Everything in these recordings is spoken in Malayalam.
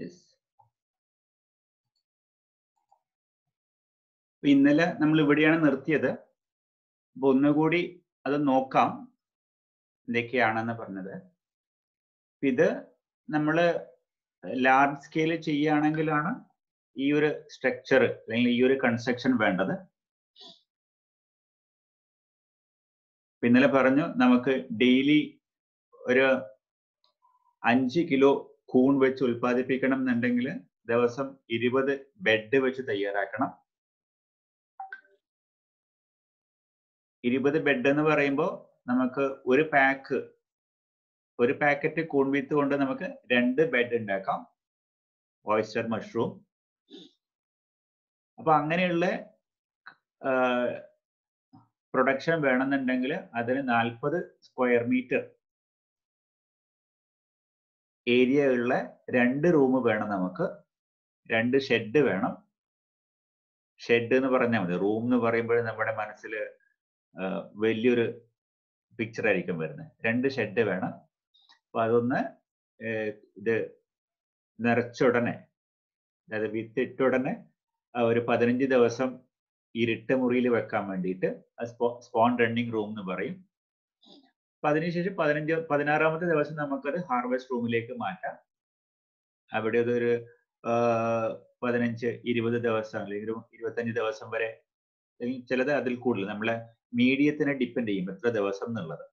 യെസ് ഇന്നലെ നമ്മൾ ഇവിടെയാണ് നിർത്തിയത് അപ്പൊ ഒന്നുകൂടി അത് നോക്കാം എന്തൊക്കെയാണെന്ന് പറഞ്ഞത് ഇത് നമ്മൾ ലാർജ് സ്കെയിൽ ചെയ്യുകയാണെങ്കിലാണ് ഈ ഒരു സ്ട്രക്ചർ അല്ലെങ്കിൽ ഈ ഒരു കൺസ്ട്രക്ഷൻ വേണ്ടത് ഇന്നലെ പറഞ്ഞു നമുക്ക് ഡെയിലി ഒരു അഞ്ച് കിലോ കൂൺ വെച്ച് ഉൽപ്പാദിപ്പിക്കണം എന്നുണ്ടെങ്കിൽ ദിവസം ഇരുപത് ബെഡ് വെച്ച് തയ്യാറാക്കണം ഇരുപത് ബെഡ് എന്ന് പറയുമ്പോൾ നമുക്ക് ഒരു പാക്ക് ഒരു പാക്കറ്റ് കൂൺ വിത്ത് കൊണ്ട് നമുക്ക് രണ്ട് ബെഡ് ഉണ്ടാക്കാം ഓയിസ്റ്റർ മഷ്റൂം അപ്പൊ അങ്ങനെയുള്ള പ്രൊഡക്ഷൻ വേണമെന്നുണ്ടെങ്കിൽ അതിന് നാൽപ്പത് സ്ക്വയർ മീറ്റർ ഏരിയ ഉള്ള രണ്ട് റൂം വേണം നമുക്ക് രണ്ട് ഷെഡ് വേണം ഷെഡ് എന്ന് പറഞ്ഞാൽ മതി റൂം എന്ന് പറയുമ്പോൾ നമ്മുടെ മനസ്സിൽ വലിയൊരു പിക്ചർ ആയിരിക്കും വരുന്നത് രണ്ട് ഷെഡ് വേണം അപ്പൊ അതൊന്ന് ഇത് നിറച്ചുടനെ അതായത് വിത്തിട്ടുടനെ ഒരു പതിനഞ്ച് ദിവസം ഇരുട്ട് മുറിയിൽ വെക്കാൻ വേണ്ടിയിട്ട് സ്പോൺ റണ്ണിങ് റൂം എന്ന് പറയും അപ്പൊ അതിനുശേഷം പതിനഞ്ച് പതിനാറാമത്തെ ദിവസം നമുക്കത് ഹാർവെസ്റ്റ് റൂമിലേക്ക് മാറ്റാം അവിടെ അതൊരു പതിനഞ്ച് ഇരുപത് ദിവസം അല്ലെങ്കിൽ ഇരുപത്തഞ്ച് ദിവസം വരെ ചിലത് അതിൽ കൂടുതൽ നമ്മളെ മീഡിയത്തിനെ ഡിപ്പെൻഡ് ചെയ്യും എത്ര ദിവസം എന്നുള്ളത്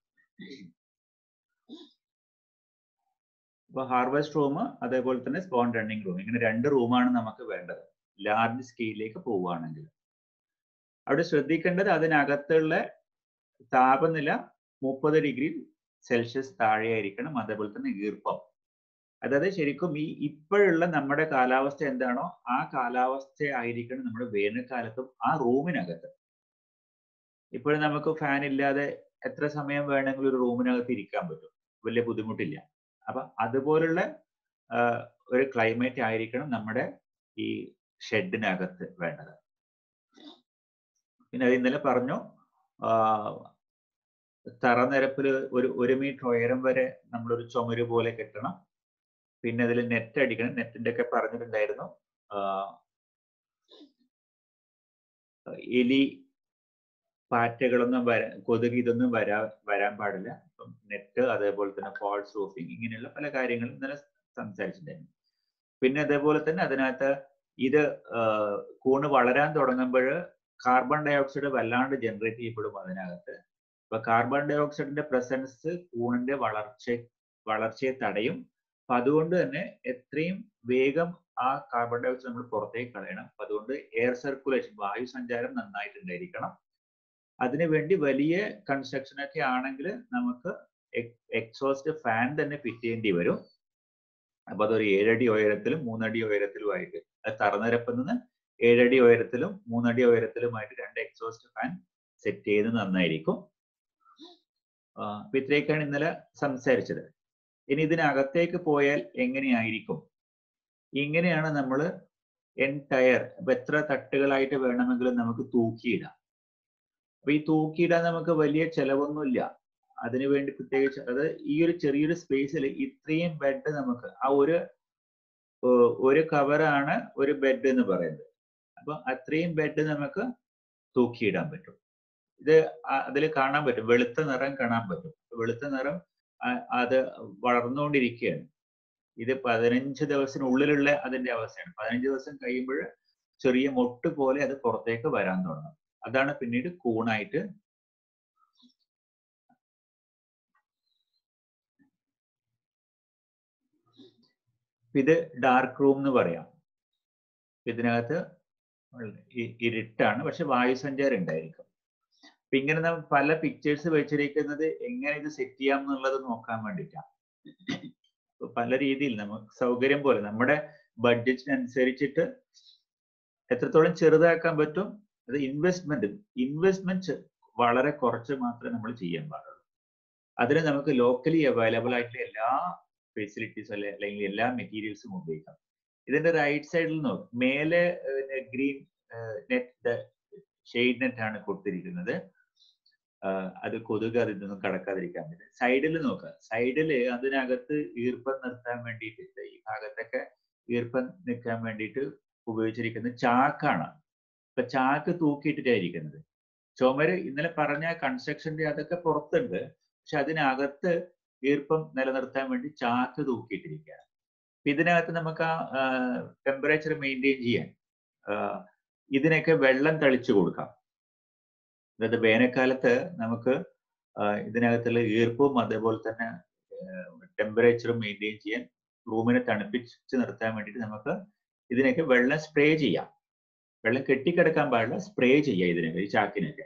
അപ്പൊ ഹാർവെസ്റ്റ് റൂം അതേപോലെ തന്നെ സ്പോൺ റണ്ണിങ് റൂം ഇങ്ങനെ രണ്ട് റൂമാണ് നമുക്ക് വേണ്ടത് ലാർജ് സ്കെയിലേക്ക് പോവുകയാണെങ്കിൽ അവിടെ ശ്രദ്ധിക്കേണ്ടത് അതിനകത്തുള്ള താപനില മുപ്പത് ഡിഗ്രി സെൽഷ്യസ് താഴെയായിരിക്കണം അതേപോലെ തന്നെ ഈർപ്പം അതായത് ശരിക്കും ഈ ഇപ്പോഴുള്ള നമ്മുടെ കാലാവസ്ഥ എന്താണോ ആ കാലാവസ്ഥ ആയിരിക്കണം നമ്മുടെ വേനൽക്കാലത്തും ആ റൂമിനകത്ത് ഇപ്പോഴും നമുക്ക് ഫാൻ ഇല്ലാതെ എത്ര സമയം വേണമെങ്കിലും ഒരു റൂമിനകത്ത് ഇരിക്കാൻ പറ്റും വലിയ ബുദ്ധിമുട്ടില്ല അപ്പൊ അതുപോലുള്ള ഒരു ക്ലൈമറ്റ് ആയിരിക്കണം നമ്മുടെ ഈ ഷെഡിനകത്ത് വേണ്ടത് പിന്നെ അത് ഇന്നലെ പറഞ്ഞു തറനിരപ്പിൽ ഒരു ഒരു മീറ്റർ ഉയരം വരെ നമ്മളൊരു ചുമര് പോലെ കെട്ടണം പിന്നെ അതിൽ നെറ്റ് അടിക്കണം നെറ്റിന്റെ ഒക്കെ പറഞ്ഞിട്ടുണ്ടായിരുന്നു എലി പാറ്റകളൊന്നും വരാൻ കൊതുക് ഇതൊന്നും വരാ വരാൻ പാടില്ല ഇപ്പം നെറ്റ് അതേപോലെ തന്നെ ഫോൾസ് റൂഫിങ് ഇങ്ങനെയുള്ള പല കാര്യങ്ങളും ഇന്നലെ സംസാരിച്ചിട്ടുണ്ടായിരുന്നു പിന്നെ അതേപോലെ തന്നെ അതിനകത്ത് ഇത് കൂണ് വളരാൻ തുടങ്ങുമ്പോൾ കാർബൺ ഡൈ ഓക്സൈഡ് വല്ലാണ്ട് ജനറേറ്റ് ചെയ്യപ്പെടും അതിനകത്ത് അപ്പൊ കാർബൺ ഡൈ ഓക്സൈഡിന്റെ പ്രസൻസ് കൂണിന്റെ വളർച്ച വളർച്ചയെ തടയും അപ്പൊ അതുകൊണ്ട് തന്നെ എത്രയും വേഗം ആ കാർബൺ ഡൈ ഓക്സൈഡ് നമ്മൾ പുറത്തേക്ക് കളയണം അപ്പൊ അതുകൊണ്ട് എയർ സർക്കുലേഷൻ വായു സഞ്ചാരം നന്നായിട്ടുണ്ടായിരിക്കണം അതിനുവേണ്ടി വലിയ കൺസ്ട്രക്ഷൻ ഒക്കെ ആണെങ്കിൽ നമുക്ക് എക്സോസ്റ്റ് ഫാൻ തന്നെ ഫിറ്റ് ചെയ്യേണ്ടി വരും അപ്പൊ അതൊരു ഏഴടി ഉയരത്തിലും മൂന്നടി ഉയരത്തിലുമായിട്ട് അത് തറനിരപ്പിൽ നിന്ന് ഏഴടി ഉയരത്തിലും മൂന്നടി ഉയരത്തിലുമായിട്ട് രണ്ട് എക്സോസ്റ്റ് ഫാൻ സെറ്റ് ചെയ്ത് നന്നായിരിക്കും അപ്പൊ ഇത്രയൊക്കെയാണ് ഇന്നലെ സംസാരിച്ചത് ഇനി ഇതിനകത്തേക്ക് പോയാൽ എങ്ങനെയായിരിക്കും ഇങ്ങനെയാണ് നമ്മൾ എൻടയർ അപ്പൊ എത്ര തട്ടുകളായിട്ട് വേണമെങ്കിലും നമുക്ക് തൂക്കിയിടാം അപ്പൊ ഈ തൂക്കിയിടാൻ നമുക്ക് വലിയ ചെലവൊന്നുമില്ല അതിനുവേണ്ടി പ്രത്യേകിച്ച് അത് ഈ ഒരു ചെറിയൊരു സ്പേസിൽ ഇത്രയും ബെഡ് നമുക്ക് ആ ഒരു ഒരു കവറാണ് ഒരു ബെഡ് എന്ന് പറയുന്നത് അപ്പൊ അത്രയും ബെഡ് നമുക്ക് തൂക്കിയിടാൻ പറ്റും ഇത് അതിൽ കാണാൻ പറ്റും വെളുത്ത നിറം കാണാൻ പറ്റും വെളുത്ത നിറം അത് വളർന്നുകൊണ്ടിരിക്കുകയാണ് ഇത് പതിനഞ്ച് ദിവസത്തിനുള്ളിലുള്ള അതിന്റെ അവസ്ഥയാണ് പതിനഞ്ച് ദിവസം കഴിയുമ്പോൾ ചെറിയ മൊട്ട് പോലെ അത് പുറത്തേക്ക് വരാൻ തുടങ്ങും അതാണ് പിന്നീട് കൂണായിട്ട് ഇത് ഡാർക്ക് റൂം എന്ന് പറയാം ഇതിനകത്ത് ഇരുട്ടാണ് പക്ഷെ വായുസഞ്ചാരം ഉണ്ടായിരിക്കും അപ്പൊ ഇങ്ങനെ നമ്മൾ പല പിക്ചേഴ്സ് വെച്ചിരിക്കുന്നത് എങ്ങനെ ഇത് സെറ്റ് ചെയ്യാം എന്നുള്ളത് നോക്കാൻ വേണ്ടിയിട്ടാണ് പല രീതിയിൽ നമുക്ക് സൗകര്യം പോലെ നമ്മുടെ ബഡ്ജറ്റിനനുസരിച്ചിട്ട് എത്രത്തോളം ചെറുതാക്കാൻ പറ്റും അത് ഇൻവെസ്റ്റ്മെന്റ് ഇൻവെസ്റ്റ്മെന്റ് വളരെ കുറച്ച് മാത്രമേ നമ്മൾ ചെയ്യാൻ പാടുള്ളൂ അതിന് നമുക്ക് ലോക്കലി അവൈലബിൾ ആയിട്ടുള്ള എല്ലാ ഫെസിലിറ്റീസും അല്ലെ അല്ലെങ്കിൽ എല്ലാ മെറ്റീരിയൽസും ഉപയോഗിക്കാം ഇതിന്റെ റൈറ്റ് സൈഡിൽ നോക്ക് മേലെ ഗ്രീൻ നെറ്റ് ഷെയ്ഡ് നെറ്റ് ആണ് കൊടുത്തിരിക്കുന്നത് അത് കൊതുക് അതിൽ നിന്നും കടക്കാതിരിക്കാൻ വേണ്ടി സൈഡിൽ നോക്കുക സൈഡിൽ അതിനകത്ത് ഈർപ്പം നിർത്താൻ വേണ്ടിയിട്ട് ഈ ഭാഗത്തൊക്കെ ഈർപ്പം നിൽക്കാൻ വേണ്ടിയിട്ട് ഉപയോഗിച്ചിരിക്കുന്നത് ചാക്കാണ് ഇപ്പൊ ചാക്ക് തൂക്കിയിട്ടിട്ടായിരിക്കുന്നത് ചുമര് ഇന്നലെ പറഞ്ഞ കൺസ്ട്രക്ഷന്റെ അതൊക്കെ പുറത്തുണ്ട് പക്ഷെ അതിനകത്ത് ഈർപ്പം നിലനിർത്താൻ വേണ്ടി ചാക്ക് തൂക്കിയിട്ടിരിക്കുകയാണ് അപ്പൊ ഇതിനകത്ത് നമുക്ക് ആ ടെമ്പറേച്ചർ മെയിൻറ്റെയിൻ ചെയ്യാൻ ആ, ഇതിനൊക്കെ വെള്ളം തളിച്ചു കൊടുക്കാം അതായത് വേനൽക്കാലത്ത് നമുക്ക് ആ, ഇതിനകത്തുള്ള ഈർപ്പവും അതേപോലെ തന്നെ ടെമ്പറേച്ചറും മെയിൻറ്റെയിൻ ചെയ്യാൻ റൂമിനെ തണുപ്പിച്ച് നിർത്താൻ വേണ്ടിയിട്ട് നമുക്ക് ഇതിനൊക്കെ വെള്ളം സ്പ്രേ ചെയ്യാം വെള്ളം കെട്ടിക്കിടക്കാൻ പാടില്ല സ്പ്രേ ചെയ്യാം ഇതിനൊക്കെ ഈ ചാക്കിനൊക്കെ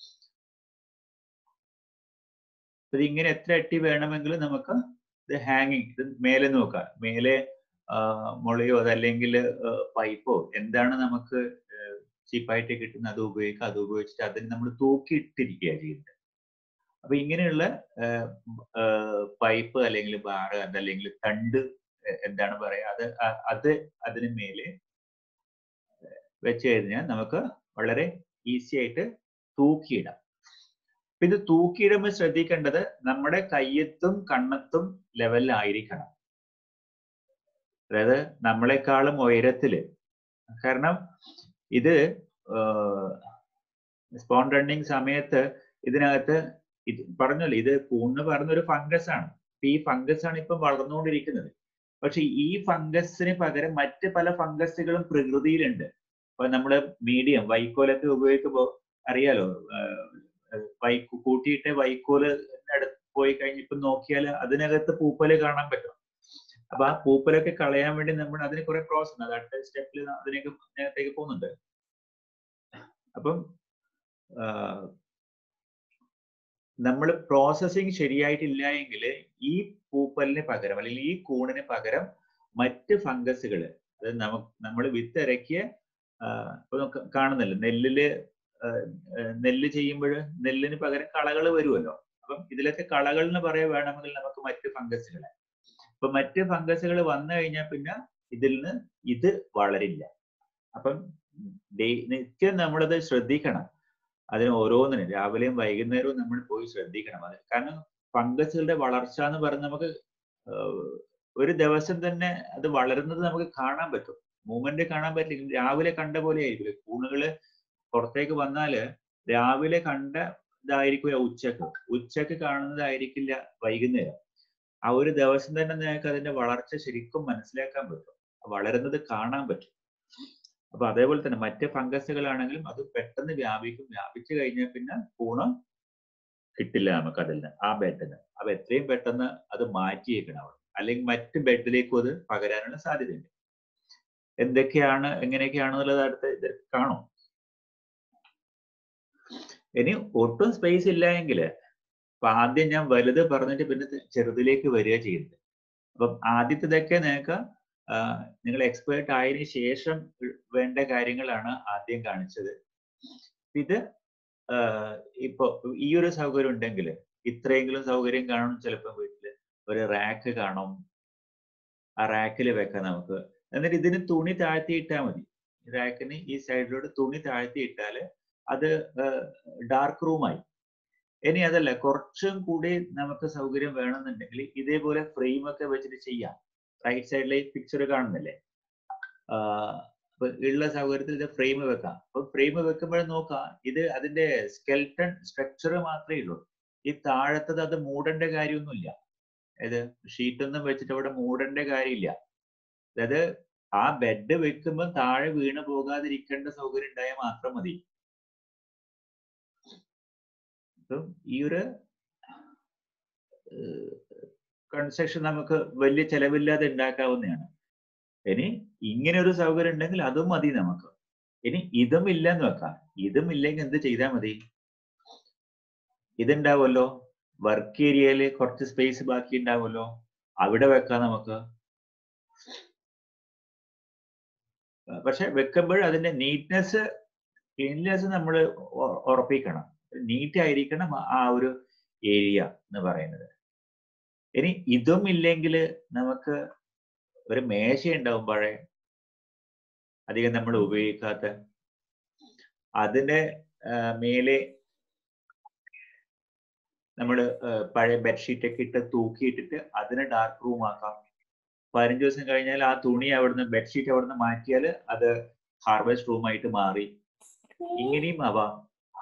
അപ്പൊ ഇതിങ്ങനെ എത്ര അട്ടി വേണമെങ്കിലും നമുക്ക് ഇത് ഹാങ്ങിങ് ഇത് മേലെ നോക്കാം മേലെ ആ, മുളയോ അതല്ലെങ്കിൽ പൈപ്പോ എന്താണ് നമുക്ക് ചീപ്പായിട്ട് കിട്ടുന്നത് അത് ഉപയോഗിക്കുക അത് ഉപയോഗിച്ചിട്ട് അതിന് നമ്മൾ തൂക്കിയിട്ടിരിക്കുക ചെയ്യുന്നത് അപ്പൊ ഇങ്ങനെയുള്ള പൈപ്പ് അല്ലെങ്കിൽ ബാറ് അതല്ലെങ്കിൽ തണ്ട് എ- എന്താണ് പറയാ അത് അ- അത് അതിന് മേലെ വെച്ച് കഴിഞ്ഞാൽ നമുക്ക് വളരെ ഈസി ആയിട്ട് തൂക്കിയിടാം അപ്പൊ ഇത് തൂക്കിയിടുമ്പോൾ ശ്രദ്ധിക്കേണ്ടത് നമ്മുടെ കയ്യത്തും കണ്ണത്തും ലെവലിലായിരിക്കണം അതായത് നമ്മളെക്കാളും ഉയരത്തില് കാരണം ഇത് സ്പോൺ റണ്ണിങ് സമയത്ത് ഇതിനകത്ത് ഇത് പറഞ്ഞല്ലോ ഇത് കൂണ് പറഞ്ഞൊരു ഫംഗസ് ആണ് അപ്പൊ ഈ ഫംഗസ് ആണ് ഇപ്പം വളർന്നുകൊണ്ടിരിക്കുന്നത് പക്ഷെ ഈ ഫംഗസിന് പകരം മറ്റ് പല ഫംഗസുകളും പ്രകൃതിയിലുണ്ട് അപ്പൊ നമ്മള് മീഡിയം വൈക്കോലൊക്കെ ഉപയോഗിക്കുമ്പോൾ അറിയാലോ വൈ കൂട്ടിയിട്ട വൈക്കോല് അടുത്ത് പോയി കഴിഞ്ഞിപ്പോ നോക്കിയാൽ അതിനകത്ത് പൂപ്പല് കാണാൻ പറ്റും അപ്പൊ ആ പൂപ്പലൊക്കെ കളയാൻ വേണ്ടി നമ്മൾ അതിന് കുറെ പ്രോസസ് ഉണ്ട് അത് അടുത്ത സ്റ്റെപ്പിൽ അതിനേക്ക് അതിനകത്തേക്ക് പോകുന്നുണ്ട് അപ്പം നമ്മൾ പ്രോസസ്സിങ് ശരിയായിട്ടില്ല എങ്കിൽ ഈ പൂപ്പലിന് പകരം അല്ലെങ്കിൽ ഈ കൂണിന് പകരം മറ്റ് ഫംഗസുകൾ അതായത് നമുക്ക് നമ്മൾ വിത്തിറക്കിയ ഇപ്പൊ നമുക്ക് കാണുന്നില്ല നെല്ലില് ആ, ആ, നെല്ല് ചെയ്യുമ്പോൾ നെല്ലിന് പകരം കളകൾ വരുമല്ലോ അപ്പം ഇതിലൊക്കെ കളകൾ എന്ന് പറയാൻ വേണമെങ്കിൽ നമുക്ക് മറ്റ് ഫംഗസുകളെ അപ്പൊ മറ്റ് ഫംഗസുകൾ വന്നു കഴിഞ്ഞാൽ പിന്നെ ഇതിൽ നിന്ന് ഇത് വളരില്ല അപ്പം ഡേ- നിത്യം നമ്മളത് ശ്രദ്ധിക്കണം അതിന് ഓരോന്നിനും രാവിലെയും വൈകുന്നേരവും നമ്മൾ പോയി ശ്രദ്ധിക്കണം അത് കാരണം ഫംഗസുകളുടെ വളർച്ച എന്ന് പറഞ്ഞ് നമുക്ക് ആഹ് ഒരു ദിവസം തന്നെ അത് വളരുന്നത് നമുക്ക് കാണാൻ പറ്റും മൂവ്മെന്റ് കാണാൻ പറ്റില്ല രാവിലെ കണ്ട പോലെ ആയിരിക്കില്ല കൂണുകള് പുറത്തേക്ക് വന്നാല് രാവിലെ കണ്ട ഇതായിരിക്കില്ല ഉച്ചക്ക് ഉച്ചക്ക് കാണുന്നതായിരിക്കില്ല വൈകുന്നേരം ആ ഒരു ദിവസം തന്നെ നിങ്ങൾക്ക് അതിന്റെ വളർച്ച ശരിക്കും മനസ്സിലാക്കാൻ പറ്റും വളരുന്നത് കാണാൻ പറ്റും അപ്പൊ അതേപോലെ തന്നെ മറ്റ് ഫംഗസുകളാണെങ്കിലും അത് പെട്ടെന്ന് വ്യാപിക്കും വ്യാപിച്ചു കഴിഞ്ഞാൽ പിന്നെ കൂണ് കിട്ടില്ല നമുക്ക് അതിൽ നിന്ന് ആ ബെഡിൽ നിന്ന് അപ്പൊ എത്രയും പെട്ടെന്ന് അത് മാറ്റിയേക്കണം അവിടെ അല്ലെങ്കിൽ മറ്റ് ബെഡിലേക്കും അത് പകരാനുള്ള സാധ്യതയുണ്ട് എന്തൊക്കെയാണ് എങ്ങനെയൊക്കെയാണെന്നുള്ളത് അടുത്ത ഇത് കാണും ഇനി ഒട്ടും സ്പേസ് ഇല്ല എങ്കിൽ അപ്പൊ ആദ്യം ഞാൻ വലുത് പറഞ്ഞിട്ട് പിന്നെ ചെറുതിലേക്ക് വരിക ചെയ്യുന്നത് അപ്പം ആദ്യത്തേതൊക്കെ നിങ്ങൾക്ക് നിങ്ങൾ എക്സ്പേർട്ട് ആയതിനു ശേഷം വേണ്ട കാര്യങ്ങളാണ് ആദ്യം കാണിച്ചത് ഇത് ആഹ് ഇപ്പൊ ഈ ഒരു സൗകര്യം ഉണ്ടെങ്കിൽ ഇത്രയെങ്കിലും സൗകര്യം കാണും ചിലപ്പോൾ വീട്ടില് ഒരു റാക്ക് കാണും ആ റാക്കിൽ വെക്കാം നമുക്ക് എന്നിട്ട് ഇതിന് തുണി താഴ്ത്തി ഇട്ടാൽ മതി റാക്കിന് ഈ സൈഡിലൂടെ തുണി താഴ്ത്തി ഇട്ടാല് അത് ഡാർക്ക് റൂമായി ഇനി അതല്ല കുറച്ചും കൂടി നമുക്ക് സൗകര്യം വേണമെന്നുണ്ടെങ്കിൽ ഇതേപോലെ ഫ്രെയിം ഒക്കെ വെച്ചിട്ട് ചെയ്യാം റൈറ്റ് സൈഡിലെ പിക്ചർ കാണുന്നില്ലേ ആഹ് അപ്പൊ ഉള്ള സൗകര്യത്തിൽ ഇത് ഫ്രെയിം വെക്കാം അപ്പൊ ഫ്രെയിം വെക്കുമ്പോൾ നോക്കാം ഇത് അതിന്റെ സ്കെൽട്ടൺ സ്ട്രക്ചർ മാത്രമേ ഉള്ളൂ ഈ താഴത്തത് അത് മൂടേണ്ട കാര്യമൊന്നുമില്ല അതായത് ഷീറ്റ് ഒന്നും വെച്ചിട്ട് അവിടെ മൂടേണ്ട കാര്യമില്ല അതായത് ആ ബെഡ് വെക്കുമ്പോൾ താഴെ വീണ് പോകാതിരിക്കേണ്ട സൗകര്യം ഉണ്ടായാൽ മാത്രം മതി അപ്പം ഈ ഒരു കൺസ്ട്രക്ഷൻ നമുക്ക് വലിയ ചെലവില്ലാതെ ഉണ്ടാക്കാവുന്നതാണ് ഇനി ഇങ്ങനെ ഒരു സൗകര്യം ഉണ്ടെങ്കിൽ അതും മതി നമുക്ക് ഇനി ഇതും ഇല്ലെന്ന് വെക്കാം ഇതും ഇല്ലെങ്കിൽ എന്ത് ചെയ്താൽ മതി ഇതുണ്ടാവുമല്ലോ വർക്ക് ഏരിയയിൽ കുറച്ച് സ്പേസ് ബാക്കി ഉണ്ടാവുമല്ലോ അവിടെ വെക്കാം നമുക്ക് പക്ഷെ വെക്കുമ്പോൾ അതിന്റെ നീറ്റ്നെസ് ക്ലീൻനെസ് നമ്മൾ ഉറപ്പിക്കണം നീറ്റ് ആയിരിക്കണം ആ ഒരു ഏരിയ എന്ന് പറയുന്നത് ഇനി ഇതും ഇല്ലെങ്കിൽ നമുക്ക് ഒരു മേശ ഉണ്ടാവും പഴയ അധികം നമ്മൾ ഉപയോഗിക്കാത്ത അതിന്റെ മേലെ നമ്മൾ പഴയ ബെഡ്ഷീറ്റ് ഒക്കെ ഇട്ട് തൂക്കിയിട്ടിട്ട് അതിനെ ഡാർക്ക് റൂം ആക്കാം പതിനഞ്ച് ദിവസം കഴിഞ്ഞാൽ ആ തുണി അവിടുന്ന് ബെഡ്ഷീറ്റ് അവിടുന്ന് മാറ്റിയാൽ അത് ഹാർവെസ്റ്റ് റൂം ആയിട്ട് മാറി ഇങ്ങനെയും ആവാം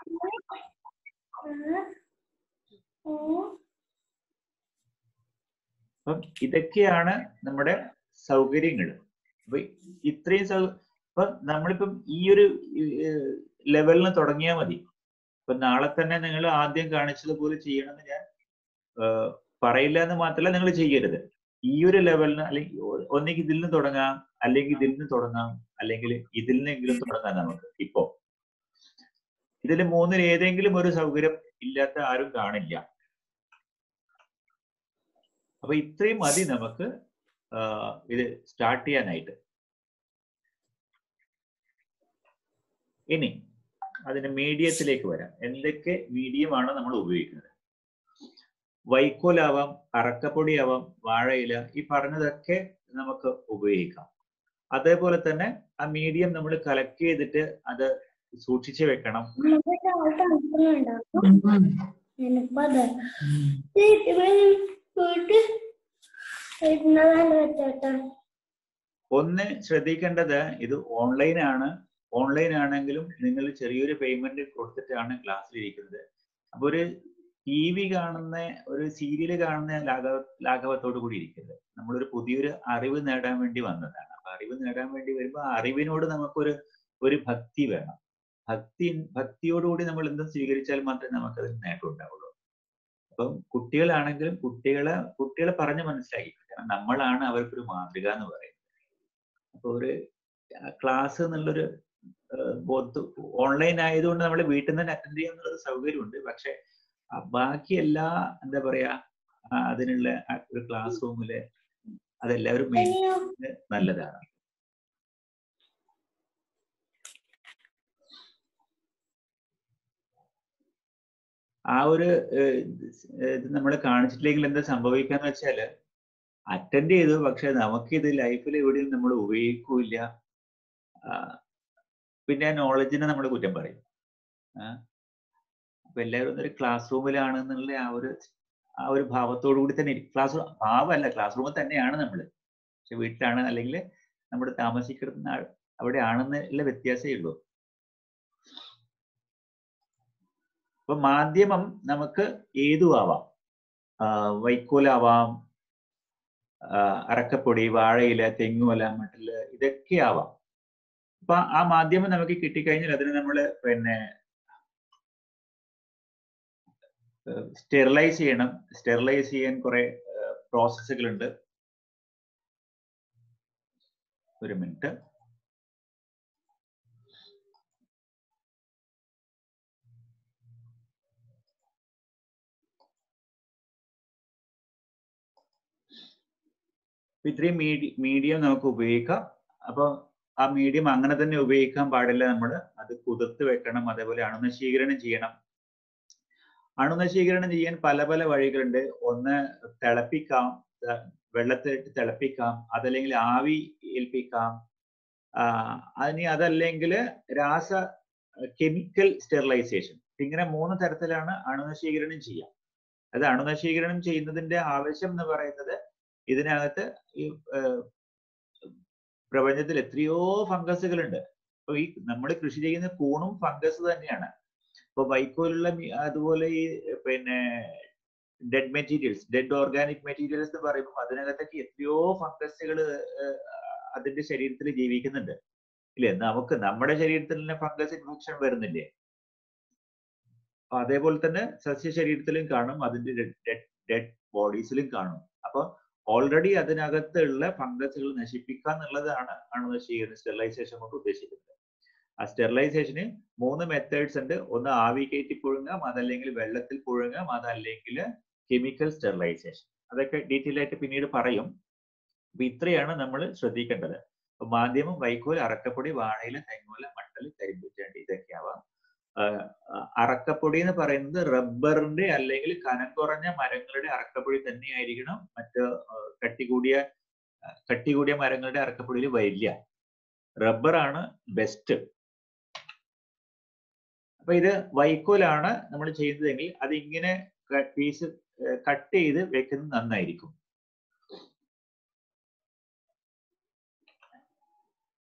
അപ്പം ഇതൊക്കെയാണ് നമ്മുടെ സൗകര്യങ്ങൾ അപ്പൊ ഇത്രയും സൗ അപ്പൊ നമ്മളിപ്പം ഈ ഒരു ലെവലിന് തുടങ്ങിയാൽ മതി ഇപ്പൊ നാളെ തന്നെ നിങ്ങൾ ആദ്യം കാണിച്ചതുപോലെ ചെയ്യണമെന്ന് ഞാൻ ഏഹ്, പറയില്ല എന്ന് മാത്രമല്ല നിങ്ങൾ ചെയ്യരുത് ഈ ഒരു ലെവലിന് അല്ലെങ്കിൽ ഒ- ഒന്നെങ്കിൽ ഇതിൽ നിന്ന് തുടങ്ങാം അല്ലെങ്കിൽ ഇതിൽ നിന്ന് തുടങ്ങാം അല്ലെങ്കിൽ ഇതിൽ നിന്നെങ്കിലും തുടങ്ങാം നമുക്ക് ഇപ്പോ ഇതിൽ മൂന്നിൽ ഏതെങ്കിലും ഒരു സൗകര്യം ഇല്ലാത്ത ആരും കാണില്ല അപ്പൊ ഇത്രയും മതി നമുക്ക് ആഹ്, ഇത് സ്റ്റാർട്ട് ചെയ്യാനായിട്ട് ഇനി അതിന് മീഡിയത്തിലേക്ക് വരാം എന്തൊക്കെ മീഡിയമാണ് നമ്മൾ ഉപയോഗിക്കുന്നത് വൈക്കോലാവാം അറക്കപ്പൊടിയാവാം വാഴയില ഈ പറഞ്ഞതൊക്കെ നമുക്ക് ഉപയോഗിക്കാം അതേപോലെ തന്നെ ആ മീഡിയം നമ്മൾ കളക്ട് ചെയ്തിട്ട് അത് സൂക്ഷിച്ചു വെക്കണം ഞാനിപ്പത് വീട്ടിൽ ഇരുന്നതാണ് വെച്ചേട്ടാ ഒന്ന് ശ്രദ്ധിക്കേണ്ടത് ഇത് ഓൺലൈൻ ആണ് ഓൺലൈൻ ആണെങ്കിലും നിങ്ങൾ ചെറിയൊരു പേയ്മെന്റ് കൊടുത്തിട്ടാണ് ക്ലാസ്സിൽ ഇരിക്കുന്നത് അപ്പൊ ഒരു ടി വി കാണുന്ന ഒരു സീരിയൽ കാണുന്ന ലാഘവ ലാഘവത്തോടു കൂടി ഇരിക്കരുത് നമ്മളൊരു പുതിയൊരു അറിവ് നേടാൻ വേണ്ടി വന്നതാണ് അപ്പൊ അറിവ് നേടാൻ വേണ്ടി വരുമ്പോൾ ആ അറിവിനോട് നമുക്കൊരു ഒരു ഭക്തി വേണം ഭക്തി ഭക്തിയോടുകൂടി നമ്മൾ എന്തും സ്വീകരിച്ചാൽ മാത്രമേ നമുക്കതിന് നേട്ടം ഉണ്ടാവുള്ളൂ അപ്പം കുട്ടികളാണെങ്കിലും കുട്ടികളെ കുട്ടികളെ പറഞ്ഞ് മനസ്സിലാക്കി കാരണം നമ്മളാണ് അവർക്കൊരു മാതൃക എന്ന് പറയുന്നത് അപ്പൊ ഒരു ക്ലാസ് എന്നുള്ളൊരു ഏഹ് ബോധ ഓൺലൈൻ ആയതുകൊണ്ട് നമ്മൾ വീട്ടിൽ നിന്ന് തന്നെ അറ്റൻഡ് ചെയ്യാന്നുള്ള സൗകര്യമുണ്ട് പക്ഷെ ആ ബാക്കി എല്ലാ എന്താ പറയാ ആ അതിനുള്ള ആ ഒരു ക്ലാസ് റൂമില് അതെല്ലാവരും മെയിൻ നല്ലതാണ് ആ ഒരു ഏഹ്, ഇത് നമ്മൾ കാണിച്ചിട്ടില്ലെങ്കിൽ എന്താ സംഭവിക്കാന്ന് വെച്ചാല് അറ്റൻഡ് ചെയ്തു പക്ഷെ നമുക്കിത് ലൈഫിൽ എവിടെയും നമ്മൾ ഉപയോഗിക്കൂല ആ, പിന്നെ നോളജിനെ നമ്മൾ കുറ്റം പറയും ആ, അപ്പൊ എല്ലാവരും ഒരു ക്ലാസ് റൂമിലാണെന്നുള്ള ആ ഒരു ആ ഒരു ഭാവത്തോടു കൂടി തന്നെ ക്ലാസ് ഭാവമല്ല ക്ലാസ് റൂമിൽ തന്നെയാണ് നമ്മൾ പക്ഷെ വീട്ടിലാണ് അല്ലെങ്കിൽ നമ്മൾ താമസിക്കുന്ന ആ- അവിടെ ആണെന്നുള്ള വ്യത്യാസമേ ഉള്ളൂ അപ്പൊ മാധ്യമം നമുക്ക് ഏതും ആവാം ആ, വൈക്കോലാവാം ആ, അറക്കപ്പൊടി വാഴയില തെങ്ങുല മട്ടില് ഇതൊക്കെ ആവാം അപ്പൊ ആ മാധ്യമം നമുക്ക് കിട്ടിക്കഴിഞ്ഞാൽ അതിന് നമ്മൾ പിന്നെ സ്റ്റെറിലൈസ് ചെയ്യണം സ്റ്റെറിലൈസ് ചെയ്യാൻ കുറെ പ്രോസസ്സുകളുണ്ട് ഒരു മിനിറ്റ് ഇത്രയും മീഡിയ മീഡിയം നമുക്ക് ഉപയോഗിക്കാം അപ്പൊ ആ മീഡിയം അങ്ങനെ തന്നെ ഉപയോഗിക്കാൻ പാടില്ല നമ്മൾ അത് കുതിർത്ത് വെക്കണം അതേപോലെ അണുനശീകരണം ചെയ്യണം അണുനശീകരണം ചെയ്യാൻ പല പല വഴികളുണ്ട് ഒന്ന് തിളപ്പിക്കാം ത- വെള്ളത്തിലിട്ട് തിളപ്പിക്കാം അതല്ലെങ്കിൽ ആവി ഏൽപ്പിക്കാം ആ, അതിനി അതല്ലെങ്കിൽ രാസ കെമിക്കൽ സ്റ്റെറിലൈസേഷൻ ഇങ്ങനെ മൂന്ന് തരത്തിലാണ് അണുനശീകരണം ചെയ്യാം അത് അണുനശീകരണം ചെയ്യുന്നതിന്റെ ആവശ്യം എന്ന് പറയുന്നത് ഇതിനകത്ത് ഈ ഏഹ്, പ്രപഞ്ചത്തിൽ എത്രയോ ഫംഗസുകളുണ്ട് അപ്പൊ ഈ നമ്മൾ കൃഷി ചെയ്യുന്ന കൂണും ഫംഗസ് തന്നെയാണ് ഇപ്പൊ വൈക്കോലുള്ള മി- അതുപോലെ ഈ പിന്നെ dead materials dead organic materials എന്ന് പറയുമ്പോൾ അതിനകത്തൊക്കെ എത്രയോ ഫംഗസുകൾ അതിന്റെ ശരീരത്തിൽ ജീവിക്കുന്നുണ്ട് ഇല്ലേ നമുക്ക് നമ്മുടെ ശരീരത്തിൽ തന്നെ ഫംഗസ് ഇൻഫെക്ഷൻ വരുന്നില്ലേ അപ്പൊ അതേപോലെ തന്നെ സസ്യ ശരീരത്തിലും കാണും അതിന്റെ ഡെഡ് ബോഡീസിലും കാണും അപ്പൊ ഓൾറെഡി അതിനകത്തുള്ള ഫംഗസുകൾ നശിപ്പിക്കുക എന്നുള്ളതാണ് അണുനശീകരണ സ്റ്റെറിലൈസേഷൻ കൊണ്ട് ഉദ്ദേശിക്കുന്നത് ആ സ്റ്റെറിലൈസേഷന് മൂന്ന് മെത്തേഡ്സ് ഉണ്ട് ഒന്ന് ആവി കയറ്റി പുഴുങ്ങാം അതല്ലെങ്കിൽ വെള്ളത്തിൽ പുഴുങ്ങാം അതല്ലെങ്കിൽ കെമിക്കൽ സ്റ്റെറിലൈസേഷൻ അതൊക്കെ ഡീറ്റെയിൽ ആയിട്ട് പിന്നീട് പറയും അപ്പൊ ഇത്രയാണ് നമ്മൾ ശ്രദ്ധിക്കേണ്ടത് അപ്പൊ മാധ്യമം വൈക്കോൽ അറക്കപ്പൊടി വാഴയില തെങ്ങോല മട്ടൽ കരിമ്പുറ്റണ്ടി ഇതൊക്കെ ആവാം ആഹ് അ- അറക്കപ്പൊടി എന്ന് പറയുന്നത് റബ്ബറിന്റെ അല്ലെങ്കിൽ കനം കുറഞ്ഞ മരങ്ങളുടെ അറക്കപ്പൊടി തന്നെയായിരിക്കണം മറ്റ് ആഹ് കട്ടി കൂടിയ ആഹ് കട്ടി കൂടിയ മരങ്ങളുടെ അറക്കപ്പൊടിയിൽ വരില്ല റബ്ബറാണ് ബെസ്റ്റ് അപ്പൊ ഇത് വൈക്കോലാണ് നമ്മൾ ചെയ്യുന്നതെങ്കിൽ അത് ഇങ്ങനെ പീസ് കട്ട് ചെയ്ത് വെക്കുന്നത് നന്നായിരിക്കും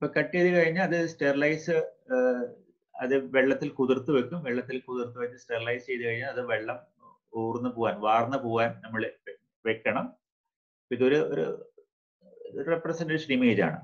ഇപ്പൊ കട്ട് ചെയ്ത് കഴിഞ്ഞാൽ അത് സ്റ്റെറിലൈസ് അത് വെള്ളത്തിൽ കുതിർത്ത് വെക്കും വെള്ളത്തിൽ കുതിർത്ത് വെച്ച് സ്റ്റെറിലൈസ് ചെയ്ത് കഴിഞ്ഞാൽ അത് വെള്ളം ഊർന്ന് പോവാൻ വാർന്ന് പോവാൻ നമ്മൾ വെക്കണം ഇതൊരു ഒരു റെപ്രസെന്റേഷൻ ഇമേജ് ആണ്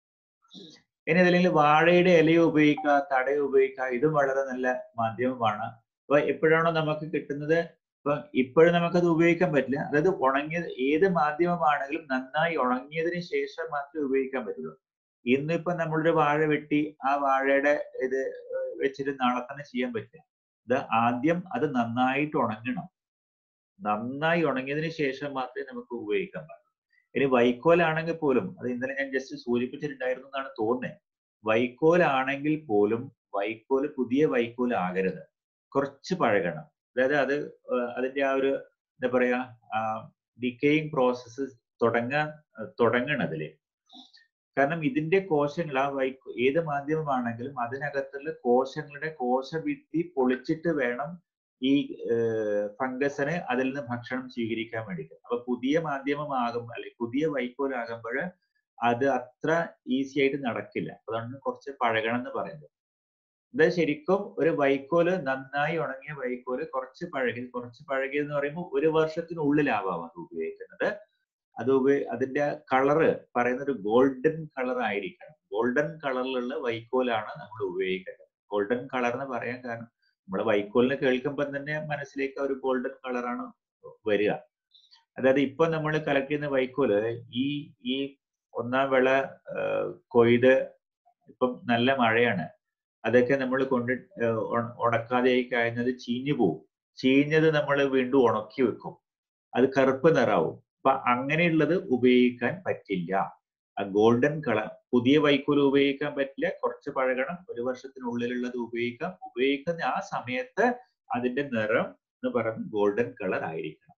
ഇനി അതല്ലെങ്കിൽ വാഴയുടെ ഇലയോ ഉപയോഗിക്കുക തടയോ ഉപയോഗിക്കുക ഇതും വളരെ നല്ല മാധ്യമമാണ് അപ്പൊ എപ്പോഴാണോ നമുക്ക് കിട്ടുന്നത് ഇപ്പൊ ഇപ്പോഴും നമുക്കത് ഉപയോഗിക്കാൻ പറ്റില്ല അതായത് ഉണങ്ങിയത് ഏത് മാധ്യമമാണെങ്കിലും നന്നായി ഉണങ്ങിയതിന് ശേഷം മാത്രമേ ഉപയോഗിക്കാൻ പറ്റുള്ളൂ ഇന്നിപ്പോ നമ്മളൊരു വാഴ വെട്ടി ആ വാഴയുടെ ഇത് വെച്ചിട്ട് നാളെ തന്നെ ചെയ്യാൻ പറ്റില്ല ഇത് ആദ്യം അത് നന്നായിട്ട് ഉണങ്ങണം നന്നായി ഉണങ്ങിയതിന് ശേഷം മാത്രമേ നമുക്ക് ഉപയോഗിക്കാൻ പാടുള്ളൂ ഇനി വൈക്കോലാണെങ്കിൽ പോലും അത് ഇന്നലെ ഞാൻ ജസ്റ്റ് സൂചിപ്പിച്ചിട്ടുണ്ടായിരുന്നു എന്നാണ് തോന്നുന്നത് വൈക്കോലാണെങ്കിൽ പോലും വൈക്കോല് പുതിയ വൈക്കോൽ ആകരുത് കുറച്ച് പഴകണം അതായത് അത് അതിന്റെ ആ ഒരു എന്താ പറയാ ഡിക്കേയിങ് പ്രോസസ്സ് തുടങ്ങാൻ തുടങ്ങണതില് കാരണം ഇതിന്റെ കോശങ്ങൾ ആ വൈക്കോ ഏത് മാധ്യമമാണെങ്കിലും അതിനകത്തുള്ള കോശങ്ങളുടെ കോശഭിത്തി പൊളിച്ചിട്ട് വേണം ഈ ഫംഗസിന് അതിൽ നിന്ന് ഭക്ഷണം സ്വീകരിക്കാൻ വേണ്ടിയിട്ട് അപ്പൊ പുതിയ മാധ്യമമാകുമ്പോൾ അല്ലെങ്കിൽ പുതിയ വൈക്കോലാകുമ്പോൾ അത് അത്ര ഈസി ആയിട്ട് നടക്കില്ല അതാണ് കുറച്ച് പഴകണം എന്ന് പറയുന്നത് ഇത് ശരിക്കും ഒരു വൈക്കോല് നന്നായി ഉണങ്ങിയ വൈക്കോല് കുറച്ച് പഴകി കുറച്ച് പഴകിയെന്ന് പറയുമ്പോൾ ഒരു വർഷത്തിനുള്ളിലാവാം അത് ഉപയോഗിക്കുന്നത് അത് ഉപയോഗ അതിന്റെ കളറ് പറയുന്നത് ഗോൾഡൻ കളർ ആയിരിക്കണം ഗോൾഡൻ കളറിലുള്ള വൈക്കോലാണ് നമ്മൾ ഉപയോഗിക്കേണ്ടത് ഗോൾഡൻ കളർ എന്ന് പറയാൻ കാരണം നമ്മൾ വൈക്കോലിനെ കേൾക്കുമ്പോൾ തന്നെ മനസ്സിലേക്ക് ഒരു ഗോൾഡൻ കളറാണ് വരിക അതായത് ഇപ്പൊ നമ്മൾ കളക്ട് ചെയ്യുന്ന വൈക്കോല് ഈ ഈ ഒന്നാം വിള കൊയ്ത് ഇപ്പം നല്ല മഴയാണ് അതൊക്കെ നമ്മൾ കൊണ്ട് ഉണക്കാതെ ആയി കഴിഞ്ഞത് ചീഞ്ഞു പോവും ചീഞ്ഞത് നമ്മൾ വീണ്ടും ഉണക്കി വെക്കും അത് കറുപ്പ് നിറാവും അപ്പൊ അങ്ങനെയുള്ളത് ഉപയോഗിക്കാൻ പറ്റില്ല ആ ഗോൾഡൻ കളർ പുതിയ വൈക്കോൽ ഉപയോഗിക്കാൻ പറ്റില്ല കുറച്ച് പഴകണം ഒരു വർഷത്തിനുള്ളിലുള്ളത് ഉപയോഗിക്കാം ഉപയോഗിക്കുന്ന ആ സമയത്ത് അതിന്റെ നിറം എന്ന് പറയുന്നത് ഗോൾഡൻ കളർ ആയിരിക്കണം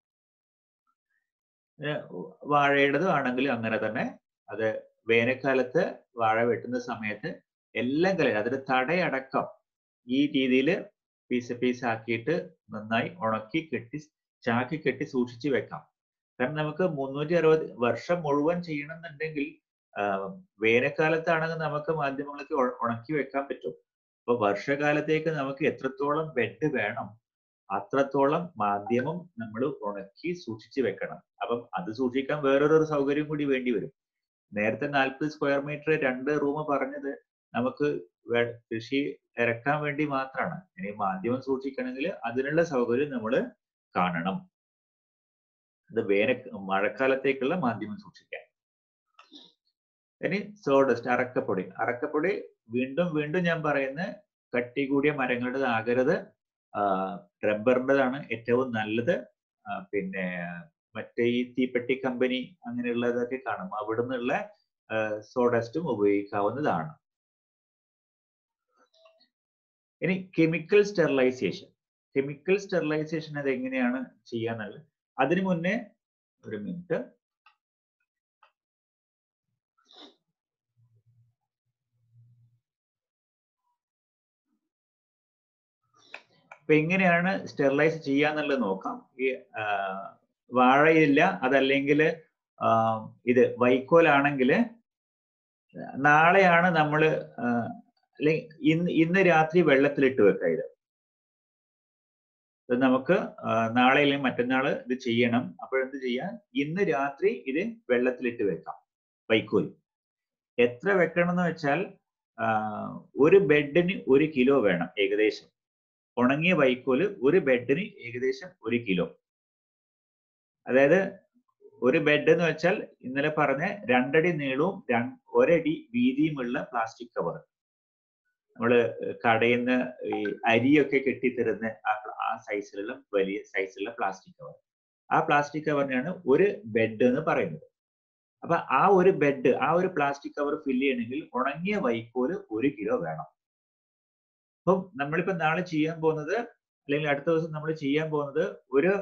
വാഴയുടേത് ആണെങ്കിൽ അങ്ങനെ തന്നെ അത് വേനൽക്കാലത്ത് വാഴ വെട്ടുന്ന സമയത്ത് എല്ലാം കലരും അതിന്റെ തടയടക്കം ഈ രീതിയിൽ പീസ് പീസ് ആക്കിയിട്ട് നന്നായി ഉണക്കി കെട്ടി ചാക്കി കെട്ടി സൂക്ഷിച്ചു വെക്കാം കാരണം നമുക്ക് മുന്നൂറ്റി അറുപത് വർഷം മുഴുവൻ ചെയ്യണമെന്നുണ്ടെങ്കിൽ വേനൽക്കാലത്താണെങ്കിൽ നമുക്ക് മാധ്യമങ്ങളൊക്കെ ഉണക്കി വെക്കാൻ പറ്റും അപ്പൊ വർഷകാലത്തേക്ക് നമുക്ക് എത്രത്തോളം ബെഡ് വേണം അത്രത്തോളം മാധ്യമം നമ്മൾ ഉണക്കി സൂക്ഷിച്ചു വെക്കണം അപ്പം അത് സൂക്ഷിക്കാൻ വേറൊരു സൗകര്യം കൂടി വേണ്ടി വരും നേരത്തെ നാൽപ്പത് സ്ക്വയർ മീറ്റർ രണ്ട് റൂം പറഞ്ഞത് നമുക്ക് കൃഷി ഇറക്കാൻ വേണ്ടി മാത്രമാണ് ഇനി മാധ്യമം സൂക്ഷിക്കണമെങ്കിൽ അതിനുള്ള സൗകര്യം നമ്മൾ കാണണം അത് വേന മഴക്കാലത്തേക്കുള്ള മാധ്യമം സൂക്ഷിക്കാൻ ഇനി സോഡസ്റ്റ് അറക്കപ്പൊടി അറക്കപ്പൊടി വീണ്ടും വീണ്ടും ഞാൻ പറയുന്ന കട്ടി കൂടിയ മരങ്ങളുടേത് ആകരുത് റബ്ബറിൻ്റെതാണ് ഏറ്റവും നല്ലത് പിന്നെ മറ്റേ ഈ തീപ്പെട്ടി കമ്പനി അങ്ങനെയുള്ളതൊക്കെ കാണും അവിടെ നിന്നുള്ള സോഡസ്റ്റും ഉപയോഗിക്കാവുന്നതാണ് ഇനി കെമിക്കൽ സ്റ്റെറിലൈസേഷൻ കെമിക്കൽ സ്റ്റെറിലൈസേഷൻ അത് എങ്ങനെയാണ് ചെയ്യാന്നുള്ളത് അതിനു മുന്നേ ഒരു മിനിറ്റ് അപ്പൊ എങ്ങനെയാണ് സ്റ്റെറിലൈസ് ചെയ്യാന്നുള്ളത് നോക്കാം ഈ വാഴയില്ല അതല്ലെങ്കിൽ ഇത് വൈക്കോലാണെങ്കിൽ നാളെയാണ് നമ്മൾ അല്ലെങ്കിൽ ഇന്ന് ഇന്ന് രാത്രി വെള്ളത്തിലിട്ട് വെക്കാം ഇത് ഇത് നമുക്ക് നാളെ അല്ലെങ്കിൽ മറ്റന്നാൾ ഇത് ചെയ്യണം അപ്പോഴെന്ത് ചെയ്യാം ഇന്ന് രാത്രി ഇത് വെള്ളത്തിലിട്ട് വെക്കാം വൈക്കോൽ എത്ര വെക്കണം എന്ന് വെച്ചാൽ ഒരു ബെഡിന് ഒരു കിലോ വേണം ഏകദേശം ഉണങ്ങിയ വൈക്കോല് ഒരു ബെഡിന് ഏകദേശം ഒരു കിലോ അതായത് ഒരു ബെഡ് എന്ന് വെച്ചാൽ ഇന്നലെ പറഞ്ഞ രണ്ടടി നീളവും ഒരടി വീതിയുമുള്ള പ്ലാസ്റ്റിക് കവർ നമ്മൾ കടയിൽ നിന്ന് ഈ അരിയൊക്കെ കെട്ടിത്തരുന്ന ആ സൈസിലുള്ള വലിയ സൈസിലുള്ള പ്ലാസ്റ്റിക് കവർ ആ പ്ലാസ്റ്റിക് കവറിനെയാണ് ഒരു ബെഡ് എന്ന് പറയുന്നത് അപ്പൊ ആ ഒരു ബെഡ് ആ ഒരു പ്ലാസ്റ്റിക് കവർ ഫില്ല് ചെയ്യണമെങ്കിൽ ഉണങ്ങിയ വൈക്കോല് ഒരു കിലോ വേണം അപ്പം നമ്മളിപ്പോ നാളെ ചെയ്യാൻ പോകുന്നത് അല്ലെങ്കിൽ അടുത്ത ദിവസം നമ്മൾ ചെയ്യാൻ പോകുന്നത് ഒരു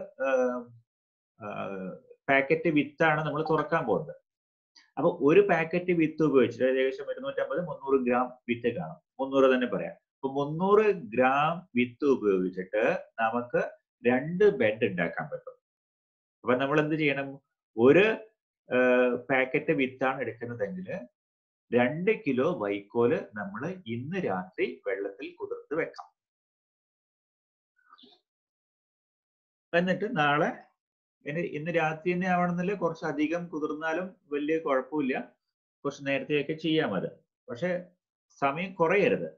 പാക്കറ്റ് വിത്താണ് നമ്മൾ തുറക്കാൻ പോകുന്നത് അപ്പൊ ഒരു പാക്കറ്റ് വിത്ത് ഉപയോഗിച്ചിട്ട് ഏകദേശം ഇരുന്നൂറ്റമ്പത് മുന്നൂറ് ഗ്രാം വിത്ത് കാണും മുന്നൂറ് തന്നെ പറയാം അപ്പൊ മുന്നൂറ് ഗ്രാം വിത്ത് ഉപയോഗിച്ചിട്ട് നമുക്ക് രണ്ട് ബെഡ് ഉണ്ടാക്കാൻ പറ്റും അപ്പൊ നമ്മൾ എന്ത് ചെയ്യണം ഒരു പാക്കറ്റ് വിത്താണ് എടുക്കുന്നതെങ്കിൽ രണ്ട് കിലോ വൈക്കോല് നമ്മൾ ഇന്ന് രാത്രി വെള്ളത്തിൽ കുതിർത്ത് വെക്കാം എന്നിട്ട് നാളെ ഇനി ഇന്ന് രാത്രി തന്നെ ആവണമെന്നില്ല കുറച്ച് അധികം കുതിർന്നാലും വലിയ കുഴപ്പമില്ല കുറച്ച് നേരത്തെയൊക്കെ ചെയ്യാം അത് പക്ഷെ സമയം കുറയരുത്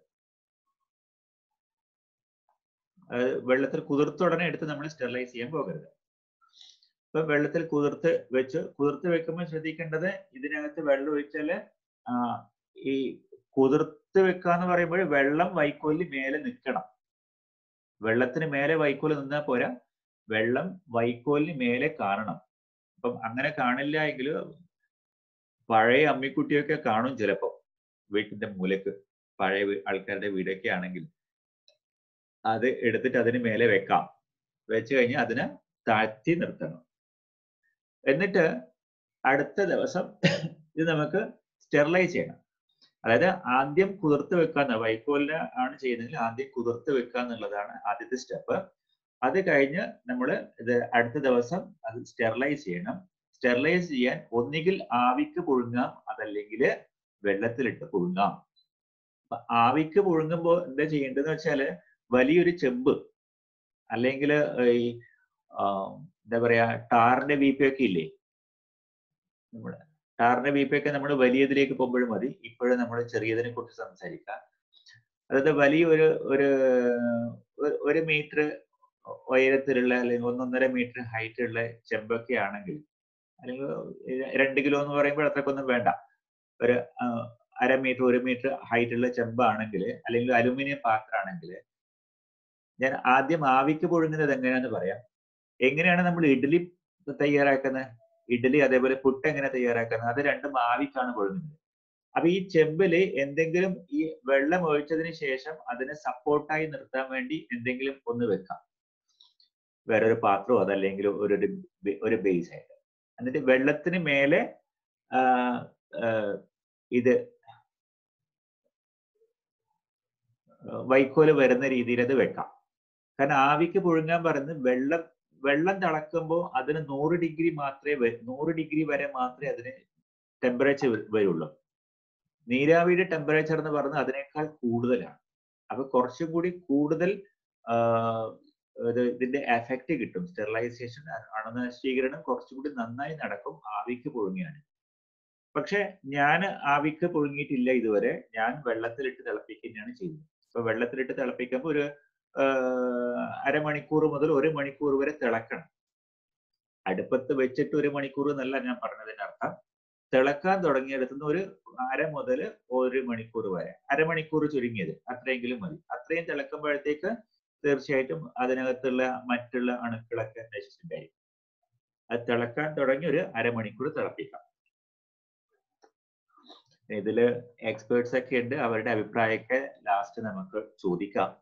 അത് വെള്ളത്തിൽ കുതിർത്ത ഉടനെ എടുത്ത് നമ്മൾ സ്റ്റെറിലൈസ് ചെയ്യാൻ പോകരുത് ഇപ്പൊ വെള്ളത്തിൽ കുതിർത്ത് വെച്ച് കുതിർത്ത് വെക്കുമ്പോൾ ശ്രദ്ധിക്കേണ്ടത് ഇതിനകത്ത് വെള്ളം ഒഴിച്ചാല് ആ, ഈ കുതിർത്ത് വെക്കാന്ന് പറയുമ്പോൾ വെള്ളം വൈക്കോലിന് മേലെ നിൽക്കണം വെള്ളത്തിന് മേലെ വൈക്കോല് നിന്നാൽ പോരാ വെള്ളം വൈക്കോലിന് മേലെ കാണണം അപ്പം അങ്ങനെ കാണില്ല എങ്കിൽ പഴയ അമ്മിക്കുട്ടിയൊക്കെ കാണും ചിലപ്പോ വീട്ടിന്റെ മൂലക്ക് പഴയ വീ- ആൾക്കാരുടെ വീടൊക്കെ ആണെങ്കിൽ അത് എടുത്തിട്ട് അതിന് മേലെ വെക്കാം വെച്ച് കഴിഞ്ഞാൽ അതിനെ താഴ്ത്തി നിർത്തണം എന്നിട്ട് അടുത്ത ദിവസം ഇത് നമുക്ക് സ്റ്റെറിലൈസ് ചെയ്യണം അതായത് ആദ്യം കുതിർത്ത് വെക്കാന്ന് വൈക്കോലിന് ആണ് ചെയ്യുന്നതെങ്കിൽ ആദ്യം കുതിർത്ത് വെക്കുക എന്നുള്ളതാണ് ആദ്യത്തെ സ്റ്റെപ്പ് അത് കഴിഞ്ഞ് നമ്മൾ ഇത് അടുത്ത ദിവസം അത് സ്റ്റെറിലൈസ് ചെയ്യണം സ്റ്റെറിലൈസ് ചെയ്യാൻ ഒന്നുകിൽ ആവിക്ക് പുഴുങ്ങാം അതല്ലെങ്കിൽ വെള്ളത്തിലിട്ട് പുഴുങ്ങാം അപ്പൊ ആവിക്ക് പുഴുങ്ങുമ്പോൾ എന്താ ചെയ്യേണ്ടതെന്ന് വെച്ചാല് വലിയൊരു ചെമ്പ് അല്ലെങ്കിൽ ഈ ആ, എന്താ പറയാ ടാറിന്റെ വീപ്പയൊക്കെ ഇല്ലേ നമ്മുടെ ടാറിന്റെ വീപ്പയൊക്കെ നമ്മൾ വലിയതിലേക്ക് പോകുമ്പോഴും മതി ഇപ്പോഴും നമ്മൾ ചെറിയതിനെ കുറിച്ച് സംസാരിക്കാം അതായത് വലിയൊരു ഒരു ഒരു- ഒരു മീറ്റർ ഉയരത്തിലുള്ള അല്ലെങ്കിൽ ഒന്നൊന്നര മീറ്റർ ഹൈറ്റ് ഉള്ള ചെമ്പൊക്കെ ആണെങ്കിൽ അല്ലെങ്കിൽ രണ്ട് കിലോ എന്ന് പറയുമ്പോൾ അത്രക്കൊന്നും വേണ്ട ഒരു ആ, അര മീറ്റർ ഒരു മീറ്റർ ഹൈറ്റ് ഉള്ള ചെമ്പാണെങ്കിൽ അല്ലെങ്കിൽ അലുമിനിയം പാത്രമാണെങ്കിൽ ഞാൻ ആദ്യം ആവിക്ക് പുഴുങ്ങുന്നത് എങ്ങനെയാന്ന് പറയാം എങ്ങനെയാണ് നമ്മൾ ഇഡ്ഡലി തയ്യാറാക്കുന്നത് ഇഡ്ഡലി അതേപോലെ പുട്ട് എങ്ങനെ തയ്യാറാക്കുന്നത് അത് രണ്ടും ആവിക്കാണ് പുഴുങ്ങുന്നത് അപ്പൊ ഈ ചെമ്പില് എന്തെങ്കിലും ഈ വെള്ളം ഒഴിച്ചതിന് ശേഷം അതിനെ സപ്പോർട്ടായി നിർത്താൻ വേണ്ടി എന്തെങ്കിലും ഒന്ന് വെക്കാം വേറൊരു പാത്രമോ അതല്ലെങ്കിൽ ഒരു ഒരു ബെ- ഒരു ബേസ് ആയിട്ട് എന്നിട്ട് വെള്ളത്തിന് മേലെ ആ, ആ, ഇത് വൈക്കോല് വരുന്ന രീതിയിൽ അത് വെക്കാം കാരണം ആവിക്ക് പുഴുങ്ങാൻ പറയുന്നത് വെള്ളം വെള്ളം തിളക്കുമ്പോൾ അതിന് നൂറ് ഡിഗ്രി മാത്രമേ വ- നൂറ് ഡിഗ്രി വരെ മാത്രമേ അതിന് ടെമ്പറേച്ചർ വരുള്ളൂ നീരാവിയുടെ ടെമ്പറേച്ചർ എന്ന് പറയുന്നത് അതിനേക്കാൾ കൂടുതലാണ് അപ്പൊ കുറച്ചും കൂടി കൂടുതൽ ആ, ഇത് ഇതിന്റെ എഫക്റ്റ് കിട്ടും സ്റ്റെറിലൈസേഷൻ അണുനശീകരണം കുറച്ചും കൂടി നന്നായി നടക്കും ആവിക്ക് പുഴുങ്ങിയാണ് പക്ഷെ ഞാൻ ആവിക്ക് പുഴുങ്ങിയിട്ടില്ല ഇതുവരെ ഞാൻ വെള്ളത്തിലിട്ട് തിളപ്പിക്കുകയാണ് ചെയ്യുന്നത് ഇപ്പൊ വെള്ളത്തിലിട്ട് തിളപ്പിക്കുമ്പോൾ ഒരു ആ, അരമണിക്കൂർ മുതൽ ഒരു മണിക്കൂർ വരെ തിളക്കണം അടുപ്പത്ത് വെച്ചിട്ട് ഒരു മണിക്കൂർ എന്നല്ല ഞാൻ പറഞ്ഞതിന്റെ അർത്ഥം തിളക്കാൻ തുടങ്ങിയെടുത്തുന്ന ഒരു അര മുതൽ ഒരു മണിക്കൂർ വരെ അരമണിക്കൂർ ചുരുങ്ങിയത് അത്രയെങ്കിലും മതി അത്രയും തിളക്കുമ്പോഴത്തേക്ക് തീർച്ചയായിട്ടും അതിനകത്തുള്ള മറ്റുള്ള അണുക്കളൊക്കെ നശിച്ചിട്ടുണ്ടായിരിക്കും അത് തിളക്കാൻ തുടങ്ങി ഒരു അരമണിക്കൂർ തിളപ്പിക്കാം ഇതില് എക്സ്പേർട്സ് ഒക്കെ ഉണ്ട് അവരുടെ അഭിപ്രായമൊക്കെ ലാസ്റ്റ് നമുക്ക് ചോദിക്കാം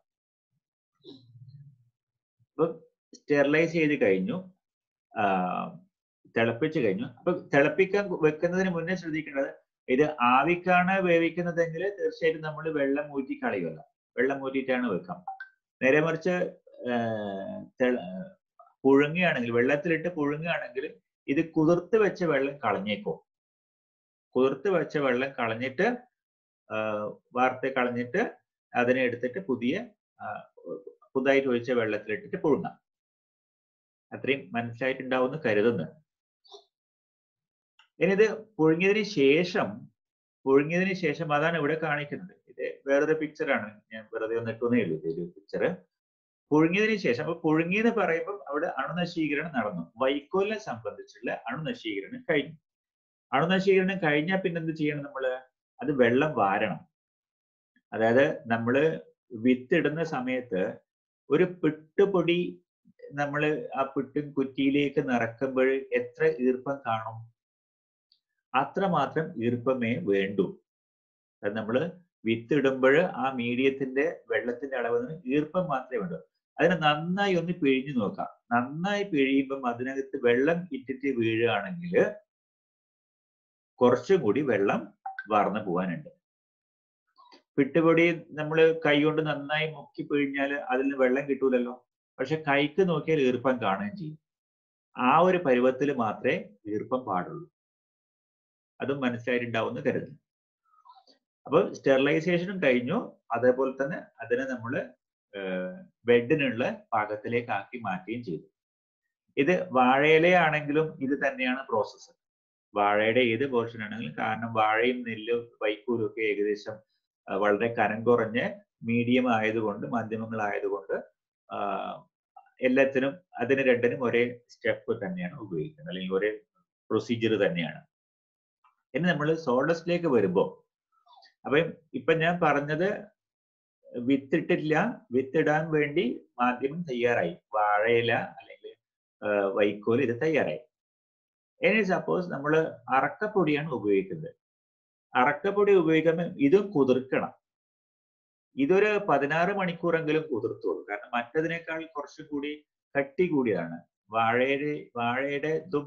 അപ്പൊ സ്റ്റെറിലൈസ് ചെയ്ത് കഴിഞ്ഞു ആ, തിളപ്പിച്ച് കഴിഞ്ഞു അപ്പൊ തിളപ്പിക്കാൻ വെക്കുന്നതിന് മുന്നേ ശ്രദ്ധിക്കേണ്ടത് ഇത് ആവിക്കാണ് വേവിക്കുന്നതെങ്കിൽ തീർച്ചയായിട്ടും നമ്മൾ വെള്ളം ഊറ്റി കളയുമല്ല വെള്ളം ഊറ്റിയിട്ടാണ് വെക്കാം നേരെ മറിച്ച് ആ, തെള- പുഴുങ്ങുകയാണെങ്കിൽ വെള്ളത്തിലിട്ട് പുഴുങ്ങുകയാണെങ്കിൽ ഇത് കുതിർത്ത് വെച്ച വെള്ളം കളഞ്ഞേക്കും കുതിർത്ത് വെച്ച വെള്ളം കളഞ്ഞിട്ട് ആ, വാർത്ത് കളഞ്ഞിട്ട് അതിനെ എടുത്തിട്ട് പുതിയ ആ, പുതുതായിട്ട് ഒഴിച്ച വെള്ളത്തിലിട്ടിട്ട് പുഴുങ്ങാം അത്രയും മനസ്സിലായിട്ടുണ്ടാവുമെന്ന് കരുതുന്നു ഇനി ഇത് പുഴുങ്ങിയതിന് ശേഷം പുഴുങ്ങിയതിന് ശേഷം അതാണ് ഇവിടെ കാണിക്കുന്നത് ഇത് വേറൊരു പിക്ചറാണ് ഞാൻ വെറുതെ ഒന്ന് ഇട്ടുന്നേ ഉള്ളൂ ഇതൊരു പിക്ചർ പുഴുങ്ങിയതിന് ശേഷം അപ്പൊ പുഴുങ്ങിയെന്ന് പറയുമ്പോൾ അവിടെ അണുനശീകരണം നടന്നു വൈക്കോലിനെ സംബന്ധിച്ചുള്ള അണുനശീകരണം കഴിഞ്ഞു അണുനശീകരണം കഴിഞ്ഞാൽ പിന്നെ എന്ത് ചെയ്യണം നമ്മള് അത് വെള്ളം വാരണം അതായത് നമ്മള് വിത്തിടുന്ന സമയത്ത് ഒരു പിട്ടുപൊടി നമ്മൾ ആ പിട്ടും കുറ്റിയിലേക്ക് നിറക്കുമ്പോൾ എത്ര ഈർപ്പം കാണും അത്രമാത്രം ഈർപ്പമേ വേണ്ടൂ അത് നമ്മൾ വിത്തിടുമ്പോൾ ആ മീഡിയത്തിന്റെ വെള്ളത്തിന്റെ അളവ് ഈർപ്പം മാത്രമേ വേണ്ടൂ അതിനെ നന്നായി ഒന്ന് പിഴിഞ്ഞു നോക്കാം നന്നായി പിഴിയുമ്പം അതിനകത്ത് വെള്ളം ഇറ്റിറ്റ് വീഴുകയാണെങ്കിൽ കുറച്ചും കൂടി വെള്ളം വാർന്നു പോകാനുണ്ട് പിട്ടുപൊടി നമ്മൾ കൈകൊണ്ട് നന്നായി മുക്കി പിഴിഞ്ഞാൽ അതിൽ നിന്ന് വെള്ളം കിട്ടൂലല്ലോ പക്ഷെ കൈക്ക് നോക്കിയാൽ ഈർപ്പം കാണുകയും ചെയ്യും ആ ഒരു പരുവത്തിൽ മാത്രമേ ഈർപ്പം പാടുള്ളൂ അതും മനസ്സിലായിട്ടുണ്ടാവുമെന്ന് കരുതുന്നു അപ്പൊ സ്റ്റെറിലൈസേഷനും കഴിഞ്ഞു അതേപോലെ തന്നെ അതിനെ നമ്മൾ ബെഡിനുള്ള പാകത്തിലേക്ക് ആക്കി മാറ്റുകയും ചെയ്തു ഇത് വാഴയിലയാണെങ്കിലും ഇത് തന്നെയാണ് പ്രോസസ്സ് വാഴയുടെ ഏത് പോർഷൻ ആണെങ്കിലും കാരണം വാഴയും നെല്ലും വൈക്കൂലും ഒക്കെ ഏകദേശം ആ, വളരെ കനം കുറഞ്ഞ് മീഡിയം ആയതുകൊണ്ട് മാധ്യമങ്ങളായതുകൊണ്ട് ആ, എല്ലാത്തിനും അതിന് രണ്ടിനും ഒരേ സ്റ്റെപ്പ് തന്നെയാണ് ഉപയോഗിക്കുന്നത് അല്ലെങ്കിൽ ഒരേ പ്രൊസീജിയർ തന്നെയാണ് ഇനി നമ്മൾ സോഡസ്റ്റിലേക്ക് വരുമ്പോൾ അപ്പം ഇപ്പൊ ഞാൻ പറഞ്ഞത് വിത്തിട്ടില്ല വിത്തിടാൻ വേണ്ടി മാധ്യമം തയ്യാറായി വാഴയില അല്ലെങ്കിൽ ആ, വൈക്കോൽ ഇത് തയ്യാറായി ഇനി സപ്പോസ് നമ്മൾ അറക്കപ്പൊടിയാണ് ഉപയോഗിക്കുന്നത് അറക്കപ്പൊടി ഉപയോഗിക്കുമ്പോൾ ഇതും കുതിർക്കണം ഇതൊരു പതിനാറ് മണിക്കൂറെങ്കിലും കുതിർത്തോളൂ കാരണം മറ്റതിനേക്കാൾ കുറച്ചും കൂടി കട്ടി കൂടിയാണ് വാഴയുടെ വാഴയുടെ ഇതും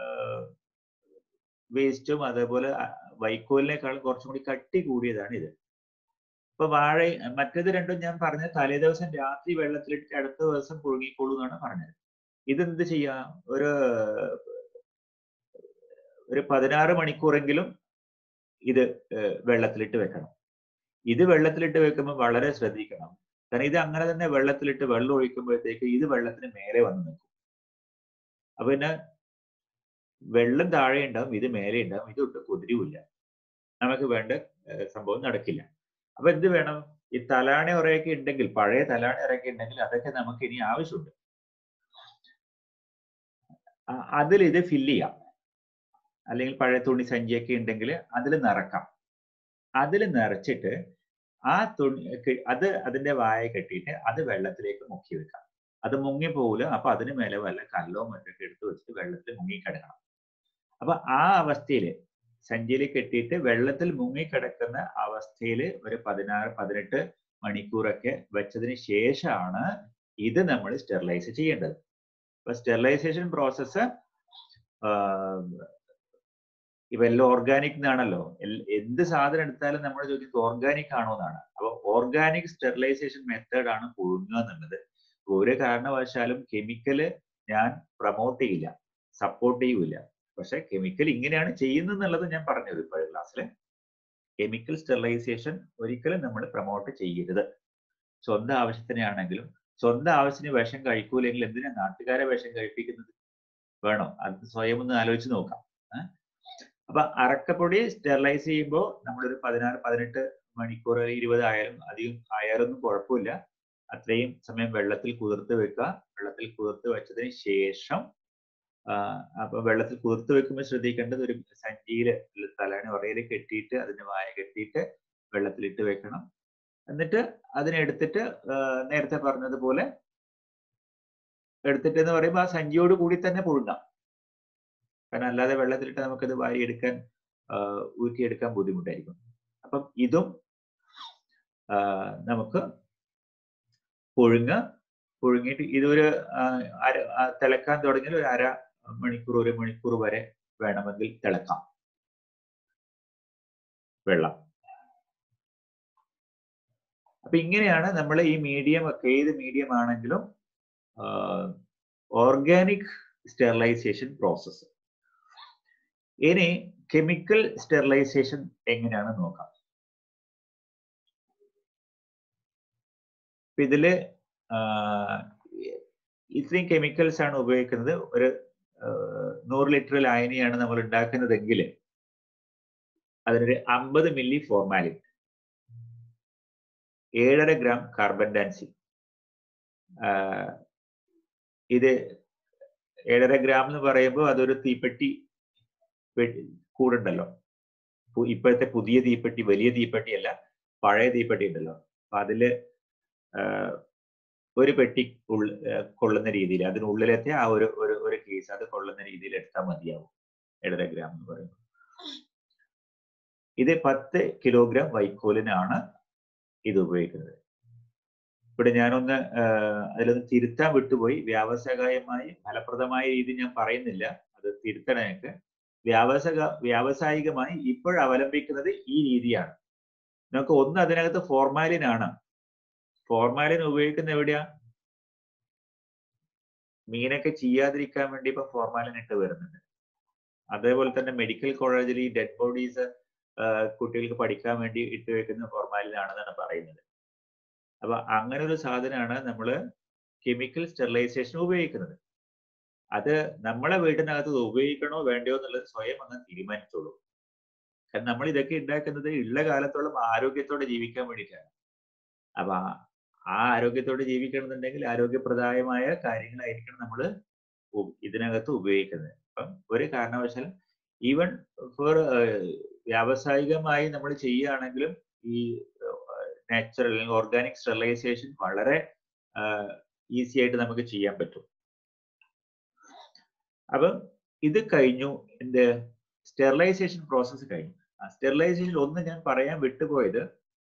വേസ്റ്റും അതേപോലെ അ- വൈക്കോലിനേക്കാളും കുറച്ചും കൂടി കട്ടി കൂടിയതാണ് ഇത് ഇപ്പൊ വാഴ മറ്റേത് രണ്ടും ഞാൻ പറഞ്ഞ തലേ ദിവസം രാത്രി വെള്ളത്തിലിട്ട് അടുത്ത ദിവസം പുഴുങ്ങിക്കോളൂ എന്നാണ് പറഞ്ഞത് ഇതെന്ത് ചെയ്യാം ഒരു ഒരു പതിനാറ് മണിക്കൂറെങ്കിലും ഇത് ഏഹ് വെള്ളത്തിലിട്ട് വെക്കണം ഇത് വെള്ളത്തിലിട്ട് വെക്കുമ്പോൾ വളരെ ശ്രദ്ധിക്കണം കാരണം ഇത് അങ്ങനെ തന്നെ വെള്ളത്തിലിട്ട് വെള്ളം ഒഴിക്കുമ്പോഴത്തേക്ക് ഇത് വെള്ളത്തിന് മേലെ വന്ന് നിൽക്കും അപ്പൊ പിന്നെ വെള്ളം താഴെ ഉണ്ടാവും ഇത് മേലെ ഉണ്ടാവും ഇത് ഒട്ടും കുതിരിവില്ല നമുക്ക് വേണ്ട ഏഹ് സംഭവം നടക്കില്ല അപ്പൊ എന്ത് വേണം ഈ തലാണ ഉറയൊക്കെ ഉണ്ടെങ്കിൽ പഴയ തലാണ ഉറയൊക്കെ ഉണ്ടെങ്കിൽ അതൊക്കെ നമുക്ക് ഇനി ആവശ്യമുണ്ട് അ- അതിൽ ഇത് ഫില്ല് ചെയ്യാം അല്ലെങ്കിൽ പഴയ തുണി സഞ്ചിയൊക്കെ ഉണ്ടെങ്കിൽ അതിൽ നിറക്കാം അതിൽ നിറച്ചിട്ട് ആ തുണി ക- അത് അതിന്റെ വായ കെട്ടിയിട്ട് അത് വെള്ളത്തിലേക്ക് മുക്കി വെക്കാം അത് മുങ്ങി പോകില്ല അപ്പൊ അതിന് മേലെ വല്ല കല്ലോ മറ്റൊക്കെ എടുത്ത് വെച്ചിട്ട് വെള്ളത്തിൽ മുങ്ങി കിടക്കണം അപ്പൊ ആ അവസ്ഥയിൽ സഞ്ചിയിൽ കെട്ടിയിട്ട് വെള്ളത്തിൽ മുങ്ങി കിടക്കുന്ന അവസ്ഥയിൽ ഒരു പതിനാറ് പതിനെട്ട് മണിക്കൂറൊക്കെ വെച്ചതിന് ശേഷമാണ് ഇത് നമ്മൾ സ്റ്റെറിലൈസ് ചെയ്യേണ്ടത് അപ്പൊ സ്റ്റെറിലൈസേഷൻ പ്രോസസ്സ് ഇപ്പൊ എല്ലാം ഓർഗാനിക് എന്നാണല്ലോ എൽ- എന്ത് സാധനം എടുത്താലും നമ്മൾ ചോദിക്കുന്നത് ഓർഗാനിക് ആണോ എന്നാണ് അപ്പൊ ഓർഗാനിക് സ്റ്റെറിലൈസേഷൻ മെത്തേഡ് ആണ് പുഴുങ്ങുക എന്നുള്ളത് ഒരു കാരണവശാലും കെമിക്കല് ഞാൻ പ്രൊമോട്ട് ചെയ്യില്ല സപ്പോർട്ട് ചെയ്യൂല പക്ഷെ കെമിക്കൽ ഇങ്ങനെയാണ് ചെയ്യുന്നത് എന്നുള്ളത് ഞാൻ പറഞ്ഞത് ഇപ്പോൾ ക്ലാസ്സിൽ കെമിക്കൽ സ്റ്റെറിലൈസേഷൻ ഒരിക്കലും നമ്മൾ പ്രൊമോട്ട് ചെയ്യരുത് സ്വന്തം ആവശ്യത്തിനാണെങ്കിലും സ്വന്തം ആവശ്യത്തിന് വിഷം കഴിക്കൂലെങ്കിൽ എന്തിനാ നാട്ടുകാരെ വിഷം കഴിപ്പിക്കുന്നത് വേണോ അത് സ്വയം ഒന്ന് ആലോചിച്ച് നോക്കാം ഏ? അപ്പൊ അറക്കപ്പൊടി സ്റ്റെറിലൈസ് ചെയ്യുമ്പോൾ നമ്മളൊരു പതിനാറ് പതിനെട്ട് മണിക്കൂർ അല്ലെങ്കിൽ ഇരുപത് ആയാലും അധികം ആയാലൊന്നും കുഴപ്പമില്ല അത്രയും സമയം വെള്ളത്തിൽ കുതിർത്ത് വെക്കുക വെള്ളത്തിൽ കുതിർത്ത് വെച്ചതിന് ശേഷം ആ, അപ്പൊ വെള്ളത്തിൽ കുതിർത്ത് വെക്കുമ്പോൾ ശ്രദ്ധിക്കേണ്ടത് ഒരു സഞ്ചിയിൽ തലേണ ഉറയിൽ കെട്ടിയിട്ട് അതിന് വായ കെട്ടിയിട്ട് വെള്ളത്തിലിട്ട് വെക്കണം എന്നിട്ട് അതിനെടുത്തിട്ട് ആ, നേരത്തെ പറഞ്ഞതുപോലെ എടുത്തിട്ട് എന്ന് പറയുമ്പോൾ ആ സഞ്ചിയോട് കൂടി തന്നെ പുഴുങ്ങാം കാരണം അല്ലാതെ വെള്ളത്തിലിട്ട് നമുക്കത് വാരിയെടുക്കാൻ ആ, ഊറ്റിയെടുക്കാൻ ബുദ്ധിമുട്ടായിരിക്കും അപ്പം ഇതും ആ, നമുക്ക് പുഴുങ്ങ പുഴുങ്ങിയിട്ട് ഇതൊരു ആ, അര ആ, തിളക്കാൻ തുടങ്ങിയാൽ ഒരു അര മണിക്കൂർ ഒരു മണിക്കൂർ വരെ വേണമെങ്കിൽ തിളക്കാം വെള്ളം അപ്പൊ ഇങ്ങനെയാണ് നമ്മൾ ഈ മീഡിയം ഒക്കെ ഏത് മീഡിയം ആണെങ്കിലും ഓർഗാനിക് സ്റ്റെറിലൈസേഷൻ പ്രോസസ്സ് ഇനി കെമിക്കൽ സ്റ്റെറിലൈസേഷൻ എങ്ങനെയാണ് നോക്കാം അപ്പൊ ഇതില് ആഹ് ഇത്രയും കെമിക്കൽസ് ആണ് ഉപയോഗിക്കുന്നത് ഒരു ആഹ് നൂറ് ലിറ്റർ ലായനിയാണ് നമ്മൾ ഉണ്ടാക്കുന്നതെങ്കിൽ അതിനൊരു അമ്പത് മില്ലി ഫോർമാലിൻ ഏഴര ഗ്രാം കാർബൺ ഡാൻസിൻ ഇത് ഏഴര ഗ്രാം എന്ന് പറയുമ്പോൾ അതൊരു തീപ്പെട്ടി പെ- കൂടുണ്ടല്ലോ പു- ഇപ്പോഴത്തെ പുതിയ തീപ്പെട്ടി വലിയ തീപ്പെട്ടി അല്ല പഴയ തീപ്പെട്ടി ഉണ്ടല്ലോ അപ്പൊ അതില് ആഹ് ഒരു പെട്ടി ഉള്ള ആഹ് കൊള്ളുന്ന രീതിയിൽ അതിനുള്ളിലത്തെ ആ ഒരു ഒരു ഒരു കേസ് അത് കൊള്ളുന്ന രീതിയിൽ എടുത്താൽ മതിയാവും ഏഴര ഗ്രാം എന്ന് പറയുമ്പോൾ ഇത് പത്ത് കിലോഗ്രാം വൈക്കോലിനാണ് ഇത് ഉപയോഗിക്കുന്നത് ഇവിടെ ഞാനൊന്ന് ആഹ് അതിലൊന്ന് തിരുത്താൻ വിട്ടുപോയി വ്യാവസായികമായി ഫലപ്രദമായ രീതി ഞാൻ പറയുന്നില്ല അത് തിരുത്തണം എനിക്ക് വ്യാവസായിക വ്യാവസായികമായി ഇപ്പോൾ അവലംബിക്കുന്നത് ഈ രീതിയാണ് നമുക്ക് ഒന്ന് അതിനകത്ത് ഫോർമാലിൻ ആണ് ഫോർമാലിൻ ഉപയോഗിക്കുന്ന എവിടെയാ മീനൊക്കെ ചെയ്യാതിരിക്കാൻ വേണ്ടി ഇപ്പൊ ഫോർമാലിൻ ഇട്ട് വരുന്നുണ്ട് അതേപോലെ തന്നെ മെഡിക്കൽ കോളേജിൽ ഈ ഡെഡ് ബോഡീസ് കുട്ടികൾക്ക് പഠിക്കാൻ വേണ്ടി ഇട്ട് വെക്കുന്ന ഫോർമാലിനാണെന്നാണ് പറയുന്നത് അപ്പൊ അങ്ങനെ ഒരു സാധനമാണ് നമ്മൾ കെമിക്കൽ സ്റ്റെറിലൈസേഷൻ ഉപയോഗിക്കുന്നത് അത് നമ്മളെ വീടിനകത്ത് ഇത് ഉപയോഗിക്കണോ വേണ്ടയോ എന്നുള്ളത് സ്വയം അങ്ങ് തീരുമാനിച്ചോളൂ കാരണം നമ്മൾ ഇതൊക്കെ ഉണ്ടാക്കുന്നത് ഉള്ള കാലത്തോളം ആരോഗ്യത്തോടെ ജീവിക്കാൻ വേണ്ടിയിട്ടാണ് അപ്പൊ ആ- ആ ആരോഗ്യത്തോടെ ജീവിക്കണമെന്നുണ്ടെങ്കിൽ ആരോഗ്യപ്രദമായ കാര്യങ്ങളായിരിക്കണം നമ്മൾ ഇതിനകത്ത് ഉപയോഗിക്കുന്നത് അപ്പം ഒരു കാരണവശാലും ഈവൻ ഫോർ വ്യാവസായികമായി നമ്മൾ ചെയ്യുകയാണെങ്കിലും ഈ നാച്ചുറൽ അല്ലെങ്കിൽ ഓർഗാനിക് സ്റ്റെറിലൈസേഷൻ വളരെ ഈസി ആയിട്ട് നമുക്ക് ചെയ്യാൻ പറ്റും അപ്പം ഇത് കഴിഞ്ഞു എന്ത് സ്റ്റെറിലൈസേഷൻ പ്രോസസ്സ് കഴിഞ്ഞു ആ സ്റ്റെറിലൈസേഷൻ ഒന്ന് ഞാൻ പറയാൻ വിട്ടുപോയത്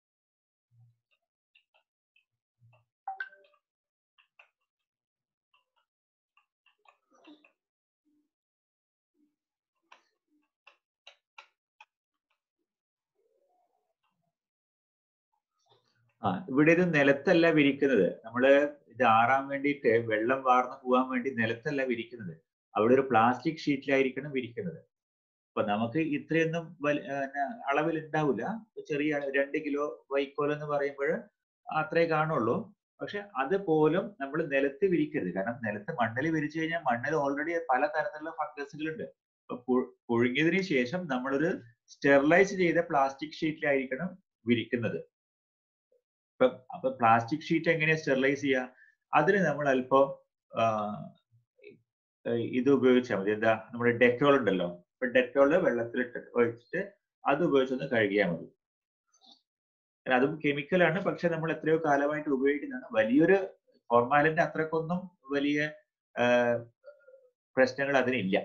ആ ഇവിടെ ഇത് നിലത്തല്ല വിരിക്കുന്നത് നമ്മള് ഇത് ആറാൻ വേണ്ടിയിട്ട് വെള്ളം വാർന്നു പോകാൻ വേണ്ടി നിലത്തല്ല വിരിക്കുന്നത് അവിടെ ഒരു പ്ലാസ്റ്റിക് ഷീറ്റിലായിരിക്കണം വിരിക്കുന്നത് അപ്പൊ നമുക്ക് ഇത്രയൊന്നും വലി- ആ, ന- അളവിൽ ഉണ്ടാവില്ല ചെറിയ രണ്ട് കിലോ വൈക്കോൽ എന്ന് പറയുമ്പോൾ അത്രേ കാണുള്ളൂ പക്ഷെ അതുപോലും നമ്മൾ നിലത്ത് വിരിക്കരുത് കാരണം നിലത്ത് മണ്ണിൽ വിരിച്ചു കഴിഞ്ഞാൽ മണ്ണിൽ ഓൾറെഡി പല തരത്തിലുള്ള ഫംഗസുകളുണ്ട് അപ്പൊ പു- പുഴുങ്ങിയതിന് ശേഷം നമ്മളൊരു സ്റ്റെറിലൈസ് ചെയ്ത പ്ലാസ്റ്റിക് ഷീറ്റിലായിരിക്കണം വിരിക്കുന്നത് ഇപ്പൊ അപ്പൊ പ്ലാസ്റ്റിക് ഷീറ്റ് എങ്ങനെയാ സ്റ്റെറിലൈസ് ചെയ്യുക അതിന് നമ്മൾ അല്പം ആ, ഏഹ് ഇത് ഉപയോഗിച്ചാൽ മതി എന്താ നമ്മുടെ ഡെറ്റോൾ ഉണ്ടല്ലോ ഇപ്പൊ ഡെറ്റോള് വെള്ളത്തിലിട്ട് ഒഴിച്ചിട്ട് അത് ഉപയോഗിച്ചൊന്ന് കഴുകിയാൽ മതി കാരണം അതും കെമിക്കലാണ് പക്ഷെ നമ്മൾ എത്രയോ കാലമായിട്ട് ഉപയോഗിക്കുന്നതാണ് വലിയൊരു ഫോർമാലിന്റെ അത്രക്കൊന്നും വലിയ ആ, പ്രശ്നങ്ങൾ അതിനില്ല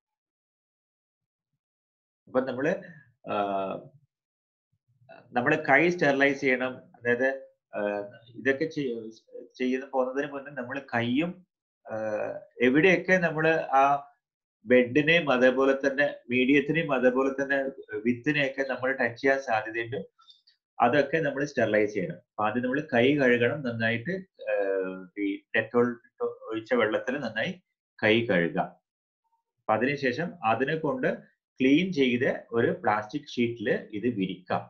അപ്പൊ നമ്മള് ആ, നമ്മള് കൈ സ്റ്റെറിലൈസ് ചെയ്യണം അതായത് ആ, ഇതൊക്കെ ചെയ്യ- ചെയ്യുന്ന പോകുന്നതിന് മുന്നേ നമ്മൾ കൈയും ആ, എവിടെയൊക്കെ നമ്മൾ ആ ബെഡിനെയും അതേപോലെ തന്നെ മീഡിയത്തിനെയും അതേപോലെ തന്നെ വിത്തിനെയൊക്കെ നമ്മൾ ടച്ച് ചെയ്യാൻ സാധ്യതയുണ്ട് അതൊക്കെ നമ്മൾ സ്റ്റെറിലൈസ് ചെയ്യണം അപ്പൊ ആദ്യം നമ്മൾ കൈ കഴുകണം നന്നായിട്ട് ആ, ഈ ഡെറ്റോൾ ഒഴിച്ച വെള്ളത്തിൽ നന്നായി കൈ കഴുകാം അപ്പൊ അതിനുശേഷം അതിനെ കൊണ്ട് ക്ലീൻ ചെയ്ത് ഒരു പ്ലാസ്റ്റിക് ഷീറ്റിൽ ഇത് വിരിക്കാം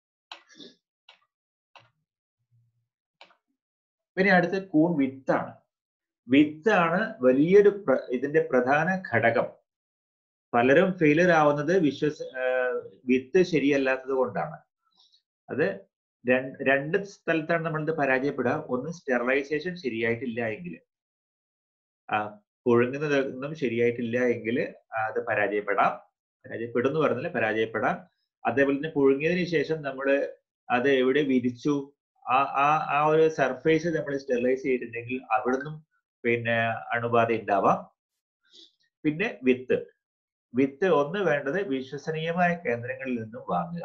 പിന്നെ അടുത്ത കൂൺ വിത്താണ് വിത്താണ് വലിയൊരു പ്ര- ഇതിന്റെ പ്രധാന ഘടകം പലരും ഫെയിലിയർ ആവുന്നത് വിശ്വസ ആ, വിത്ത് ശരിയല്ലാത്തത് കൊണ്ടാണ് അത് രണ്ട് രണ്ട് സ്ഥലത്താണ് നമ്മളിത് പരാജയപ്പെടുക ഒന്ന് സ്റ്റെറിലൈസേഷൻ ശരിയായിട്ടില്ല എങ്കിൽ ആ പുഴുങ്ങുന്നതൊന്നും ശരിയായിട്ടില്ല എങ്കിൽ അത് പരാജയപ്പെടാം പരാജയപ്പെടും എന്ന് പറഞ്ഞാൽ പരാജയപ്പെടാം അതേപോലെ തന്നെ പുഴുങ്ങിയതിന് ശേഷം നമ്മൾ അത് എവിടെ വിരിച്ചു ആ ആ ആ ഒരു സർഫേസ് നമ്മൾ സ്റ്റെറിലൈസ് ചെയ്തിട്ടുണ്ടെങ്കിൽ അവിടുന്നും പിന്നെ അണുബാധ ഉണ്ടാവാം പിന്നെ വിത്ത് വിത്ത് ഒന്ന് വേണ്ടത് വിശ്വസനീയമായ കേന്ദ്രങ്ങളിൽ നിന്നും വാങ്ങുക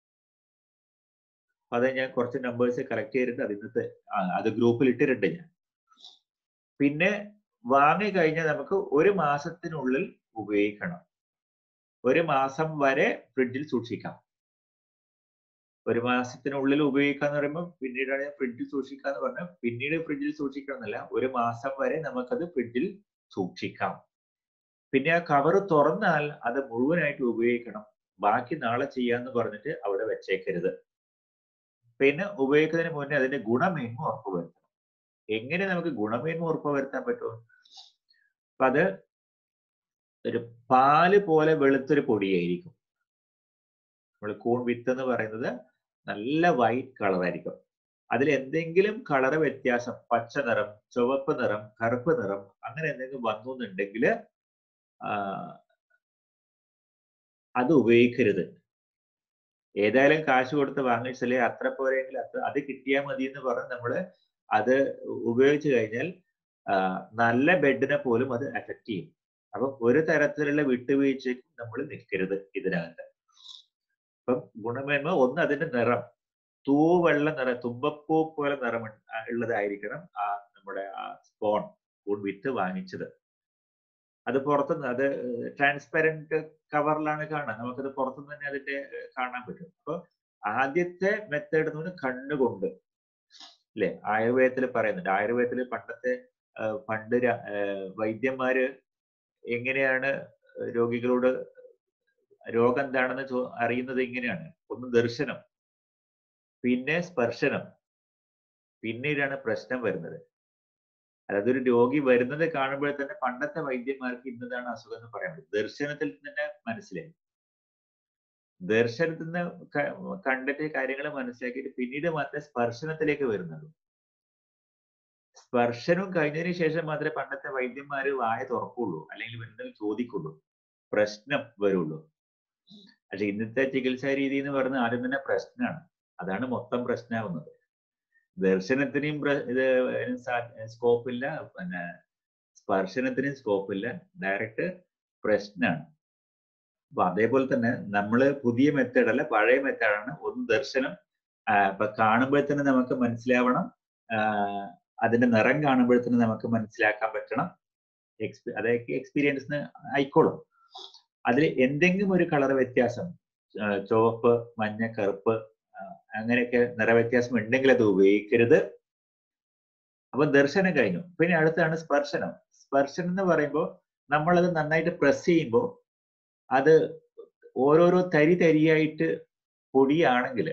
അപ്പൊ അത് ഞാൻ കുറച്ച് നമ്പേഴ്സ് കളക്ട് ചെയ്തിട്ട് അത് ഇന്നത്തെ ആ, അത് ഗ്രൂപ്പിൽ ഇട്ടിട്ടുണ്ട് ഞാൻ പിന്നെ വാങ്ങി കഴിഞ്ഞാൽ നമുക്ക് ഒരു മാസത്തിനുള്ളിൽ ഉപയോഗിക്കണം ഒരു മാസം വരെ ഫ്രിഡ്ജിൽ സൂക്ഷിക്കാം ഒരു മാസത്തിനുള്ളിൽ ഉപയോഗിക്കാന്ന് പറയുമ്പോൾ പിന്നീടാണ് ഫ്രിഡ്ജിൽ സൂക്ഷിക്കാന്ന് പറഞ്ഞാൽ പിന്നീട് ഫ്രിഡ്ജിൽ സൂക്ഷിക്കണം എന്നല്ല ഒരു മാസം വരെ നമുക്കത് ഫ്രിഡ്ജിൽ സൂക്ഷിക്കാം പിന്നെ ആ കവർ തുറന്നാൽ അത് മുഴുവനായിട്ട് ഉപയോഗിക്കണം ബാക്കി നാളെ ചെയ്യാന്ന് പറഞ്ഞിട്ട് അവിടെ വെച്ചേക്കരുത് പിന്നെ ഉപയോഗിക്കുന്നതിന് മുന്നേ അതിന്റെ ഗുണമേന്മ ഉറപ്പുവരുത്തണം എങ്ങനെ നമുക്ക് ഗുണമേന്മ ഉറപ്പുവരുത്താൻ പറ്റും അപ്പൊ അത് ഒരു പാല് പോലെ വെളുത്തൊരു പൊടിയായിരിക്കും നമ്മൾ കൂൺ വിത്ത് എന്ന് പറയുന്നത് നല്ല വൈറ്റ് കളർ ആയിരിക്കും അതിൽ എന്തെങ്കിലും കളർ വ്യത്യാസം പച്ച നിറം ചുവപ്പ് നിറം കറുപ്പ് നിറം അങ്ങനെ എന്തെങ്കിലും വന്നു എന്നുണ്ടെങ്കിൽ അത് ഉപയോഗിക്കരുത് ഏതായാലും കാശ് കൊടുത്ത് വാങ്ങിച്ചാലേ അത്ര പോരെങ്കിൽ അത്ര അത് കിട്ടിയാൽ മതി എന്ന് പറഞ്ഞ് നമ്മൾ അത് ഉപയോഗിച്ചു കഴിഞ്ഞാൽ ആ, നല്ല ബെഡിനെ പോലും അത് അഫക്റ്റ് ചെയ്യും അപ്പൊ ഒരു തരത്തിലുള്ള വിട്ടുവീഴ്ചയ്ക്കും നമ്മൾ നിൽക്കരുത് ഇതിനകത്ത് അപ്പം ഗുണമേന്മ ഒന്ന് അതിന്റെ നിറം തൂവെള്ള നിറം തുമ്പപ്പൂ പോലെ നിറം ഉള്ള- ആ, ഉള്ളതായിരിക്കണം ആ നമ്മുടെ ആ സ്പോൺ കൂൺ വിത്ത് വാങ്ങിച്ചത് അത് പുറത്തുനിന്ന് അത് ട്രാൻസ്പെറന്റ് കവറിലാണ് കാണാൻ നമുക്കത് പുറത്തുനിന്ന് തന്നെ അതിന്റെ ഏഹ്, കാണാൻ പറ്റും അപ്പൊ ആദ്യത്തെ മെത്തേഡ് എന്ന് പറഞ്ഞാൽ കണ്ണുകൊണ്ട് അല്ലെ ആയുർവേദത്തിൽ പറയുന്നുണ്ട് ആയുർവേദത്തിൽ പണ്ടത്തെ ആ, പണ്ട് ര- ആ, വൈദ്യന്മാര് എങ്ങനെയാണ് രോഗികളോട് രോഗം എന്താണെന്ന് ചോ അറിയുന്നത് ഇങ്ങനെയാണ് ഒന്ന് ദർശനം പിന്നെ സ്പർശനം പിന്നീടാണ് പ്രശ്നം വരുന്നത് അതായത് ഒരു രോഗി വരുന്നത് കാണുമ്പോൾ തന്നെ പണ്ടത്തെ വൈദ്യന്മാർക്ക് ഇന്നതാണ് അസുഖം എന്ന് പറയാൻ പറ്റും ദർശനത്തിൽ തന്നെ മനസ്സിലായി ദർശനത്തിൽ നിന്ന് ക- കണ്ടിട്ട് കാര്യങ്ങൾ മനസ്സിലാക്കിയിട്ട് പിന്നീട് മാത്രമേ സ്പർശനത്തിലേക്ക് വരുന്നുള്ളൂ സ്പർശനവും കഴിഞ്ഞതിന് ശേഷം മാത്രമേ പണ്ടത്തെ വൈദ്യന്മാര് വായ തുറക്കുള്ളൂ അല്ലെങ്കിൽ എന്തെങ്കിലും ചോദിക്കുള്ളൂ പ്രശ്നം വരുള്ളൂ പക്ഷെ ഇന്നത്തെ ചികിത്സാ രീതി എന്ന് പറയുന്നത് ആദ്യം തന്നെ പ്രശ്നമാണ് അതാണ് മൊത്തം പ്രശ്നമാവുന്നത് ദർശനത്തിനും പ്ര- ഇത് സ്കോപ്പ് ഇല്ല പിന്നെ സ്പർശനത്തിനും സ്കോപ്പ് ഇല്ല ഡയറക്റ്റ് പ്രശ്നമാണ് അപ്പൊ അതേപോലെ തന്നെ നമ്മള് പുതിയ മെത്തേഡ് അല്ല പഴയ മെത്തേഡാണ് ഒന്ന് ദർശനം ആ, ഇപ്പൊ കാണുമ്പോൾ തന്നെ നമുക്ക് മനസ്സിലാവണം ആ, അതിന്റെ നിറം കാണുമ്പോൾ തന്നെ നമുക്ക് മനസ്സിലാക്കാൻ പറ്റണം എക്സ്പി അതൊക്കെ എക്സ്പീരിയൻസിന് ആയിക്കോളും അതിൽ എന്തെങ്കിലും ഒരു കളർ വ്യത്യാസം ആ, ചുവപ്പ് മഞ്ഞ കറുപ്പ് ആ, അങ്ങനെയൊക്കെ നിറവ്യത്യാസം ഉണ്ടെങ്കിൽ അത് ഉപയോഗിക്കരുത് അപ്പൊ ദർശനം കഴിഞ്ഞു പിന്നെ അടുത്താണ് സ്പർശനം സ്പർശനം എന്ന് പറയുമ്പോൾ നമ്മളത് നന്നായിട്ട് പ്രസ് ചെയ്യുമ്പോൾ അത് ഓരോരോ തരി തരിയായിട്ട് പൊടിയാണെങ്കിൽ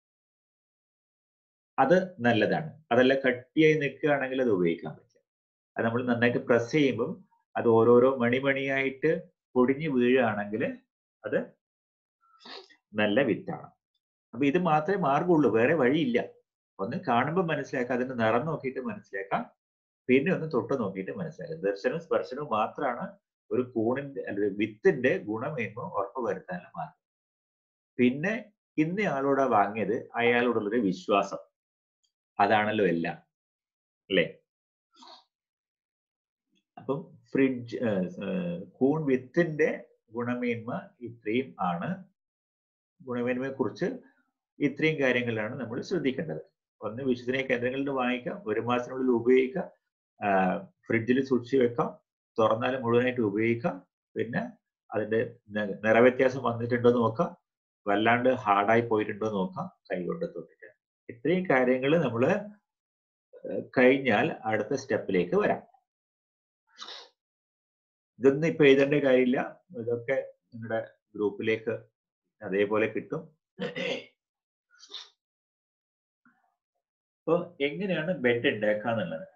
അത് നല്ലതാണ് അതല്ല കട്ടിയായി നിൽക്കുകയാണെങ്കിൽ അത് ഉപയോഗിക്കാൻ പറ്റില്ല അത് നമ്മൾ നന്നായിട്ട് പ്രസ് ചെയ്യുമ്പോൾ അത് ഓരോരോ മണിമണിയായിട്ട് പൊടിഞ്ഞു വീഴുകയാണെങ്കിൽ അത് നല്ല വിത്താണ് അപ്പൊ ഇത് മാത്രമേ മാർഗമുള്ളൂ വേറെ വഴിയില്ല ഒന്ന് കാണുമ്പോൾ മനസ്സിലാക്കാം അതിന്റെ നിറം നോക്കിയിട്ട് മനസ്സിലാക്കാം പിന്നെ ഒന്ന് തൊട്ട് നോക്കിയിട്ട് മനസ്സിലാക്കാം ദർശനവും സ്പർശനവും മാത്രമാണ് ഒരു കൂണിന്റെ അല്ലെങ്കിൽ വിത്തിന്റെ ഗുണമേന്മ ഉറപ്പുവരുത്താനുള്ള മാർഗം പിന്നെ ഇന്ന ആളോടാ വാങ്ങിയത് അയാളോടുള്ളൊരു വിശ്വാസം അതാണല്ലോ എല്ലാം അല്ലേ അപ്പം ഫ്രിഡ്ജ് കൂൺ വിത്തിന്റെ ഗുണമേന്മ ഇത്രയും ആണ് ഗുണമേന്മയെ കുറിച്ച് ഇത്രയും കാര്യങ്ങളാണ് നമ്മൾ ശ്രദ്ധിക്കേണ്ടത് ഒന്ന് വിശുദ്ധനെ കേന്ദ്രങ്ങളിൽ നിന്ന് വാങ്ങിക്കാം ഒരു മാസത്തിനുള്ളിൽ ഉപയോഗിക്കാം ഫ്രിഡ്ജിൽ സൂക്ഷിച്ച് വെക്കാം തുറന്നാൽ മുഴുവനായിട്ട് ഉപയോഗിക്കാം പിന്നെ അതിന്റെ നി- നിറവ്യത്യാസം വന്നിട്ടുണ്ടോ എന്ന് നോക്കാം വല്ലാണ്ട് ഹാർഡായി പോയിട്ടുണ്ടോ എന്ന് നോക്കാം കൈകൊണ്ട് തൊട്ടിട്ട് ഇത്രയും കാര്യങ്ങൾ നമ്മൾ കഴിഞ്ഞാൽ അടുത്ത സ്റ്റെപ്പിലേക്ക് വരാം ഇതൊന്നും ഇപ്പൊ എഴുതേണ്ട കാര്യമില്ല ഇതൊക്കെ നിങ്ങളുടെ ഗ്രൂപ്പിലേക്ക് അതേപോലെ കിട്ടും അപ്പൊ എങ്ങനെയാണ് ബെഡ് ഉണ്ടാക്കുക എന്നുള്ളത്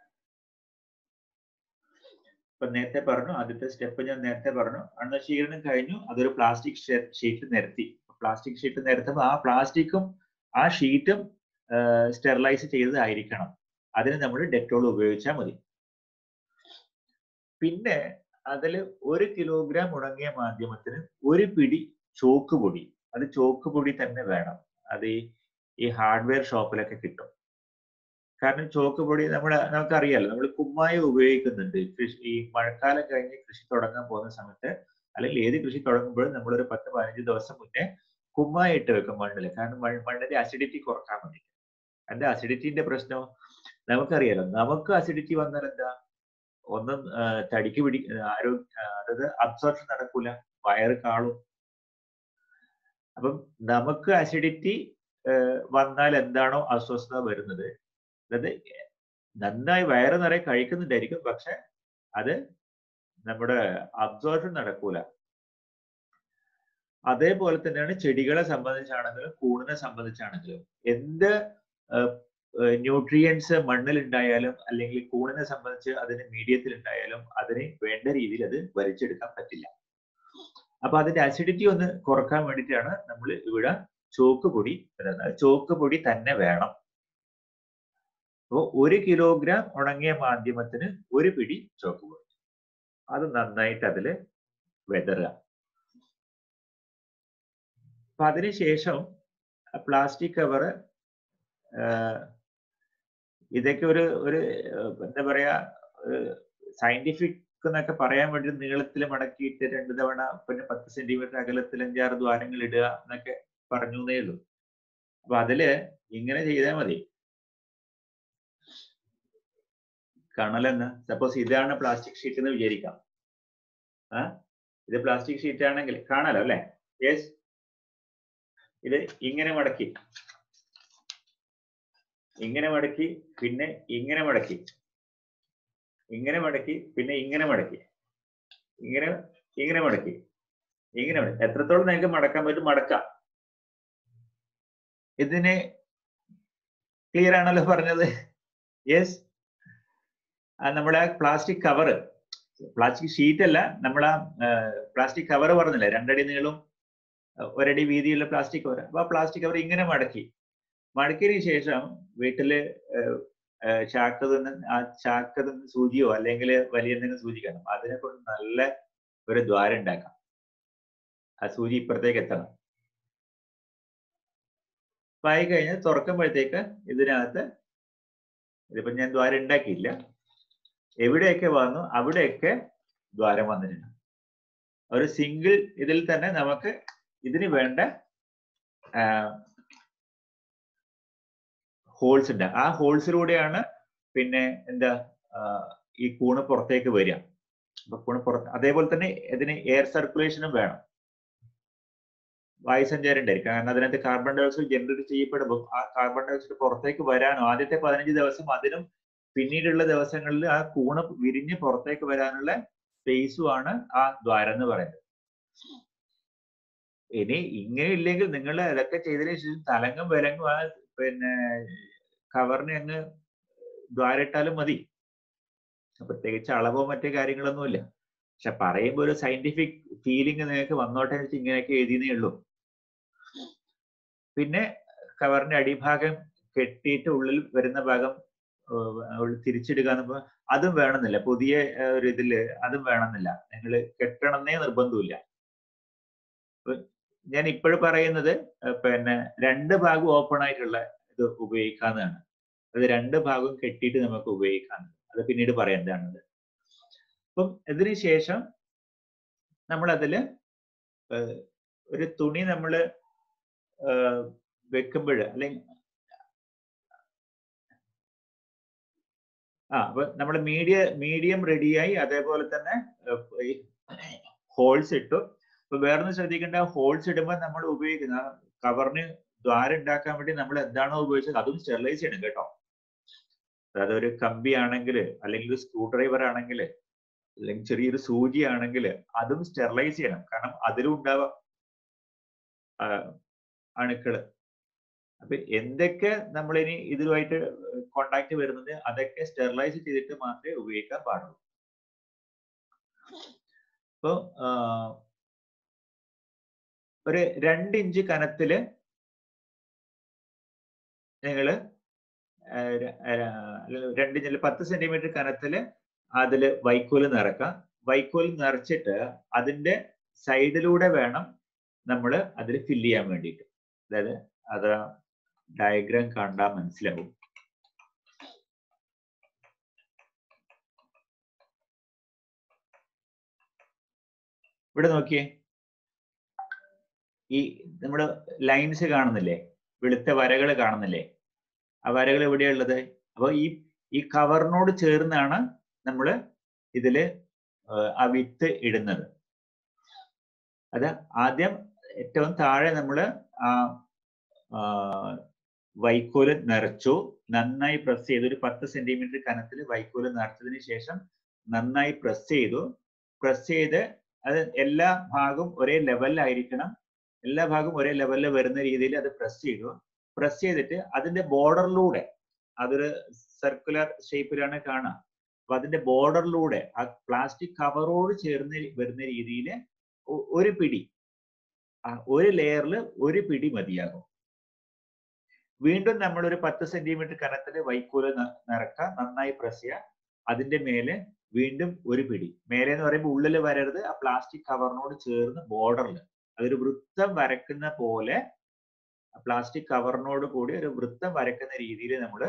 ഇപ്പൊ നേരത്തെ പറഞ്ഞു ആദ്യത്തെ സ്റ്റെപ്പ് ഞാൻ നേരത്തെ പറഞ്ഞു അണുനശീകരണം കഴിഞ്ഞു അതൊരു പ്ലാസ്റ്റിക് ഷീറ്റ് നിരത്തി പ്ലാസ്റ്റിക് ഷീറ്റ് നിരത്തുമ്പോൾ ആ പ്ലാസ്റ്റിക്കും ആ ഷീറ്റും സ്റ്റെറിലൈസ് ചെയ്തതായിരിക്കണം അതിന് നമ്മൾ ഡെറ്റോൾ ഉപയോഗിച്ചാൽ മതി പിന്നെ അതിൽ ഒരു കിലോഗ്രാം ഉണങ്ങിയ മാധ്യമത്തിന് ഒരു പിടി ചോക്ക് പൊടി അത് ചോക്ക് പൊടി തന്നെ വേണം അത് ഈ ഈ ഹാർഡ്വെയർ ഷോപ്പിലൊക്കെ കിട്ടും കാരണം ചോക്ക് പൊടി നമ്മുടെ നമുക്കറിയാലോ നമ്മൾ കുമ്മായം ഉപയോഗിക്കുന്നുണ്ട് കൃഷി ഈ മഴക്കാലം കഴിഞ്ഞ് കൃഷി തുടങ്ങാൻ പോകുന്ന സമയത്ത് അല്ലെങ്കിൽ ഏത് കൃഷി തുടങ്ങുമ്പോഴും നമ്മളൊരു പത്ത് പതിനഞ്ച് ദിവസം മുന്നേ കുമ്മായം ഇട്ട് വെക്കും മണ്ണിൽ കാരണം മണ്ണ് മണ്ണിന്റെ അസിഡിറ്റി കുറക്കാൻ വേണ്ടി അതിന്റെ അസിഡിറ്റിന്റെ പ്രശ്നം നമുക്കറിയാലോ നമുക്ക് അസിഡിറ്റി വന്നാൽ എന്താ ഒന്നും ആ, തടിക്ക് പിടി ആരോഗ്യ അതായത് അബ്സോർപ്ഷൻ നടക്കൂല വയറ് കാളും അപ്പം നമുക്ക് അസിഡിറ്റി വന്നാൽ എന്താണോ അസ്വസ്ഥത വരുന്നത് അതായത് നന്നായി വയറ് നിറയെ കഴിക്കുന്നുണ്ടായിരിക്കും പക്ഷെ അത് നമ്മുടെ അബ്സോർപ്ഷൻ നടക്കൂല അതേപോലെ തന്നെയാണ് ചെടികളെ സംബന്ധിച്ചാണെങ്കിലും കൂണിനെ സംബന്ധിച്ചാണെങ്കിലും എന്ത് ന്യൂട്രിയൻസ് മണ്ണിൽ ഉണ്ടായാലും അല്ലെങ്കിൽ കൂണിനെ സംബന്ധിച്ച് അതിന് മീഡിയത്തിൽ ഉണ്ടായാലും അതിന് വേണ്ട രീതിയിൽ അത് വലിച്ചെടുക്കാൻ പറ്റില്ല അപ്പൊ അതിന്റെ അസിഡിറ്റി ഒന്ന് കുറക്കാൻ വേണ്ടിയിട്ടാണ് നമ്മൾ ഇവിടെ ചോക്ക് പൊടി അതായത് ചോക്ക് പൊടി തന്നെ വേണം അപ്പോൾ ഒരു കിലോഗ്രാം ഉണങ്ങിയ മാധ്യമത്തിന് ഒരു പിടി ചോക്ക് പൊടി അത് നന്നായിട്ട് അതില് വെതറുക അപ്പൊ അതിനുശേഷം പ്ലാസ്റ്റിക് കവറ് ഇതൊക്കെ ഒരു ഒരു ഏഹ്, എന്താ പറയാ സയന്റിഫിക് എന്നൊക്കെ പറയാൻ വേണ്ടി നീളത്തിൽ മടക്കിയിട്ട് രണ്ട് തവണ പിന്നെ പത്ത് സെന്റിമീറ്റർ അകലത്തിൽ അഞ്ചാറ് ദ്വാരങ്ങൾ ഇടുക എന്നൊക്കെ പറഞ്ഞു എന്നേ ഉള്ളൂ അപ്പൊ അതില് ഇങ്ങനെ ചെയ്താൽ മതി കണലെന്ന് സപ്പോസ് ഇതാണ് പ്ലാസ്റ്റിക് ഷീറ്റ് എന്ന് വിചാരിക്കാം ആ ഇത് പ്ലാസ്റ്റിക് ഷീറ്റ് ആണെങ്കിൽ കാണാലോ അല്ലെ യെസ് ഇത് ഇങ്ങനെ മടക്കി ഇങ്ങനെ മടക്കി പിന്നെ ഇങ്ങനെ മടക്കി ഇങ്ങനെ മടക്കി പിന്നെ ഇങ്ങനെ മടക്കി ഇങ്ങനെ ഇങ്ങനെ മടക്കി ഇങ്ങനെ വേണം. എത്രത്തോളം നിങ്ങൾക്ക് മടക്കാൻ പറ്റും മടക്കാം ഇതിന് ക്ലിയർ ആണല്ലോ പറഞ്ഞത് യെസ് നമ്മുടെ പ്ലാസ്റ്റിക് കവറ് പ്ലാസ്റ്റിക് ഷീറ്റ് അല്ല നമ്മൾ ആ പ്ലാസ്റ്റിക് കവർ പറഞ്ഞില്ലേ രണ്ടടി നീളം അഹ് ഒരടി വീതിയുള്ള പ്ലാസ്റ്റിക് കവർ അപ്പൊ ആ പ്ലാസ്റ്റിക് കവർ ഇങ്ങനെ മടക്കി മടക്കിയതിന് ശേഷം വീട്ടില് ഏഹ്, ഏഹ് ചാക്ക് നിന്ന് ആ ചാക്ക് നിന്ന് സൂചിയോ അല്ലെങ്കിൽ വലിയ എന്തെങ്കിലും സൂചി കാണും അതിനെ കൊണ്ട് നല്ല ഒരു ദ്വാരം ഉണ്ടാക്കാം ആ സൂചി ഇപ്പുറത്തേക്ക് എത്തണം അപ്പൊ ആയി കഴിഞ്ഞാൽ തുറക്കുമ്പോഴത്തേക്ക് ഇതിനകത്ത് ഇതിപ്പോ ഞാൻ ദ്വാരം ഉണ്ടാക്കിയില്ല എവിടെയൊക്കെ വന്നു അവിടെയൊക്കെ ദ്വാരം വന്നിട്ടുണ്ട് ഒരു സിംഗിൾ ഇതിൽ തന്നെ നമുക്ക് ഇതിന് വേണ്ട ഹോൾസ് ഉണ്ട് ആ ഹോൾസിലൂടെയാണ് പിന്നെ എന്താ ആ, ഈ കൂണ് പുറത്തേക്ക് വരിക അപ്പൊ കൂണ് പുറത്ത് അതേപോലെ തന്നെ ഇതിന് എയർ സർക്കുലേഷനും വേണം വായുസഞ്ചാരം ഉണ്ടായിരിക്കും കാരണം അതിനകത്ത് കാർബൺ ഡൈ ഓക്സൈഡ് ജനറേറ്റ് ചെയ്യപ്പെടുമ്പോൾ ആ കാർബൺ ഡൈ ഓക്സൈഡ് പുറത്തേക്ക് വരാനോ ആദ്യത്തെ പതിനഞ്ച് ദിവസം അതിനും പിന്നീടുള്ള ദിവസങ്ങളിൽ ആ കൂണ് വിരിഞ്ഞ് പുറത്തേക്ക് വരാനുള്ള സ്പേസും ആണ് ആ ദ്വാരം എന്ന് പറയുന്നത് ഇനി ഇങ്ങനെ ഇല്ലെങ്കിൽ നിങ്ങൾ അതൊക്കെ ചെയ്തതിനു ശേഷം തലങ്ങും വിലങ്ങും ആ പിന്നെ കവറിനെ അങ്ങ് ദ്വാരിട്ടാലും മതി പ്രത്യേകിച്ച് അളവോ മറ്റു കാര്യങ്ങളൊന്നുമില്ല പക്ഷെ പറയുമ്പോൾ ഒരു സയന്റിഫിക് ഫീലിംഗ് നിങ്ങൾക്ക് വന്നോട്ടെ എന്ന് വെച്ച് ഇങ്ങനെയൊക്കെ എഴുതിയതേ ഉള്ളൂ പിന്നെ കവറിന്റെ അടിഭാഗം കെട്ടിയിട്ട് ഉള്ളിൽ വരുന്ന ഭാഗം ഏഹ് തിരിച്ചിടുക എന്ന് അതും വേണമെന്നില്ല പുതിയ ഏഹ് ഒരു ഇതില് അതും വേണമെന്നില്ല നിങ്ങൾ കെട്ടണമെന്നേ നിർബന്ധമില്ല ഇപ്പൊ ഞാൻ ഇപ്പോഴും പറയുന്നത് ഏഹ് പിന്നെ രണ്ട് ഭാഗം ഓപ്പൺ ആയിട്ടുള്ള ഇത് ഉപയോഗിക്കാവുന്നതാണ് അത് രണ്ട് ഭാഗവും കെട്ടിയിട്ട് നമുക്ക് ഉപയോഗിക്കാവുന്നത് അത് പിന്നീട് പറയേണ്ടതാണത് അപ്പം ഇതിന് ശേഷം നമ്മൾ അതില് ഏഹ് ഒരു തുണി നമ്മൾ വെക്കുമ്പോൾ അല്ലെങ്കിൽ ആ അപ്പൊ നമ്മൾ മീഡിയ മീഡിയം റെഡിയായി അതേപോലെ തന്നെ ഹോൾസ് ഇട്ടു ഇപ്പൊ വേറൊന്ന് ശ്രദ്ധിക്കേണ്ട ഹോൾസ് ഇടുമ്പോൾ നമ്മൾ ഉപയോഗിക്കുന്ന കവറിന് ദ്വാരം ഉണ്ടാക്കാൻ വേണ്ടി നമ്മൾ എന്താണോ ഉപയോഗിച്ചത് അതും സ്റ്റെറിലൈസ് ചെയ്യണം കേട്ടോ അതായത് ഒരു കമ്പി ആണെങ്കിൽ അല്ലെങ്കിൽ ഒരു സ്ക്രൂ ഡ്രൈവർ ആണെങ്കിൽ അല്ലെങ്കിൽ ചെറിയൊരു സൂചി ആണെങ്കിൽ അതും സ്റ്റെറിലൈസ് ചെയ്യണം കാരണം അതിലും ഉണ്ടാവാം ആ, അണുക്കള് അപ്പൊ എന്തൊക്കെ നമ്മളിനി ഇതുമായിട്ട് കോണ്ടാക്ട് വരുന്നത് അതൊക്കെ സ്റ്റെറിലൈസ് ചെയ്തിട്ട് മാത്രമേ ഉപയോഗിക്കാൻ പാടുള്ളൂ അപ്പൊ ഒരു രണ്ട് ഇഞ്ച് കനത്തില് നിങ്ങള് ആഹ് ര- ആഹ് രണ്ട് ഇഞ്ചിൽ പത്ത് സെന്റിമീറ്റർ കനത്തില് അതില് വൈക്കോല് നിറക്കാം വൈക്കോൽ നിറച്ചിട്ട് അതിന്റെ സൈഡിലൂടെ വേണം നമ്മൾ അതിൽ ഫില്ല് ചെയ്യാൻ വേണ്ടിയിട്ട് അതായത് അത് ഡയഗ്രാം കണ്ടാൽ മനസ്സിലാവും ഇവിടെ നോക്കിയേ ഈ നമ്മുടെ ലൈൻസ് കാണുന്നില്ലേ വെളുത്ത വരകൾ കാണുന്നില്ലേ ആ വരകൾ എവിടെയാ ഉള്ളത് അപ്പൊ ഈ ഈ കവറിനോട് ചേർന്നാണ് നമ്മൾ ഇതില് ഏഹ് ആ വിത്ത് ഇടുന്നത് അത് ആദ്യം ഏറ്റവും താഴെ നമ്മൾ ആ ആ, വൈക്കോല് നിറച്ചു നന്നായി പ്രസ് ചെയ്തു ഒരു പത്ത് സെന്റിമീറ്റർ കനത്തിൽ വൈക്കോല് നിറച്ചതിന് ശേഷം നന്നായി പ്രസ് ചെയ്തു പ്രസ് ചെയ്ത് അത് എല്ലാ ഭാഗവും ഒരേ ലെവലിലായിരിക്കണം എല്ലാ ഭാഗവും ഒരേ ലെവലിൽ വരുന്ന രീതിയിൽ അത് പ്രസ് ചെയ്തു പ്രസ് ചെയ്തിട്ട് അതിന്റെ ബോർഡറിലൂടെ അതൊരു സർക്കുലർ ഷേപ്പിലാണ് കാണുക അപ്പൊ അതിന്റെ ബോർഡറിലൂടെ ആ പ്ലാസ്റ്റിക് കവറോട് ചേർന്ന് വരുന്ന രീതിയിൽ ഒരു പിടി ആ ഒരു ലെയറിൽ ഒരു പിടി മതിയാകും വീണ്ടും നമ്മൾ ഒരു പത്ത് സെന്റിമീറ്റർ കനത്തിൽ വൈക്കോല് ന- നിറക്കുക നന്നായി പ്രസ് ചെയ്യുക അതിന്റെ മേലെ വീണ്ടും ഒരു പിടി മേലെ എന്ന് പറയുമ്പോൾ ഉള്ളിൽ വരരുത് ആ പ്ലാസ്റ്റിക് കവറിനോട് ചേർന്ന് ബോർഡറിൽ അതൊരു വൃത്തം വരക്കുന്ന പോലെ പ്ലാസ്റ്റിക് കവറിനോട് കൂടി ഒരു വൃത്തം വരക്കുന്ന രീതിയിൽ നമ്മൾ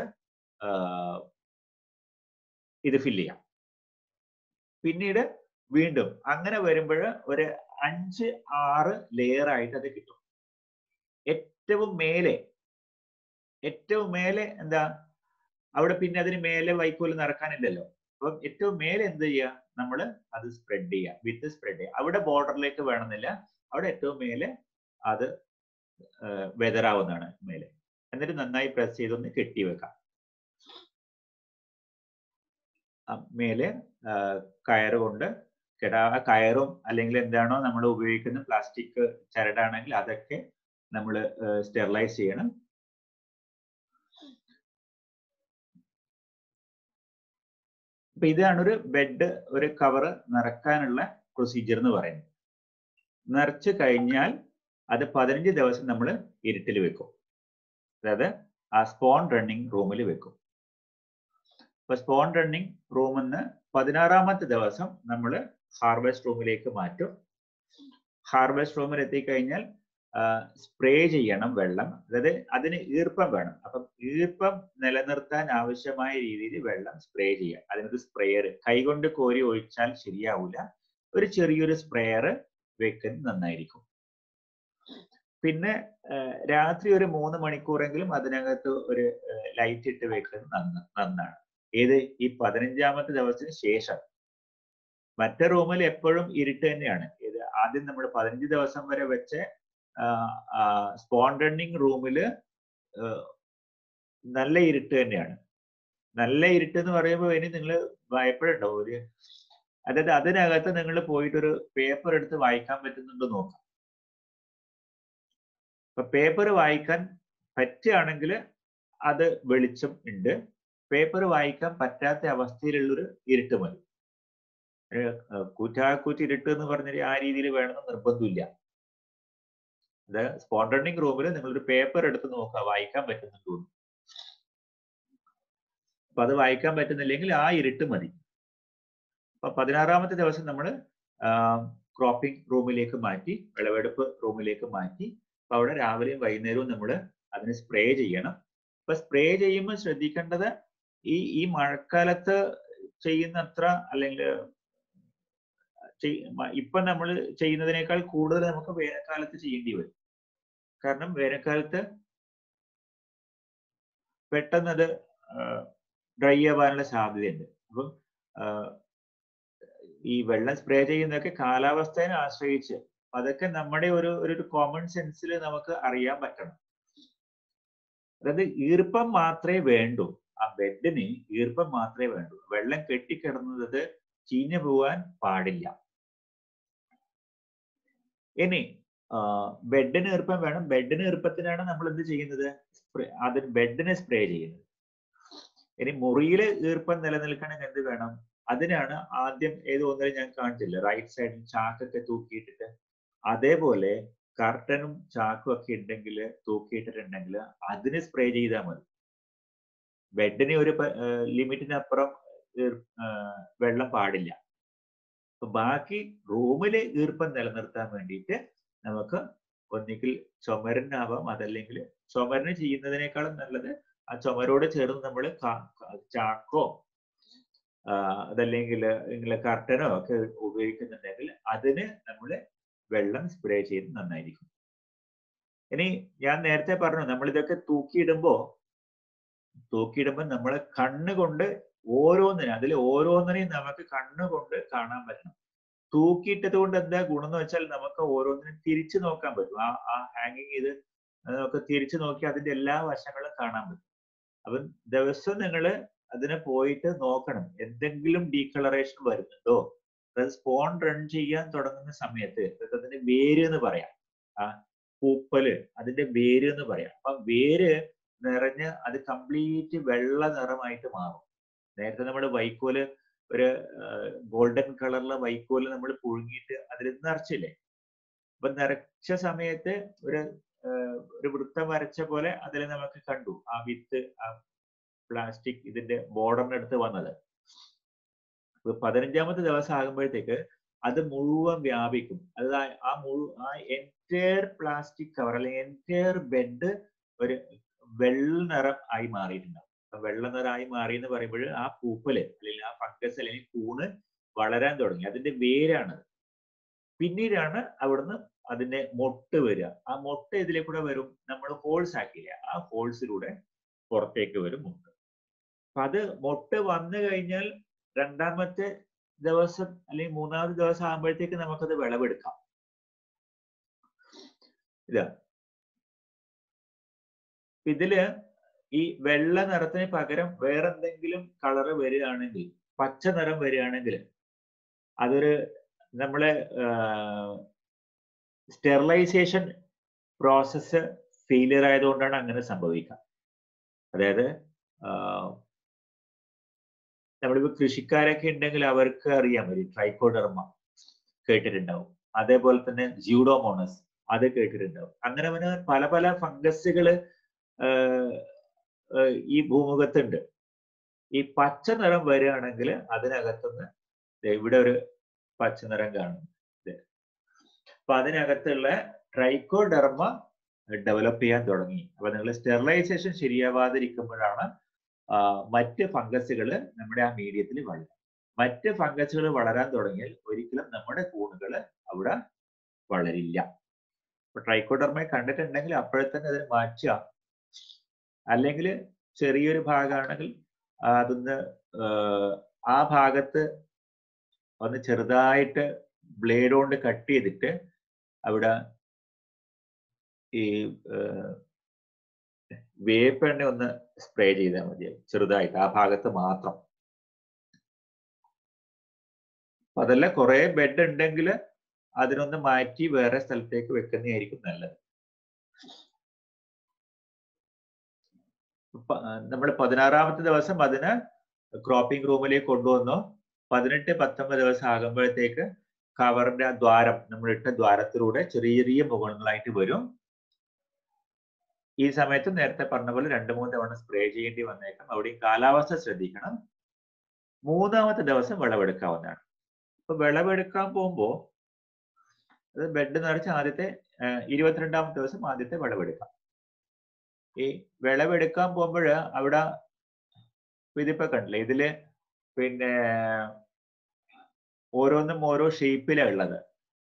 ഇത് ഫില്ല് ചെയ്യാം പിന്നീട് വീണ്ടും അങ്ങനെ വരുമ്പോൾ ഒരു അഞ്ച് ആറ് ലെയർ ആയിട്ട് അത് കിട്ടും ഏറ്റവും മേലെ ഏറ്റവും മേലെ എന്താ അവിടെ പിന്നെ അതിന് മേലെ വൈക്കോല് നിറക്കാനില്ലല്ലോ അപ്പം ഏറ്റവും മേലെ എന്ത് ചെയ്യുക നമ്മൾ അത് സ്പ്രെഡ് ചെയ്യുക വിത്ത് സ്പ്രെഡ് ചെയ്യുക അവിടെ ബോർഡറിലേക്ക് വേണമെന്നില്ല അവിടെ ഏറ്റവും മേലെ അത് വെതറാവുന്നതാണ് മേലെ എന്നിട്ട് നന്നായി പ്രസ് ചെയ്തൊന്ന് കെട്ടി വെക്കാം ആ മേലെ ആ, കയറ് കൊണ്ട് കേട്ടോ ആ കയറും അല്ലെങ്കിൽ എന്താണോ നമ്മൾ ഉപയോഗിക്കുന്ന പ്ലാസ്റ്റിക് ചരടാണെങ്കിൽ അതൊക്കെ നമ്മൾ സ്റ്റെറിലൈസ് ചെയ്യണം അപ്പൊ ഇതാണ് ഒരു ബെഡ് ഒരു കവർ നിറക്കാനുള്ള പ്രൊസീജിയർ എന്ന് പറയുന്നത് നിറച്ച് കഴിഞ്ഞാൽ അത് പതിനഞ്ച് ദിവസം നമ്മൾ ഇരുട്ടിൽ വെക്കും അതായത് ആ സ്പോൺ റണ്ണിങ് റൂമിൽ വെക്കും അപ്പൊ സ്പോൺ റണ്ണിങ് റൂമിൽ നിന്ന് പതിനാറാമത്തെ ദിവസം നമ്മൾ ഹാർവെസ്റ്റ് റൂമിലേക്ക് മാറ്റും ഹാർവെസ്റ്റ് റൂമിൽ എത്തിക്കഴിഞ്ഞാൽ സ്പ്രേ ചെയ്യണം വെള്ളം അതായത് അതിന് ഈർപ്പം വേണം അപ്പം ഈർപ്പം നിലനിർത്താൻ ആവശ്യമായ രീതിയിൽ വെള്ളം സ്പ്രേ ചെയ്യാം അതിനൊരു സ്പ്രേയർ കൈകൊണ്ട് കോരി ഒഴിച്ചാൽ ശരിയാവില്ല ഒരു ചെറിയൊരു സ്പ്രേയർ വെക്കുന്നത് നന്നായിരിക്കും പിന്നെ രാത്രി ഒരു മൂന്ന് മണിക്കൂറെങ്കിലും അതിനകത്ത് ഒരു ലൈറ്റ് ഇട്ട് വെക്കുന്നത് നന്ന നന്നാണ് ഏത് ഈ പതിനഞ്ചാമത്തെ ദിവസത്തിന് ശേഷം മറ്റേ റൂമിൽ എപ്പോഴും ഇരുട്ട് തന്നെയാണ് ഇത് ആദ്യം നമ്മൾ പതിനഞ്ച് ദിവസം വരെ വെച്ച സ്പോൺ റണ്ണിങ് റൂമില് നല്ല ഇരുട്ട് തന്നെയാണ് നല്ല ഇരുട്ട് എന്ന് പറയുമ്പോൾ ഇനി നിങ്ങൾ ഭയപ്പെടണ്ടോ ഒരു അതായത് അതിനകത്ത് നിങ്ങൾ പോയിട്ടൊരു പേപ്പർ എടുത്ത് വായിക്കാൻ പറ്റുന്നുണ്ടോ നോക്കാം ഇപ്പൊ പേപ്പർ വായിക്കാൻ പറ്റുകയാണെങ്കിൽ അത് വെളിച്ചം ഉണ്ട് പേപ്പർ വായിക്കാൻ പറ്റാത്ത അവസ്ഥയിലുള്ളൊരു ഇരുട്ട് മതി കൂറ്റാക്കൂറ്റ് ഇരുട്ട് എന്ന് പറഞ്ഞാൽ ആ രീതിയിൽ വേണമെന്ന് നിർബന്ധമില്ല അത് സ്പോണ്ടണിക് റൂമിൽ നിങ്ങളൊരു പേപ്പർ എടുത്ത് നോക്കുക വായിക്കാൻ പറ്റുന്നുണ്ടോ അപ്പൊ അത് വായിക്കാൻ പറ്റുന്നില്ലെങ്കിൽ ആ ഇരുട്ട് മതി അപ്പൊ പതിനാറാമത്തെ ദിവസം നമ്മൾ ക്രോപ്പിംഗ് റൂമിലേക്ക് മാറ്റി വിളവെടുപ്പ് റൂമിലേക്ക് മാറ്റി അപ്പൊ അവിടെ രാവിലെയും വൈകുന്നേരവും നമ്മൾ അതിന് സ്പ്രേ ചെയ്യണം അപ്പൊ സ്പ്രേ ചെയ്യുമ്പോൾ ശ്രദ്ധിക്കേണ്ടത് ഈ ഈ മഴക്കാലത്ത് ചെയ്യുന്നത്ര അല്ലെങ്കിൽ ഇപ്പൊ നമ്മൾ ചെയ്യുന്നതിനേക്കാൾ കൂടുതൽ നമുക്ക് വേനൽക്കാലത്ത് ചെയ്യേണ്ടി വരും കാരണം വേനൽക്കാലത്ത് പെട്ടെന്ന് അത് ഡ്രൈ ആവാനുള്ള സാധ്യതയുണ്ട് അപ്പം ഈ വെള്ളം സ്പ്രേ ചെയ്യുന്നതൊക്കെ കാലാവസ്ഥയെ ആശ്രയിച്ച് അതൊക്കെ നമ്മുടെ ഒരു ഒരു കോമൺ സെൻസിൽ നമുക്ക് അറിയാൻ പറ്റണം അതായത് ഈർപ്പം മാത്രമേ വേണ്ടൂ ആ ബെഡിന് ഈർപ്പം മാത്രമേ വേണ്ടൂ വെള്ളം കെട്ടിക്കിടന്നത് ചീഞ്ഞു പോവാൻ പാടില്ല ഇനി ബെഡിന് ഈർപ്പം വേണം ബെഡിന് ഈർപ്പത്തിനാണ് നമ്മൾ എന്ത് ചെയ്യുന്നത് അതിന് ബെഡിനെ സ്പ്രേ ചെയ്യുന്നത് ഇനി മുറിയിൽ ഈർപ്പം നിലനിൽക്കണമെങ്കിൽ എന്ത് വേണം അതിനാണ് ആദ്യം ഏത് ഒന്നിലും ഞാൻ കാണിച്ചില്ല റൈറ്റ് സൈഡിൽ ചാക്കൊക്കെ തൂക്കിയിട്ടിട്ട് അതേപോലെ കർട്ടനും ചാക്കും ഒക്കെ ഉണ്ടെങ്കിൽ തൂക്കിയിട്ടിട്ടുണ്ടെങ്കിൽ അതിന് സ്പ്രേ ചെയ്താൽ മതി ബെഡിന് ഒരു ലിമിറ്റിനപ്പുറം വെള്ളം പാടില്ല അപ്പൊ ബാക്കി റൂമില് ഈർപ്പം നിലനിർത്താൻ വേണ്ടിയിട്ട് നമുക്ക് ഒന്നുകിൽ ചുമരനാവാം അതല്ലെങ്കിൽ ചുമരിന് ചെയ്യുന്നതിനേക്കാളും നല്ലത് ആ ചുമരോട് ചേർന്ന് നമ്മൾ ചാക്കോ അതല്ലെങ്കിൽ ഇങ്ങനെ കർട്ടനോ ഒക്കെ ഉപയോഗിക്കുന്നുണ്ടെങ്കിൽ അതിന് നമ്മൾ വെള്ളം സ്പ്രേ ചെയ്ത് നന്നായിരിക്കും ഇനി ഞാൻ നേരത്തെ പറഞ്ഞു നമ്മൾ ഇതൊക്കെ തൂക്കിയിടുമ്പോ തൂക്കിയിടുമ്പോൾ നമ്മളെ കണ്ണുകൊണ്ട് ഓരോന്നിനും അതിൽ ഓരോന്നിനെയും നമുക്ക് കണ്ണുകൊണ്ട് കാണാൻ പറ്റണം തൂക്കിയിട്ടത് കൊണ്ട് എന്താ ഗുണം എന്ന് വെച്ചാൽ നമുക്ക് ഓരോന്നിനും തിരിച്ചു നോക്കാൻ പറ്റും ആ ആ ഹാങ്ങിങ് ചെയ്ത് നമുക്ക് തിരിച്ചു നോക്കി അതിന്റെ എല്ലാ വശങ്ങളും കാണാൻ പറ്റും അപ്പം ദിവസം നിങ്ങൾ അതിനെ പോയിട്ട് നോക്കണം എന്തെങ്കിലും ഡീകളറേഷൻ വരുന്നുണ്ടോ അതായത് സ്പോൺ റൺ ചെയ്യാൻ തുടങ്ങുന്ന സമയത്ത് അതിന്റെ വേര് എന്ന് പറയാം ആ പൂപ്പല് അതിന്റെ വേര് എന്ന് പറയാം അപ്പൊ വേര് നിറഞ്ഞ് അത് കംപ്ലീറ്റ് വെള്ള നിറമായിട്ട് മാറും നേരത്തെ നമ്മൾ വൈക്കോല് ഒരു ഗോൾഡൻ കളറിലെ വൈക്കോല് നമ്മൾ പുഴുങ്ങിയിട്ട് അതിൽ നിറച്ചില്ലേ അപ്പൊ നിറച്ച സമയത്ത് ഒരു ഒരു വൃത്തം വരച്ച പോലെ അതിൽ നമുക്ക് കണ്ടു ആ വിത്ത് ആ പ്ലാസ്റ്റിക് ഇതിന്റെ ബോർഡറിന്റെ അടുത്ത് വന്നത് പതിനഞ്ചാമത്തെ ദിവസം ആകുമ്പോഴത്തേക്ക് അത് മുഴുവൻ വ്യാപിക്കും അത് ആ മുഴു ആ എൻറ്റയർ പ്ലാസ്റ്റിക് കവർ അല്ലെങ്കിൽ എൻറ്റയർ ബെഡ് ഒരു വെള്ള നിറം ആയി മാറിയിട്ടുണ്ടാവും വെള്ള നിറമായി മാറി എന്ന് പറയുമ്പോൾ ആ പൂപ്പല് അല്ലെങ്കിൽ ആ ഫംഗസ് അല്ലെങ്കിൽ കൂണ് വളരാൻ തുടങ്ങി അതിന്റെ വേരാണ് പിന്നീടാണ് അവിടുന്ന് അതിന്റെ മൊട്ട് വരിക ആ മൊട്ട് ഇതിലേക്കൂടെ വരും നമ്മൾ ഹോൾസ് ആക്കിയില്ല ആ ഹോൾസിലൂടെ പുറത്തേക്ക് വരും മൊട്ട് അപ്പൊ അത് മൊട്ട് വന്നു കഴിഞ്ഞാൽ രണ്ടാമത്തെ ദിവസം അല്ലെങ്കിൽ മൂന്നാമത്തെ ദിവസം ആകുമ്പോഴത്തേക്ക് നമുക്കത് വിളവെടുക്കാം ഇതാ ഇതില് ഈ വെള്ള നിറത്തിന് പകരം വേറെന്തെങ്കിലും കളറ് വരികയാണെങ്കിൽ പച്ച നിറം വരികയാണെങ്കിൽ അതൊരു നമ്മള് സ്റ്റെറിലൈസേഷൻ പ്രോസസ്സ് ഫെയിലിയർ ആയതുകൊണ്ടാണ് അങ്ങനെ സംഭവിക്കുക അതായത് നമ്മളിപ്പോ കൃഷിക്കാരൊക്കെ ഉണ്ടെങ്കിൽ അവർക്ക് അറിയാൻ പറ്റും ട്രൈക്കോഡർമ കേട്ടിട്ടുണ്ടാവും അതേപോലെ തന്നെ ജ്യൂഡോമോണസ് അത് കേട്ടിട്ടുണ്ടാവും അങ്ങനെ അങ്ങനെ പല പല ഫംഗസുകള് ഈ ഭൂമുഖത്തുണ്ട് ഈ പച്ച നിറം വരികയാണെങ്കിൽ അതിനകത്തുനിന്ന് ഇവിടെ ഒരു പച്ച നിറം കാണും അപ്പൊ അതിനകത്തുള്ള ട്രൈക്കോഡർമ ഡെവലപ്പ് ചെയ്യാൻ തുടങ്ങി അപ്പൊ നിങ്ങൾ സ്റ്റെറിലൈസേഷൻ ശരിയാവാതിരിക്കുമ്പോഴാണ് മറ്റ് ഫംഗസുകൾ നമ്മുടെ ആ മീഡിയത്തിൽ വളരും മറ്റ് ഫംഗസുകൾ വളരാൻ തുടങ്ങിയാൽ ഒരിക്കലും നമ്മുടെ കൂണുകൾ അവിടെ വളരില്ല ഇപ്പൊ ട്രൈക്കോഡർമയെ കണ്ടിട്ടുണ്ടെങ്കിൽ അപ്പോഴെ തന്നെ അതിന് മാറ്റുക അല്ലെങ്കിൽ ചെറിയൊരു ഭാഗമാണെങ്കിൽ അതൊന്ന് ആ ഭാഗത്ത് ഒന്ന് ചെറുതായിട്ട് ബ്ലേഡ് കൊണ്ട് കട്ട് ചെയ്തിട്ട് അവിടെ ഈ വേപ്പെണ്ണ ഒന്ന് സ്പ്രേ ചെയ്താൽ മതിയാവും ചെറുതായിട്ട് ആ ഭാഗത്ത് മാത്രം അതല്ല കുറെ ബെഡ് ഉണ്ടെങ്കിൽ അതിനൊന്ന് മാറ്റി വേറെ സ്ഥലത്തേക്ക് വെക്കുന്നതായിരിക്കും നല്ലത് നമ്മൾ പതിനാറാമത്തെ ദിവസം അതിന് ക്രോപ്പിംഗ് റൂമിലേക്ക് കൊണ്ടുവന്നു പതിനെട്ട് പത്തൊമ്പത് ദിവസം ആകുമ്പോഴത്തേക്ക് കവറിന്റെ ആ ദ്വാരം നമ്മൾ ഇട്ട ദ്വാരത്തിലൂടെ ചെറിയ ചെറിയ മുകളങ്ങളായിട്ട് വരും ഈ സമയത്ത് നേരത്തെ പറഞ്ഞ പോലെ രണ്ട് മൂന്ന് തവണ സ്പ്രേ ചെയ്യേണ്ടി വന്നേക്കാം അവിടെയും കാലാവസ്ഥ ശ്രദ്ധിക്കണം മൂന്നാമത്തെ ദിവസം വിളവെടുക്കാവുന്നതാണ് അപ്പൊ വിളവെടുക്കാൻ പോകുമ്പോൾ അത് ബെഡ് നിറച്ച് ആദ്യത്തെ ഇരുപത്തിരണ്ടാമത്തെ ദിവസം ആദ്യത്തെ വിളവെടുക്കാം ഈ വിളവെടുക്കാൻ പോകുമ്പോൾ അവിടെ ഇതിപ്പോ കണ്ടില്ലേ ഇതില് പിന്നെ ഓരോന്നും ഓരോ ഷേപ്പിലാണ് ഉള്ളത്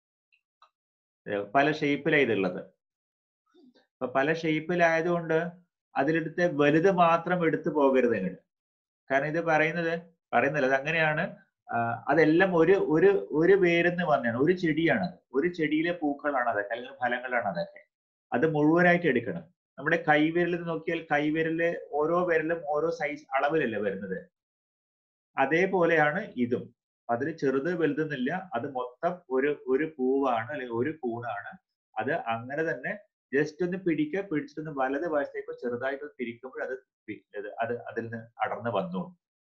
പല ഷേപ്പിലാണ് ഇതുള്ളത് അപ്പൊ പല ഷേപ്പിലായതുകൊണ്ട് അതിലെടുത്ത് വലുത് മാത്രം എടുത്തു പോകരുത് നിങ്ങൾ കാരണം ഇത് പറയുന്നത് പറയുന്നില്ല അത് അങ്ങനെയാണ് അതെല്ലാം ഒരു ഒരു ഒരു വേരെന്ന് പറഞ്ഞാണ് ഒരു ചെടിയാണ് ഒരു ചെടിയിലെ പൂക്കളാണ് അതൊക്കെ അല്ലെങ്കിൽ ഫലങ്ങളാണ് അതൊക്കെ അത് മുഴുവനായിട്ട് എടുക്കണം നമ്മുടെ കൈവിരൽ നോക്കിയാൽ കൈവിരല് ഓരോ വിരലും ഓരോ സൈസ് അളവിലല്ലേ വരുന്നത് അതേപോലെയാണ് ഇതും അതിൽ ചെറുത് വലുതെന്നില്ല അത് മൊത്തം ഒരു ഒരു പൂവാണ് അല്ലെങ്കിൽ ഒരു കൂണാണ് അത് അങ്ങനെ തന്നെ ജസ്റ്റ് ഒന്ന് പിടിക്കുക പിടിച്ചിട്ടൊന്ന് വലത് വശത്തേക്കോ ചെറുതായിട്ട് തിരിക്കുമ്പോൾ അത് അത് അതിൽ നിന്ന് അടർന്ന് വന്നു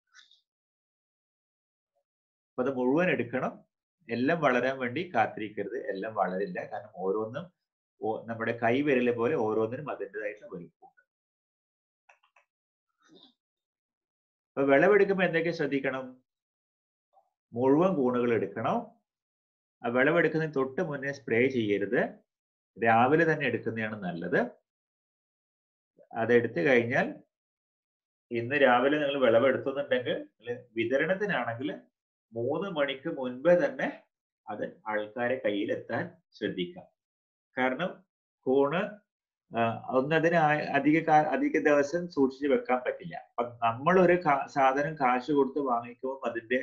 അപ്പൊ അത് മുഴുവൻ എടുക്കണം എല്ലാം വളരാൻ വേണ്ടി കാത്തിരിക്കരുത് എല്ലാം വളരില്ല കാരണം ഓരോന്നും നമ്മുടെ കൈവിരലെ പോലെ ഓരോന്നിനും അതിൻ്റെതായിട്ടുള്ള വലുപ്പമുണ്ട് അപ്പൊ വിളവെടുക്കുമ്പോൾ എന്തൊക്കെ ശ്രദ്ധിക്കണം മുഴുവൻ കൂണുകൾ എടുക്കണം ആ വിളവെടുക്കുന്നതിന് തൊട്ട് മുന്നേ സ്പ്രേ ചെയ്യരുത് രാവിലെ തന്നെ എടുക്കുന്നതാണ് നല്ലത് അതെടുത്തു കഴിഞ്ഞാൽ ഇന്ന് രാവിലെ നിങ്ങൾ വിളവെടുത്തുന്നുണ്ടെങ്കിൽ വിതരണത്തിനാണെങ്കിൽ മൂന്ന് മണിക്ക് മുൻപേ തന്നെ അത് ആൾക്കാരെ കയ്യിലെത്താൻ ശ്രദ്ധിക്കാം കാരണം കൂണ് ഒന്നതിന് അധിക അധിക ദിവസം സൂക്ഷിച്ച് വെക്കാൻ പറ്റില്ല അപ്പൊ നമ്മളൊരു സാധനം കാശ് കൊടുത്ത് വാങ്ങിക്കുമ്പോൾ അതിന്റെ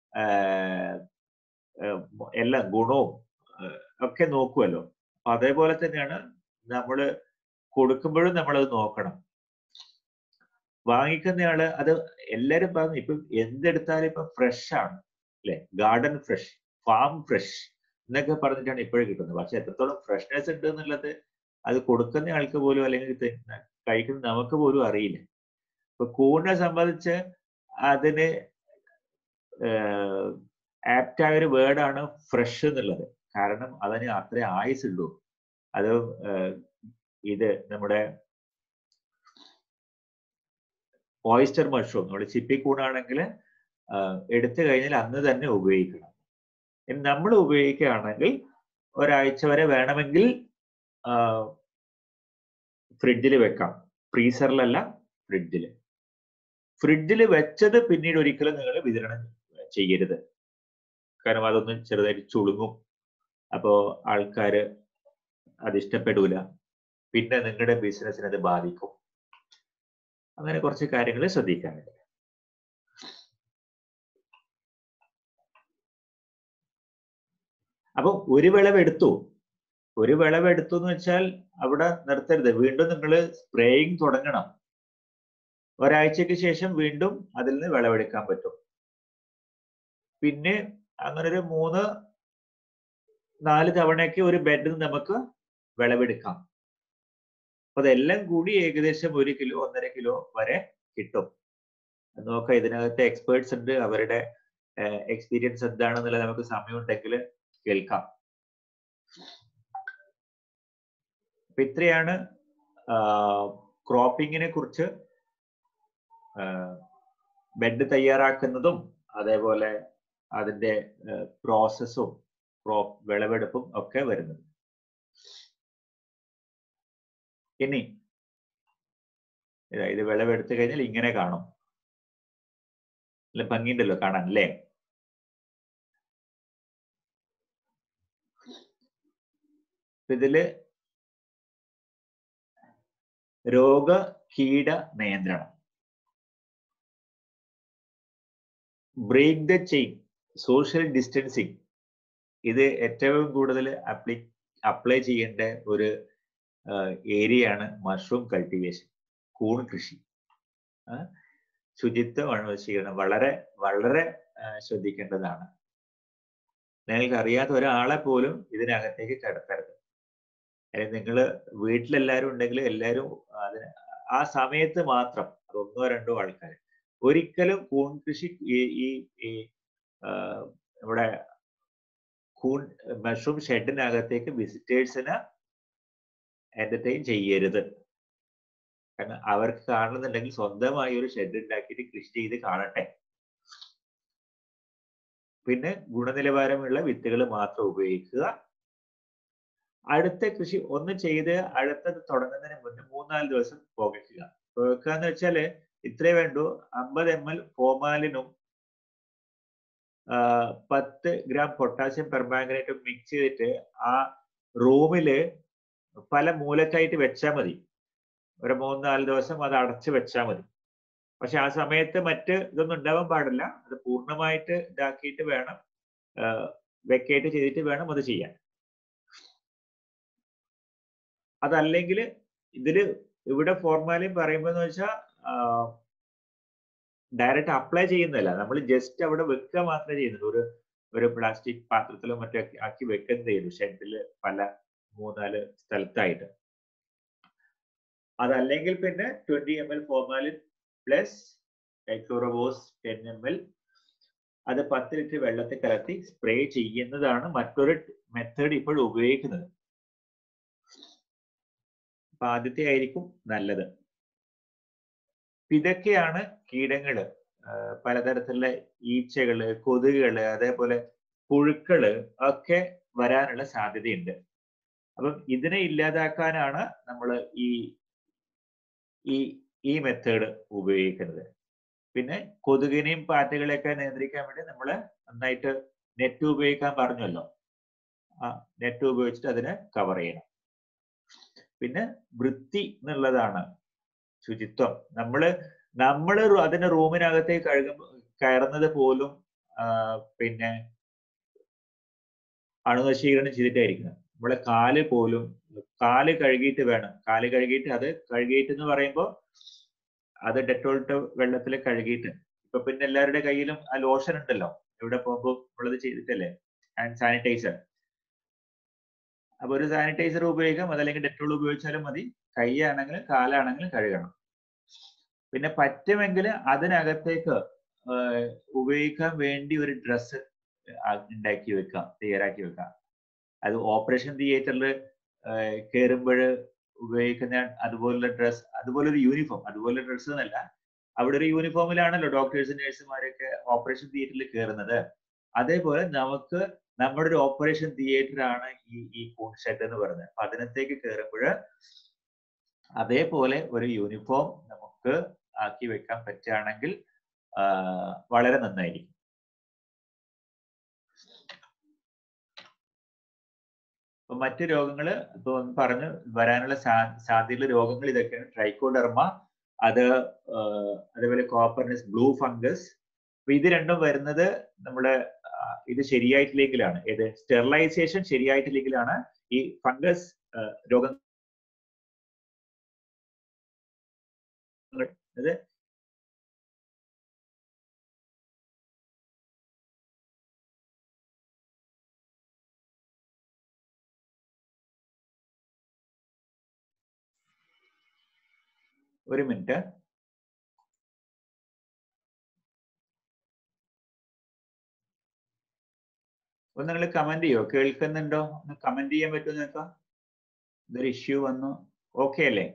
എല്ലാ ഗുണവും ഒക്കെ നോക്കുമല്ലോ അപ്പൊ അതേപോലെ തന്നെയാണ് നമ്മൾ കൊടുക്കുമ്പോഴും നമ്മളത് നോക്കണം വാങ്ങിക്കുന്നയാള് അത് എല്ലാരും പറഞ്ഞു ഇപ്പം എന്തെടുത്താലും ഇപ്പൊ ഫ്രഷ് ആണ് അല്ലെ ഗാർഡൻ ഫ്രഷ് ഫാം ഫ്രഷ് എന്നൊക്കെ പറഞ്ഞിട്ടാണ് ഇപ്പോഴും കിട്ടുന്നത് പക്ഷെ എത്രത്തോളം ഫ്രഷ്നെസ് ഉണ്ട് എന്നുള്ളത് അത് കൊടുക്കുന്ന ആൾക്ക് പോലും അല്ലെങ്കിൽ കഴിക്കുന്ന നമുക്ക് പോലും അറിയില്ല ഇപ്പൊ കൂണിനെ സംബന്ധിച്ച് അതിന് ആപ്റ്റായ ഒരു വേർഡാണ് ഫ്രഷ് എന്നുള്ളത് കാരണം അതിന് അത്രേ ആയുസുള്ളൂ അത് ഇത് നമ്മുടെ ഓയിസ്റ്റർ മഷ്റൂം നമ്മുടെ ചിപ്പിക്കൂണാണെങ്കിൽ എടുത്തു കഴിഞ്ഞാൽ അന്ന് തന്നെ ഉപയോഗിക്കണം ഇനി നമ്മൾ ഉപയോഗിക്കുകയാണെങ്കിൽ ഒരാഴ്ച വരെ വേണമെങ്കിൽ ഫ്രിഡ്ജിൽ വെക്കാം ഫ്രീസറിലല്ല ഫ്രിഡ്ജിൽ ഫ്രിഡ്ജിൽ വെച്ചത് പിന്നീട് ഒരിക്കലും നിങ്ങൾ വിതരണം ചെയ്യരുത് കാരണം അതൊന്ന് ചെറുതായിട്ട് ചുളുങ്ങും അപ്പോ ആൾക്കാര് അത് ഇഷ്ടപ്പെടൂല പിന്നെ നിങ്ങളുടെ ബിസിനസ്സിനെ അത് ബാധിക്കും അങ്ങനെ കുറച്ച് കാര്യങ്ങൾ ശ്രദ്ധിക്കാനുണ്ട് അപ്പൊ ഒരു വിളവ് എടുത്തു ഒരു വിളവ് എടുത്തു എന്ന് വെച്ചാൽ അവിടെ നിർത്തരുത് വീണ്ടും നിങ്ങൾ സ്പ്രേയിങ് തുടങ്ങണം ഒരാഴ്ചക്ക് ശേഷം വീണ്ടും അതിൽ നിന്ന് വിളവെടുക്കാൻ പറ്റും പിന്നെ അങ്ങനെ ഒരു മൂന്ന് നാല് തവണയൊക്കെ ഒരു ബെഡിൽ നമുക്ക് വിളവെടുക്കാം അപ്പൊ അതെല്ലാം കൂടി ഏകദേശം ഒരു കിലോ ഒന്നര കിലോ വരെ കിട്ടും നോക്കാം ഇതിനകത്ത് എക്സ്പേർട്സ് ഉണ്ട് അവരുടെ എക്സ്പീരിയൻസ് എന്താണെന്നുള്ളത് നമുക്ക് സമയമുണ്ടെങ്കിൽ കേൾക്കാം അപ്പൊ ഇത്രയാണ് ക്രോപ്പിങ്ങിനെ കുറിച്ച് ബെഡ് തയ്യാറാക്കുന്നതും അതേപോലെ അതിന്റെ പ്രോസസ്സും ക്രോപ്പ് വിളവെടുപ്പും ഒക്കെ വരുന്നത് ഇനി ഇതാ ഇത് വിളവെടുത്തു കഴിഞ്ഞാൽ ഇങ്ങനെ കാണും നല്ല ഭംഗിയുണ്ടല്ലോ കാണാൻ അല്ലേ ഇതില് രോഗ കീട നിയന്ത്രണം break the chain social distancing ഇത് ഏറ്റവും കൂടുതൽ അപ്ലൈ അപ്ലൈ ചെയ്യേണ്ട ഒരു ഏരിയയാണ് മഷ്റൂം കൾട്ടിവേഷൻ കൂൺ കൃഷി ശുചിത്വ അണുവശീകരണം വളരെ വളരെ ശ്രദ്ധിക്കേണ്ടതാണ് നിങ്ങൾക്ക് അറിയാത്ത ഒരാളെ പോലും ഇതിനകത്തേക്ക് കടത്തരുത് അതായത് നിങ്ങൾ വീട്ടിലെല്ലാവരും ഉണ്ടെങ്കിൽ എല്ലാവരും അതിന് ആ സമയത്ത് മാത്രം അത് ഒന്നോ രണ്ടോ ആൾക്കാർ ഒരിക്കലും കൂൺ കൃഷി ഈ ഈ ഈ നമ്മുടെ കൂൺ മഷ്റൂം ഷെഡിനകത്തേക്ക് വിസിറ്റേഴ്സിന് എന്റർടൈൻ ചെയ്യരുത് കാരണം അവർക്ക് കാണുന്നുണ്ടെങ്കിൽ സ്വന്തമായി ഒരു ഷെഡ് ഉണ്ടാക്കിയിട്ട് കൃഷി ചെയ്ത് കാണട്ടെ പിന്നെ ഗുണനിലവാരമുള്ള വിത്തുകൾ മാത്രം ഉപയോഗിക്കുക അടുത്ത കൃഷി ഒന്ന് ചെയ്ത് അടുത്തത് തുടങ്ങുന്നതിന് മുന്നേ മൂന്നാല് ദിവസം പുകയ്ക്കുക പുകയ്ക്കുക എന്ന് വെച്ചാല് ഇത്രേ വേണ്ടു അമ്പത് എം എൽ ഫോമാലിനും പത്ത് ഗ്രാം പൊട്ടാസ്യം പെർമാംഗനേറ്റും മിക്സ് ചെയ്തിട്ട് ആ റൂമില് പല മൂലക്കായിട്ട് വെച്ചാൽ മതി ഒരു മൂന്ന് നാല് ദിവസം അത് അടച്ചു വെച്ചാൽ മതി പക്ഷെ ആ സമയത്ത് മറ്റ് ഇതൊന്നും ഉണ്ടാവാൻ പാടില്ല അത് പൂർണ്ണമായിട്ട് ഇതാക്കിയിട്ട് വേണം വെക്കേറ്റ് ചെയ്തിട്ട് വേണം അത് ചെയ്യാൻ അതല്ലെങ്കിൽ ഇതില് ഇവിടെ ഫോർമാലിൻ പറയുമ്പോൾ എന്ന് വെച്ചാൽ ഡയറക്റ്റ് അപ്ലൈ ചെയ്യുന്നില്ല നമ്മൾ ജസ്റ്റ് അവിടെ വെക്കുക മാത്രമേ ചെയ്യുന്നുള്ളൂ ഒരു ഒരു പ്ലാസ്റ്റിക് പാത്രത്തിലോ മറ്റോ ആക്കി വെക്കുന്നതേ ഉള്ളൂ ഷെഡിൽ പല മൂന്നാല് സ്ഥലത്തായിട്ട് അതല്ലെങ്കിൽ പിന്നെ twenty M L formalin plus dichlorvos ten M L അത് പത്ത് ലിറ്റർ വെള്ളത്തിൽ കലർത്തി സ്പ്രേ ചെയ്യുന്നതാണ് മറ്റൊരു മെത്തേഡ് ഇപ്പോൾ ഉപയോഗിക്കുന്നത് അപ്പൊ ആദ്യത്തെ ആയിരിക്കും നല്ലത് ഇതൊക്കെയാണ് കീടങ്ങള് പലതരത്തിലുള്ള ഈച്ചകള് കൊതുകുകള് അതേപോലെ പുഴുക്കള് ഒക്കെ വരാനുള്ള സാധ്യതയുണ്ട് അപ്പം ഇതിനെ ഇല്ലാതാക്കാനാണ് നമ്മൾ ഈ ഈ ഈ മെത്തേഡ് ഉപയോഗിക്കുന്നത് പിന്നെ കൊതുകിനെയും പാറ്റകളെയൊക്കെ നിയന്ത്രിക്കാൻ വേണ്ടി നമ്മൾ നന്നായിട്ട് നെറ്റ് ഉപയോഗിക്കാൻ പറഞ്ഞല്ലോ ആ നെറ്റ് ഉപയോഗിച്ചിട്ട് അതിനെ കവർ ചെയ്യണം പിന്നെ വൃത്തി എന്നുള്ളതാണ് ശുചിത്വം നമ്മള് നമ്മള് അതിന്റെ റൂമിനകത്തേക്ക് കഴുകുമ്പോൾ കയറുന്നത് പോലും പിന്നെ അണുനശീകരണം ചെയ്തിട്ടായിരിക്കുന്നത് നമ്മളെ കാല് പോലും കാല് കഴുകിയിട്ട് വേണം കാല് കഴുകിയിട്ട് അത് കഴുകിയിട്ട് എന്ന് പറയുമ്പോൾ അത് ഡെറ്റോളിട്ട് വെള്ളത്തിൽ കഴുകിയിട്ട് ഇപ്പൊ പിന്നെ എല്ലാവരുടെ കയ്യിലും ആ ലോഷൻ ഉണ്ടല്ലോ എവിടെ പോകുമ്പോൾ ഉള്ളത് ചെയ്തിട്ടല്ലേ ഹാൻഡ് സാനിറ്റൈസർ അപ്പൊ ഒരു സാനിറ്റൈസർ ഉപയോഗിക്കാം അതല്ലെങ്കിൽ ഡെറ്റോൾ ഉപയോഗിച്ചാലും മതി കൈയാണെങ്കിലും കാലാണെങ്കിലും കഴുകണം പിന്നെ പറ്റുമെങ്കിൽ അതിനകത്തേക്ക് ഉപയോഗിക്കാൻ വേണ്ടി ഒരു ഡ്രസ്സ് ഉണ്ടാക്കി വെക്കാം തയ്യാറാക്കി വെക്കാം അത് ഓപ്പറേഷൻ തിയേറ്ററിൽ കയറുമ്പോൾ ഉപയോഗിക്കുന്ന അതുപോലുള്ള ഡ്രസ് അതുപോലെ ഒരു യൂണിഫോം അതുപോലെ ഡ്രസ്സ് എന്നല്ല അവിടെ ഒരു യൂണിഫോമിലാണല്ലോ ഡോക്ടേഴ്സ് നഴ്സുമാരൊക്കെ ഓപ്പറേഷൻ തിയേറ്ററിൽ കയറുന്നത് അതേപോലെ നമുക്ക് നമ്മുടെ ഒരു ഓപ്പറേഷൻ തിയേറ്റർ ആണ് ഈ ഈ കൂൺ ഷെഡ് എന്ന് പറയുന്നത് അപ്പൊ അതിനകത്തേക്ക് കയറുമ്പോൾ അതേപോലെ ഒരു യൂണിഫോം നമുക്ക് ആക്കി വെക്കാൻ പറ്റുകയാണെങ്കിൽ വളരെ നന്നായിരിക്കും അപ്പൊ മറ്റു രോഗങ്ങൾ ഇപ്പൊ പറഞ്ഞു വരാനുള്ള സാധ്യതയുള്ള രോഗങ്ങൾ ഇതൊക്കെയാണ് ട്രൈക്കോഡെർമ അത് അതേപോലെ കോപ്പർനസ് ബ്ലൂ ഫംഗസ് അപ്പൊ ഇത് രണ്ടും വരുന്നത് നമ്മുടെ ഇത് ശരിയായിട്ടില്ലെങ്കിലാണ് ഏത് സ്റ്റെറിലൈസേഷൻ ശരിയായിട്ടില്ലെങ്കിലാണ് ഈ ഫംഗസ് രോഗം അത് ഒരു മിനിറ്റ് ഒന്ന് നിങ്ങൾ കമന്റ് ചെയ്യോ കേൾക്കുന്നുണ്ടോ ഒന്ന് കമന്റ് ചെയ്യാൻ പറ്റുമോ നിങ്ങൾക്ക് ഇതൊരു ഇഷ്യൂ വന്നു ഓക്കെ അല്ലേ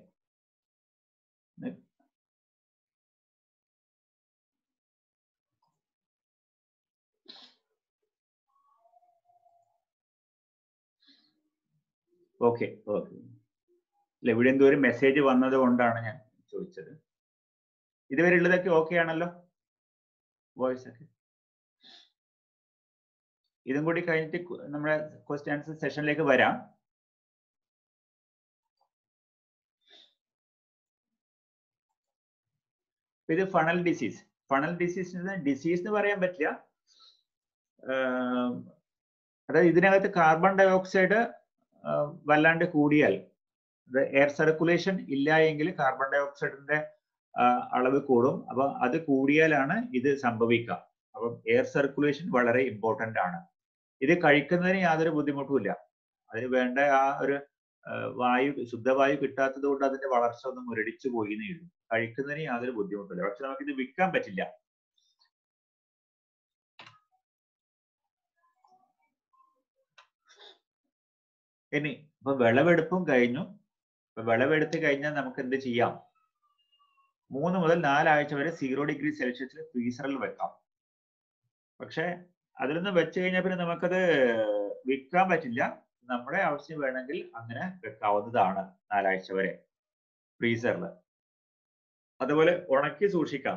ഓക്കെ ഓക്കെ അല്ല ഇവിടെ എന്തോ ഒരു മെസ്സേജ് വന്നത് കൊണ്ടാണ് ഞാൻ ചോദിച്ചത് ഇതുവരെ ഉള്ളതൊക്കെ ഓക്കെ ആണല്ലോ വോയിസ് ഒക്കെ ഇതും കൂടി കഴിഞ്ഞിട്ട് കു- നമ്മുടെ ക്വസ്റ്റ്യൻ ആൻസർ സെഷനിലേക്ക് വരാം ഇത് fungal disease fungal disease disease എന്ന് പറയാൻ പറ്റില്ല ആഹ് അതായത് ഇതിനകത്ത് കാർബൺ ഡൈ ഓക്സൈഡ് വല്ലാണ്ട് കൂടിയാൽ എയർ സർക്കുലേഷൻ ഇല്ല എങ്കിൽ കാർബൺ ഡൈ ഓക്സൈഡിന്റെ അളവ് കൂടും അപ്പൊ അത് കൂടിയാലാണ് ഇത് സംഭവിക്കുക അപ്പം എയർ സർക്കുലേഷൻ വളരെ ഇമ്പോർട്ടന്റ് ആണ് ഇത് കഴിക്കുന്നതിന് യാതൊരു ബുദ്ധിമുട്ടുമില്ല അതിന് വേണ്ട ആ ഒരു ആ, വായു ശുദ്ധവായു കിട്ടാത്തത് കൊണ്ട് അതിന്റെ വളർച്ച ഒന്ന് മുരടിച്ചു പോയി എന്നേ ഉള്ളൂ കഴിക്കുന്നതിന് യാതൊരു ബുദ്ധിമുട്ടില്ല പക്ഷെ നമുക്കിത് വിൽക്കാൻ പറ്റില്ല ഇനി ഇപ്പൊ വിളവെടുപ്പും കഴിഞ്ഞു ഇപ്പൊ വിളവെടുത്ത് കഴിഞ്ഞാൽ നമുക്ക് എന്ത് ചെയ്യാം മൂന്ന് മുതൽ നാലാഴ്ച വരെ സീറോ ഡിഗ്രി സെൽഷ്യസിൽ ഫ്രീസറിൽ വെക്കാം പക്ഷെ അതിലൊന്നും വെച്ച് കഴിഞ്ഞാൽ പിന്നെ നമുക്കത് വിൽക്കാൻ പറ്റില്ല നമ്മുടെ ആവശ്യം വേണമെങ്കിൽ അങ്ങനെ വെക്കാവുന്നതാണ് നാലാഴ്ച വരെ ഫ്രീസറിൽ അതുപോലെ ഉണക്കി സൂക്ഷിക്കാം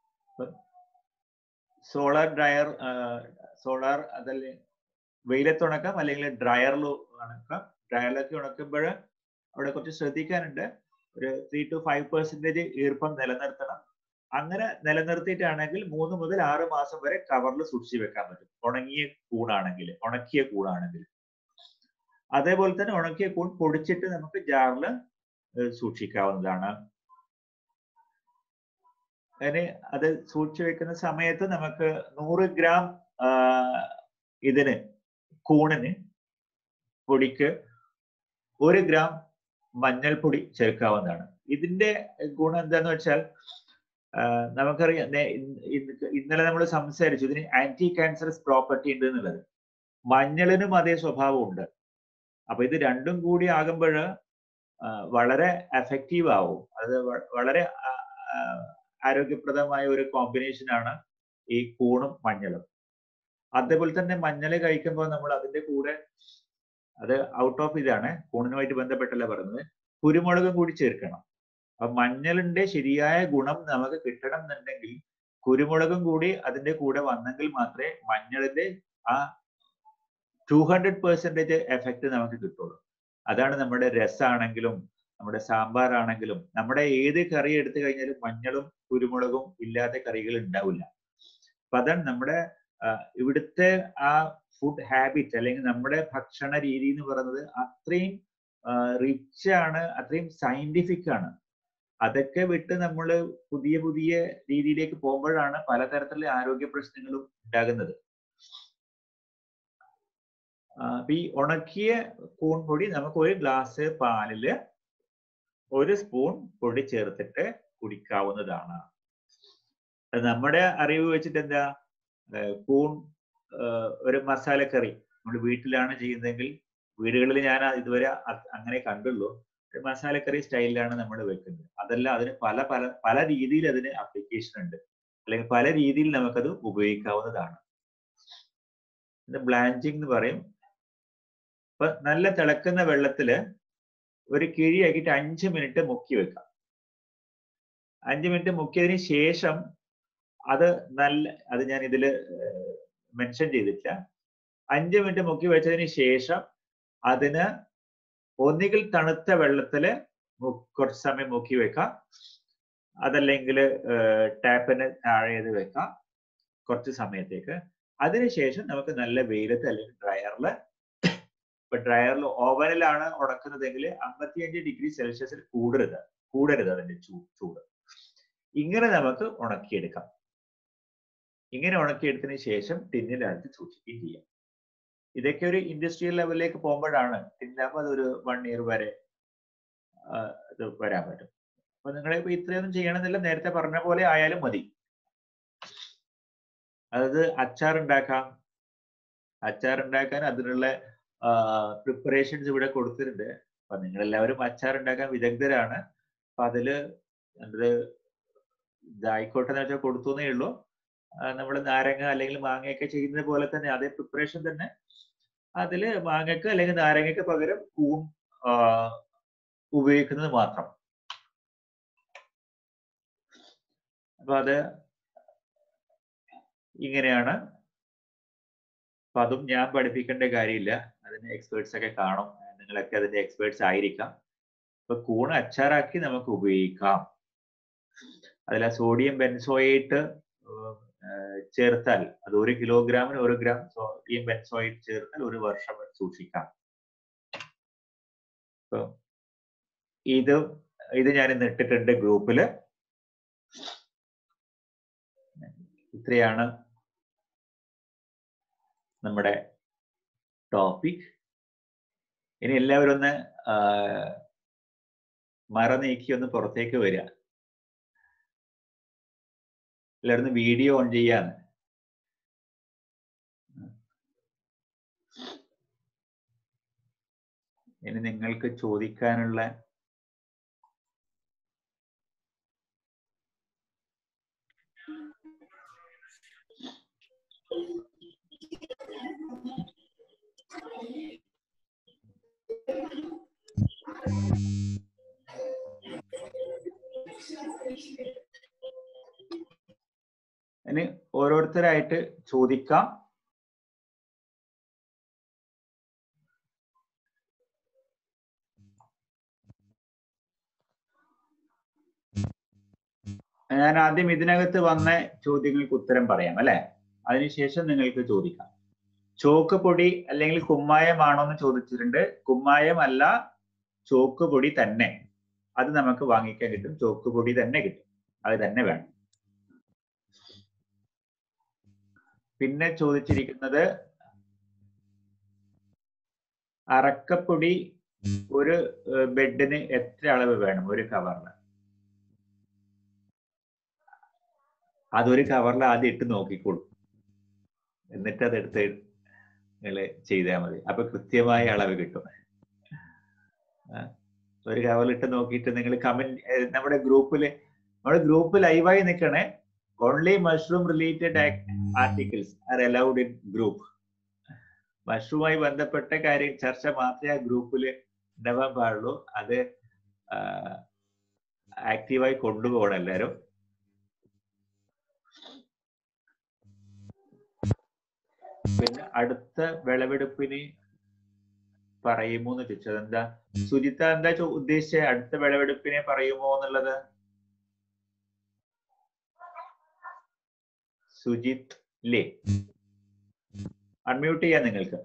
സോളാർ ഡ്രയർ സോളാർ അതല്ലേ വെയിലത്ത് ഉണക്കാം അല്ലെങ്കിൽ ഡ്രയറിൽ ഉണക്കാം ഡ്രയറിലൊക്കെ ഉണക്കുമ്പോൾ അവിടെ കുറച്ച് ശ്രദ്ധിക്കാനുണ്ട് ഒരു ത്രീ ടു ഫൈവ് പെർസെന്റേജ് ഈർപ്പം നിലനിർത്തണം അങ്ങനെ നിലനിർത്തിയിട്ടാണെങ്കിൽ മൂന്ന് മുതൽ ആറ് മാസം വരെ കവറിൽ സൂക്ഷിച്ചു വെക്കാൻ പറ്റും ഉണങ്ങിയ കൂണാണെങ്കിൽ ഉണക്കിയ കൂണാണെങ്കിൽ അതേപോലെ തന്നെ ഉണക്കിയ കൂൺ പൊടിച്ചിട്ട് നമുക്ക് ജാറിൽ സൂക്ഷിക്കാവുന്നതാണ് അതിന് അത് സൂക്ഷിച്ചു വെക്കുന്ന സമയത്ത് നമുക്ക് നൂറ് ഗ്രാം ആ, ഇതിന് കൂണിന് പൊടിക്ക് ഒരു ഗ്രാം മഞ്ഞൾപ്പൊടി ചേർക്കാവുന്നതാണ് ഇതിന്റെ ഗുണം എന്താന്ന് വെച്ചാൽ ആ, നമുക്കറിയാം നേ- ഇന്ന് ഇന്ന് ഇന്നലെ നമ്മൾ സംസാരിച്ചു ഇതിന് ആന്റി ക്യാൻസറസ് പ്രോപ്പർട്ടി ഉണ്ട് എന്നുള്ളത് മഞ്ഞളിനും അതേ സ്വഭാവം ഉണ്ട് അപ്പൊ ഇത് രണ്ടും കൂടി ആകുമ്പോൾ വളരെ എഫക്റ്റീവ് ആവും അത് വ- വളരെ ആ, ആ, ആരോഗ്യപ്രദമായ ഒരു കോമ്പിനേഷൻ ആണ് ഈ കൂണും മഞ്ഞളും അതേപോലെ തന്നെ മഞ്ഞൾ കഴിക്കുമ്പോൾ നമ്മൾ അതിന്റെ കൂടെ അത് ഔട്ട് ഓഫ് ഇതാണ് കൂണിനുമായിട്ട് ബന്ധപ്പെട്ടല്ല പറയുന്നത് കുരുമുളകും കൂടി ചേർക്കണം അപ്പൊ മഞ്ഞളിന്റെ ശരിയായ ഗുണം നമുക്ക് കിട്ടണം എന്നുണ്ടെങ്കിൽ കുരുമുളകും കൂടി അതിന്റെ കൂടെ വന്നെങ്കിൽ മാത്രമേ മഞ്ഞളിന്റെ ആ ടു ഹൺഡ്രഡ് പെർസെന്റേജ് എഫക്റ്റ് നമുക്ക് കിട്ടുള്ളൂ അതാണ് നമ്മുടെ രസാണെങ്കിലും നമ്മുടെ സാമ്പാർ ആണെങ്കിലും നമ്മുടെ ഏത് കറി എടുത്തു കഴിഞ്ഞാലും മഞ്ഞളും കുരുമുളകും ഇല്ലാത്ത കറികൾ ഉണ്ടാവില്ല അപ്പൊ അതാണ് നമ്മുടെ ആ, ഇവിടുത്തെ ആ ഫുഡ് ഹാബിറ്റ് അല്ലെങ്കിൽ നമ്മുടെ ഭക്ഷണ രീതി എന്ന് പറയുന്നത് അത്രയും റിച്ച് ആണ് അത്രയും സയന്റിഫിക് ആണ് അതൊക്കെ വിട്ട് നമ്മൾ പുതിയ പുതിയ രീതിയിലേക്ക് പോകുമ്പോഴാണ് പലതരത്തിലുള്ള ആരോഗ്യ പ്രശ്നങ്ങളും ഉണ്ടാകുന്നത് ആ, അപ്പൊ ഈ ഉണക്കിയ കൂൺ പൊടി നമുക്ക് ഒരു ഗ്ലാസ് പാലില് ഒരു സ്പൂൺ പൊടി ചേർത്തിട്ട് കുടിക്കാവുന്നതാണ് അത് നമ്മുടെ അറിവ് വെച്ചിട്ട് എന്താ ഏർ കൂൺ ഏർ ഒരു മസാലക്കറി നമ്മൾ വീട്ടിലാണ് ചെയ്യുന്നതെങ്കിൽ വീടുകളിൽ ഞാൻ ഇതുവരെ അ- അങ്ങനെ കണ്ടുള്ളൂ ഒരു മസാലക്കറി സ്റ്റൈലിലാണ് നമ്മൾ വെക്കുന്നത് അതല്ല അതിന് പല പല പല രീതിയിൽ അതിന് അപ്ലിക്കേഷൻ ഉണ്ട് അല്ലെങ്കിൽ പല രീതിയിൽ നമുക്കത് ഉപയോഗിക്കാവുന്നതാണ് ഇത് ബ്ലാഞ്ചിങ് എന്ന് പറയും അപ്പൊ നല്ല തിളക്കുന്ന വെള്ളത്തില് ഒരു കിഴിയാക്കിയിട്ട് അഞ്ച് മിനിറ്റ് മുക്കി വെക്കാം അഞ്ച് മിനിറ്റ് മുക്കിയതിന് ശേഷം അത് നല്ല അത് ഞാൻ ഇതില് മെൻഷൻ ചെയ്തിട്ടില്ല അഞ്ച് മിനിറ്റ് മുക്കി വെച്ചതിന് ശേഷം അതിന് ഒന്നുകിൽ തണുത്ത വെള്ളത്തില് മു- കുറച്ച് സമയം മുക്കി വെക്കാം അതല്ലെങ്കിൽ ടാപ്പിന് താഴെ ഇത് വെക്കാം കുറച്ച് സമയത്തേക്ക് അതിനുശേഷം നമുക്ക് നല്ല വെയിലത്ത് അല്ലെങ്കിൽ ഡ്രയറിൽ ഇപ്പൊ ഡ്രയറിൽ ഓവനിലാണ് ഉണക്കുന്നതെങ്കിൽ അമ്പത്തിയഞ്ച് ഡിഗ്രി സെൽഷ്യസിൽ കൂടരുത് കൂടരുത് അതിന്റെ ചൂ ചൂട് ഇങ്ങനെ നമുക്ക് ഉണക്കിയെടുക്കാം ഇങ്ങനെ ഉണക്കിയെടുത്തതിന് ശേഷം ടിന്നിൽ അടച്ച് സൂക്ഷിക്കുകയും ചെയ്യാം ഇതൊക്കെ ഒരു ഇൻഡസ്ട്രിയൽ ലെവലിലേക്ക് പോകുമ്പോഴാണ് ടിന്നാകുമ്പോൾ അതൊരു വൺ ഇയർ വരെ ആ, ഇത് വരാൻ പറ്റും അപ്പൊ നിങ്ങൾ ഇപ്പൊ ഇത്രയൊന്നും ചെയ്യണമെന്നില്ല നേരത്തെ പറഞ്ഞ പോലെ ആയാലും മതി അതായത് അച്ചാർ ഉണ്ടാക്കാം അച്ചാർ ഉണ്ടാക്കാൻ അതിനുള്ള പ്രിപ്പറേഷൻസ് ഇവിടെ കൊടുത്തിട്ടുണ്ട് അപ്പൊ നിങ്ങൾ എല്ലാവരും അച്ചാർ ഉണ്ടാക്കാൻ വിദഗ്ധരാണ് അപ്പൊ അതില് അത് ഇതായിക്കോട്ടെ എന്ന് വെച്ചാൽ കൊടുത്തു എന്നേ ഉള്ളൂ നമ്മൾ നാരങ്ങ അല്ലെങ്കിൽ മാങ്ങയൊക്കെ ചെയ്യുന്നത് പോലെ തന്നെ അതേ പ്രിപ്പറേഷൻ തന്നെ അതില് മാങ്ങക്ക് അല്ലെങ്കിൽ നാരങ്ങയ്ക്ക് പകരം കൂൺ ആ, ഉപയോഗിക്കുന്നത് മാത്രം അപ്പൊ അത് ഇങ്ങനെയാണ് അപ്പൊ അതും ഞാൻ പഠിപ്പിക്കേണ്ട കാര്യമില്ല അതിന് എക്സ്പേർട്സ് ഒക്കെ കാണും നിങ്ങളൊക്കെ അതിന്റെ എക്സ്പേർട്സ് ആയിരിക്കാം അപ്പൊ കൂൺ അച്ചാറാക്കി നമുക്ക് ഉപയോഗിക്കാം അതിൽ ആ സോഡിയം ബെൻസോയേറ്റ് ചേർത്താൽ അത് ഒരു കിലോഗ്രാമിന് ഒരു ഗ്രാം സോഡിയം ബെൻസോയേറ്റ് ചേർത്താൽ ഒരു വർഷം വരെ സൂക്ഷിക്കാം അപ്പൊ ഇത് ഇത് ഞാൻ ഇന്ന് ഇട്ടിട്ടുണ്ട് ഗ്രൂപ്പില് ഇത്രയാണ് നമ്മുടെ ടോപ്പിക് ഇനി എല്ലാവരും ഒന്ന് ആ, മറ നീക്കി ഒന്ന് പുറത്തേക്ക് വരിക എല്ലാവരും ഒന്ന് വീഡിയോ ഓൺ ചെയ്യാന്ന് ഇനി നിങ്ങൾക്ക് ചോദിക്കാനുള്ള ഇനി ഓരോരുത്തരായിട്ട് ചോദിക്കാം ഞാൻ ആദ്യം ഇതിനകത്ത് വന്ന ചോദ്യങ്ങൾക്ക് ഉത്തരം പറയാം അല്ലെ അതിനുശേഷം നിങ്ങൾക്ക് ചോദിക്കാം ചോക്ക് പൊടി അല്ലെങ്കിൽ കുമ്മായമാണോ എന്ന് ചോദിച്ചിട്ടുണ്ട് കുമ്മായം അല്ല ചോക്ക് പൊടി തന്നെ അത് നമുക്ക് വാങ്ങിക്കാൻ കിട്ടും ചോക്ക് പൊടി തന്നെ കിട്ടും അത് തന്നെ വേണം പിന്നെ ചോദിച്ചിരിക്കുന്നത് അറക്കപ്പൊടി ഒരു ഏഹ്, ബെഡിന് എത്ര അളവ് വേണം ഒരു കവറിന് അതൊരു കവറിൽ ആദ്യം ഇട്ട് നോക്കിക്കോളൂ എന്നിട്ട് അതെടുത്ത് നിങ്ങൾ ചെയ്താൽ മതി അപ്പൊ കൃത്യമായ അളവ് കിട്ടും ആ, ഒരു കവറിൽ ഇട്ട് നോക്കിയിട്ട് നിങ്ങൾ കമന്റ് നമ്മുടെ ഗ്രൂപ്പില് നമ്മുടെ ഗ്രൂപ്പ് ലൈവായി നിൽക്കണേ only mushroom related articles are allowed in group മഷ്റൂമായി ബന്ധപ്പെട്ട കാര്യം ചർച്ച മാത്രമേ ആ ഗ്രൂപ്പിൽ ഉണ്ടാവാൻ പാടുള്ളൂ അത് ആക്റ്റീവായി കൊണ്ടുപോകണം എല്ലാവരും പിന്നെ അടുത്ത വിളവെടുപ്പിന് പറയുമോ എന്ന് ചോദിച്ചത് എന്താ സുജിത്ത എന്താ ചോ- ഉദ്ദേശിച്ചത് അടുത്ത വിളവെടുപ്പിനെ പറയുമോ എന്നുള്ളത് സുജിത് ലേ അൺമ്യൂട്ട് ചെയ്യാം നിങ്ങൾക്ക്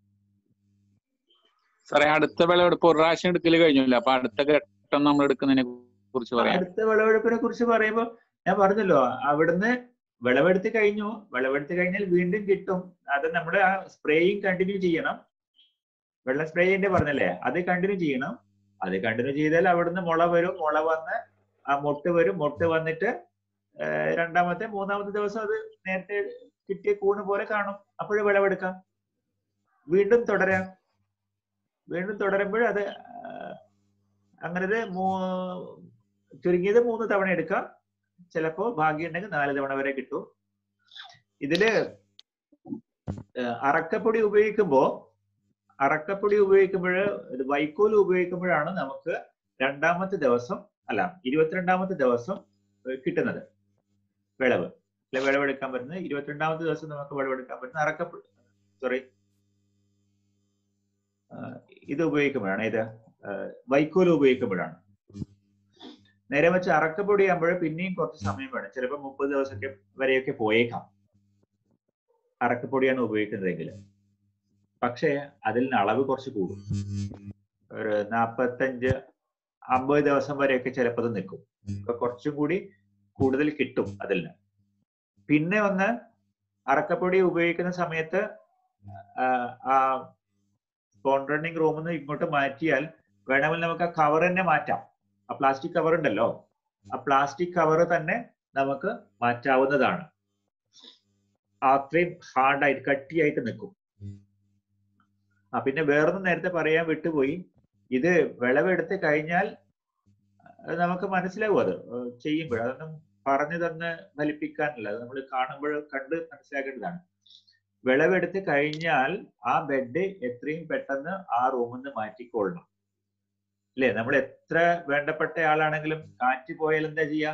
സാറേ അടുത്ത വിളവെടുപ്പ് ഒരു പ്രാവശ്യം എടുക്കല് കഴിഞ്ഞല്ലോ അപ്പൊ അടുത്ത ഘട്ടം നമ്മൾ എടുക്കുന്നതിനെ കുറിച്ച് പറയാം അടുത്ത വിളവെടുപ്പിനെ കുറിച്ച് പറയുമ്പോൾ ഞാൻ പറഞ്ഞല്ലോ അവിടുന്ന് വിളവെടുത്ത് കഴിഞ്ഞു വിളവെടുത്ത് കഴിഞ്ഞാൽ വീണ്ടും കിട്ടും അത് നമ്മൾ ആ സ്പ്രേയിങ് കണ്ടിന്യൂ ചെയ്യണം വെള്ളം സ്പ്രേ ചെയ്യേണ്ടി പറഞ്ഞല്ലേ അത് കണ്ടിന്യൂ ചെയ്യണം അത് കണ്ടിന്യൂ ചെയ്താൽ അവിടുന്ന് മുള വരും മുള വന്ന് ആ മൊട്ട് വരും മൊട്ട് വന്നിട്ട് ഏർ രണ്ടാമത്തെ മൂന്നാമത്തെ ദിവസം അത് നേരത്തെ കിട്ടിയ കൂണ് പോലെ കാണും അപ്പോഴും വിളവെടുക്കാം വീണ്ടും തുടരാം വീണ്ടും തുടരുമ്പോൾ അത് ആ, അങ്ങനെ ഇത് മൂ- ചുരുങ്ങിയത് മൂന്ന് തവണ എടുക്കാം ചിലപ്പോ ഭാഗ്യം ഉണ്ടെങ്കിൽ നാല് തവണ വരെ കിട്ടും ഇതില് ഏഹ് അറക്കപ്പൊടി ഉപയോഗിക്കുമ്പോ അറക്കപ്പൊടി ഉപയോഗിക്കുമ്പോൾ വൈക്കോൽ ഉപയോഗിക്കുമ്പോഴാണ് നമുക്ക് രണ്ടാമത്തെ ദിവസം അല്ല ഇരുപത്തിരണ്ടാമത്തെ ദിവസം ഏഹ് കിട്ടുന്നത് വിളവ് അല്ലെ വിളവെടുക്കാൻ പറ്റുന്നത് ഇരുപത്തിരണ്ടാമത്തെ ദിവസം നമുക്ക് വിളവെടുക്കാൻ പറ്റുന്ന അറക്കപ്പൊടി സോറി ഇത് ഉപയോഗിക്കുമ്പോഴാണ് ഇത് ഏഹ് വൈക്കോൽ ഉപയോഗിക്കുമ്പോഴാണ് നേരെ വെച്ച് അറക്കപ്പൊടി ആകുമ്പോൾ പിന്നെയും കുറച്ച് സമയം വേണം ചിലപ്പോൾ മുപ്പത് ദിവസമൊക്കെ വരെയൊക്കെ പോയേക്കാം അറക്കപ്പൊടിയാണ് ഉപയോഗിക്കുന്നതെങ്കിൽ പക്ഷേ അതിൽ നിന്ന് അളവ് കുറച്ച് കൂടും ഒരു നാപ്പത്തഞ്ച് അമ്പത് ദിവസം വരെയൊക്കെ ചിലപ്പോൾ അത് നിൽക്കും അപ്പൊ കുറച്ചും കൂടി കൂടുതൽ കിട്ടും അതിൽ നിന്ന് പിന്നെ ഒന്ന് അറക്കപ്പൊടി ഉപയോഗിക്കുന്ന സമയത്ത് ആ, ആ സ്പോൺ റണ്ണിങ് റൂമിൽ നിന്ന് ഇങ്ങോട്ട് മാറ്റിയാൽ വേണമെങ്കിൽ നമുക്ക് ആ കവർ തന്നെ മാറ്റാം ആ പ്ലാസ്റ്റിക് കവർ ഉണ്ടല്ലോ ആ പ്ലാസ്റ്റിക് കവർ തന്നെ നമുക്ക് മാറ്റാവുന്നതാണ് അത്രയും ഹാർഡായിട്ട് കട്ടിയായിട്ട് നിൽക്കും ആ പിന്നെ വേറൊന്നും നേരത്തെ പറയാൻ വിട്ടുപോയി ഇത് വിളവെടുത്ത് കഴിഞ്ഞാൽ അത് നമുക്ക് മനസ്സിലാവും അത് ഏഹ് ചെയ്യുമ്പോൾ അതൊന്നും പറഞ്ഞു തന്ന് ഫലിപ്പിക്കാനില്ല അത് നമ്മൾ കാണുമ്പോൾ കണ്ട് മനസ്സിലാക്കേണ്ടതാണ് വിളവെടുത്ത് കഴിഞ്ഞാൽ ആ ബെഡ് എത്രയും പെട്ടെന്ന് ആ റൂമിൽ നിന്ന് മാറ്റിക്കൊള്ളണം അല്ലേ നമ്മൾ എത്ര വേണ്ടപ്പെട്ട ആളാണെങ്കിലും കാറ്റ് പോയാൽ എന്താ ചെയ്യാ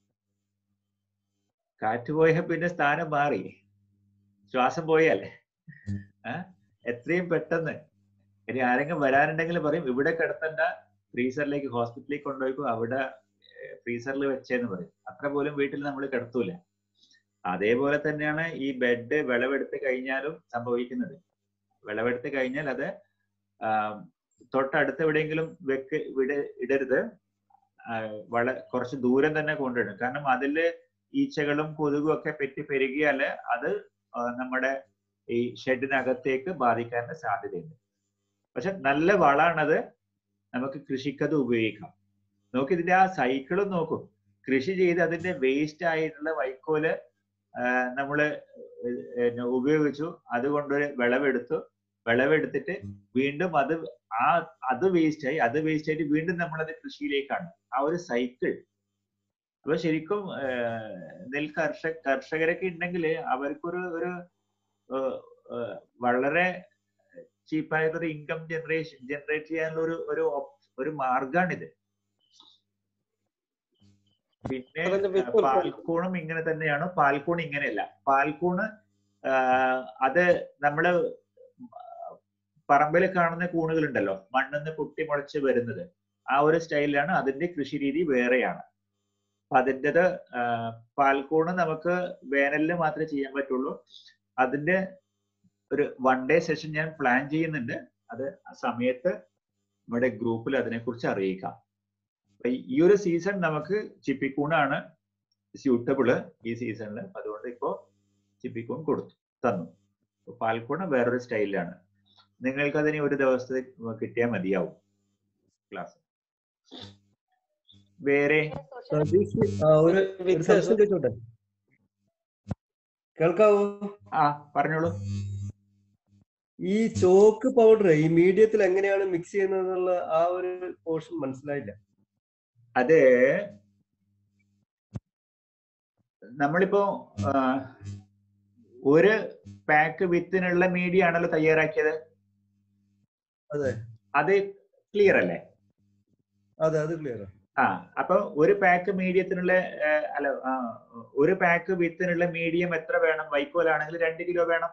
കാറ്റ് പോയാൽ പിന്നെ സ്ഥാനം മാറി ശ്വാസം പോയാൽ ആ എത്രയും പെട്ടെന്ന് ഇനി ആരെങ്കിലും വരാനുണ്ടെങ്കിൽ പറയും ഇവിടെ കിടത്തണ്ട ഫ്രീസറിലേക്ക് ഹോസ്പിറ്റലിലേക്ക് കൊണ്ടുപോയിക്കോ അവിടെ ഫ്രീസറിൽ വെച്ചേന്ന് പറയും അത്ര പോലും വീട്ടിൽ നമ്മൾ കിടത്തൂല അതേപോലെ തന്നെയാണ് ഈ ബെഡ് വിളവെടുത്ത് കഴിഞ്ഞാലും സംഭവിക്കുന്നത് വിളവെടുത്ത് കഴിഞ്ഞാൽ അത് ആ, തൊട്ടടുത്ത് എവിടെയെങ്കിലും വെക്ക് വിട ഇടരുത് ആ, വള കുറച്ച് ദൂരം തന്നെ കൊണ്ടിടും കാരണം അതില് ഈച്ചകളും കൊതുകും ഒക്കെ പെറ്റി പെരുകിയാൽ അത് ആ, നമ്മുടെ ഈ ഷെഡിനകത്തേക്ക് ബാധിക്കാനുള്ള സാധ്യതയുണ്ട് പക്ഷെ നല്ല വളാണത് നമുക്ക് കൃഷിക്കത് ഉപയോഗിക്കാം നോക്കി ഇതിന്റെ ആ സൈക്കിളും നോക്കും കൃഷി ചെയ്ത് അതിന്റെ വേസ്റ്റ് ആയിട്ടുള്ള വൈക്കോല് ആ, നമ്മള് ഏഹ് ഏഹ് ഉപയോഗിച്ചു അതുകൊണ്ടൊരു വിളവെടുത്തു വിളവെടുത്തിട്ട് വീണ്ടും അത് ആ അത് വേസ്റ്റ് ആയി അത് വേസ്റ്റ് ആയിട്ട് വീണ്ടും നമ്മളത് കൃഷിയിലേക്കാണ് ആ ഒരു സൈക്കിൾ അപ്പൊ ശരിക്കും ഏഹ് നെൽ കർഷക കർഷകരൊക്കെ ഉണ്ടെങ്കിൽ അവർക്കൊരു ഒരു ഏഹ് ഏഹ് വളരെ ചീപ്പായിട്ടൊരു ഇൻകം ജനറേഷൻ ജനറേറ്റ് ചെയ്യാനുള്ള ഒരു ഒരു op- ഒരു മാർഗാണിത് പിന്നെ അതിന്റെ വിത്ത് ഏഹ് പാൽക്കൂണും ഇങ്ങനെ തന്നെയാണ് പാൽക്കൂൺ ഇങ്ങനെയല്ല പാൽക്കൂണ് ആഹ് അത് നമ്മള് പറമ്പിൽ കാണുന്ന കൂണുകളുണ്ടല്ലോ മണ്ണിന്ന് പൊട്ടി മുളച്ച് വരുന്നത് ആ ഒരു സ്റ്റൈലിലാണ് അതിന്റെ കൃഷി രീതി വേറെയാണ് അപ്പൊ അതിൻ്റെത് പാൽക്കൂണ് നമുക്ക് വേനലിൽ മാത്രമേ ചെയ്യാൻ പറ്റുള്ളൂ അതിന്റെ ഒരു വൺ ഡേ സെഷൻ ഞാൻ പ്ലാൻ ചെയ്യുന്നുണ്ട് അത് ആ സമയത്ത് നമ്മുടെ ഗ്രൂപ്പിൽ അതിനെക്കുറിച്ച് അറിയിക്കാം അപ്പൊ ഈ ഒരു സീസൺ നമുക്ക് ചിപ്പിക്കൂണാണ് സ്യൂട്ടബിള് ഈ സീസണിൽ അതുകൊണ്ട് ഇപ്പോ ചിപ്പിക്കൂൺ കൊടുത്തു തന്നു അപ്പൊ പാൽക്കൂണ് വേറൊരു സ്റ്റൈലിലാണ് നിങ്ങൾക്ക് അതിന് ഒരു ദിവസത്തെ കിട്ടിയാൽ മതിയാവും ക്ലാസ് വേറെ സതീഷ് ആ, ഒരു ഒരു വിത്ത് സംശയം ചോദിച്ചോട്ടെ കേൾക്കാവോ ആ പറഞ്ഞോളൂ ഈ ചോക്ക് പൗഡർ ഈ മീഡിയത്തിൽ എങ്ങനെയാണ് മിക്സ് ചെയ്യുന്നത് എന്നുള്ള ആ ഒരു പോർഷൻ മനസ്സിലായില്ല അത് നമ്മളിപ്പോ ആ, ഒരു പാക്ക് വിത്തിനുള്ള മീഡിയ ആണല്ലോ തയ്യാറാക്കിയത് അതെ അത് ക്ലിയർ അല്ലേ അതെ അത് ക്ലിയർ ആ അപ്പൊ ഒരു പാക്ക് മീഡിയത്തിനുള്ള ആ, അല്ല ആ, ഒരു പാക്ക് വിത്തിനുള്ള മീഡിയം എത്ര വേണം വൈക്കോലാണെങ്കിൽ രണ്ട് കിലോ വേണം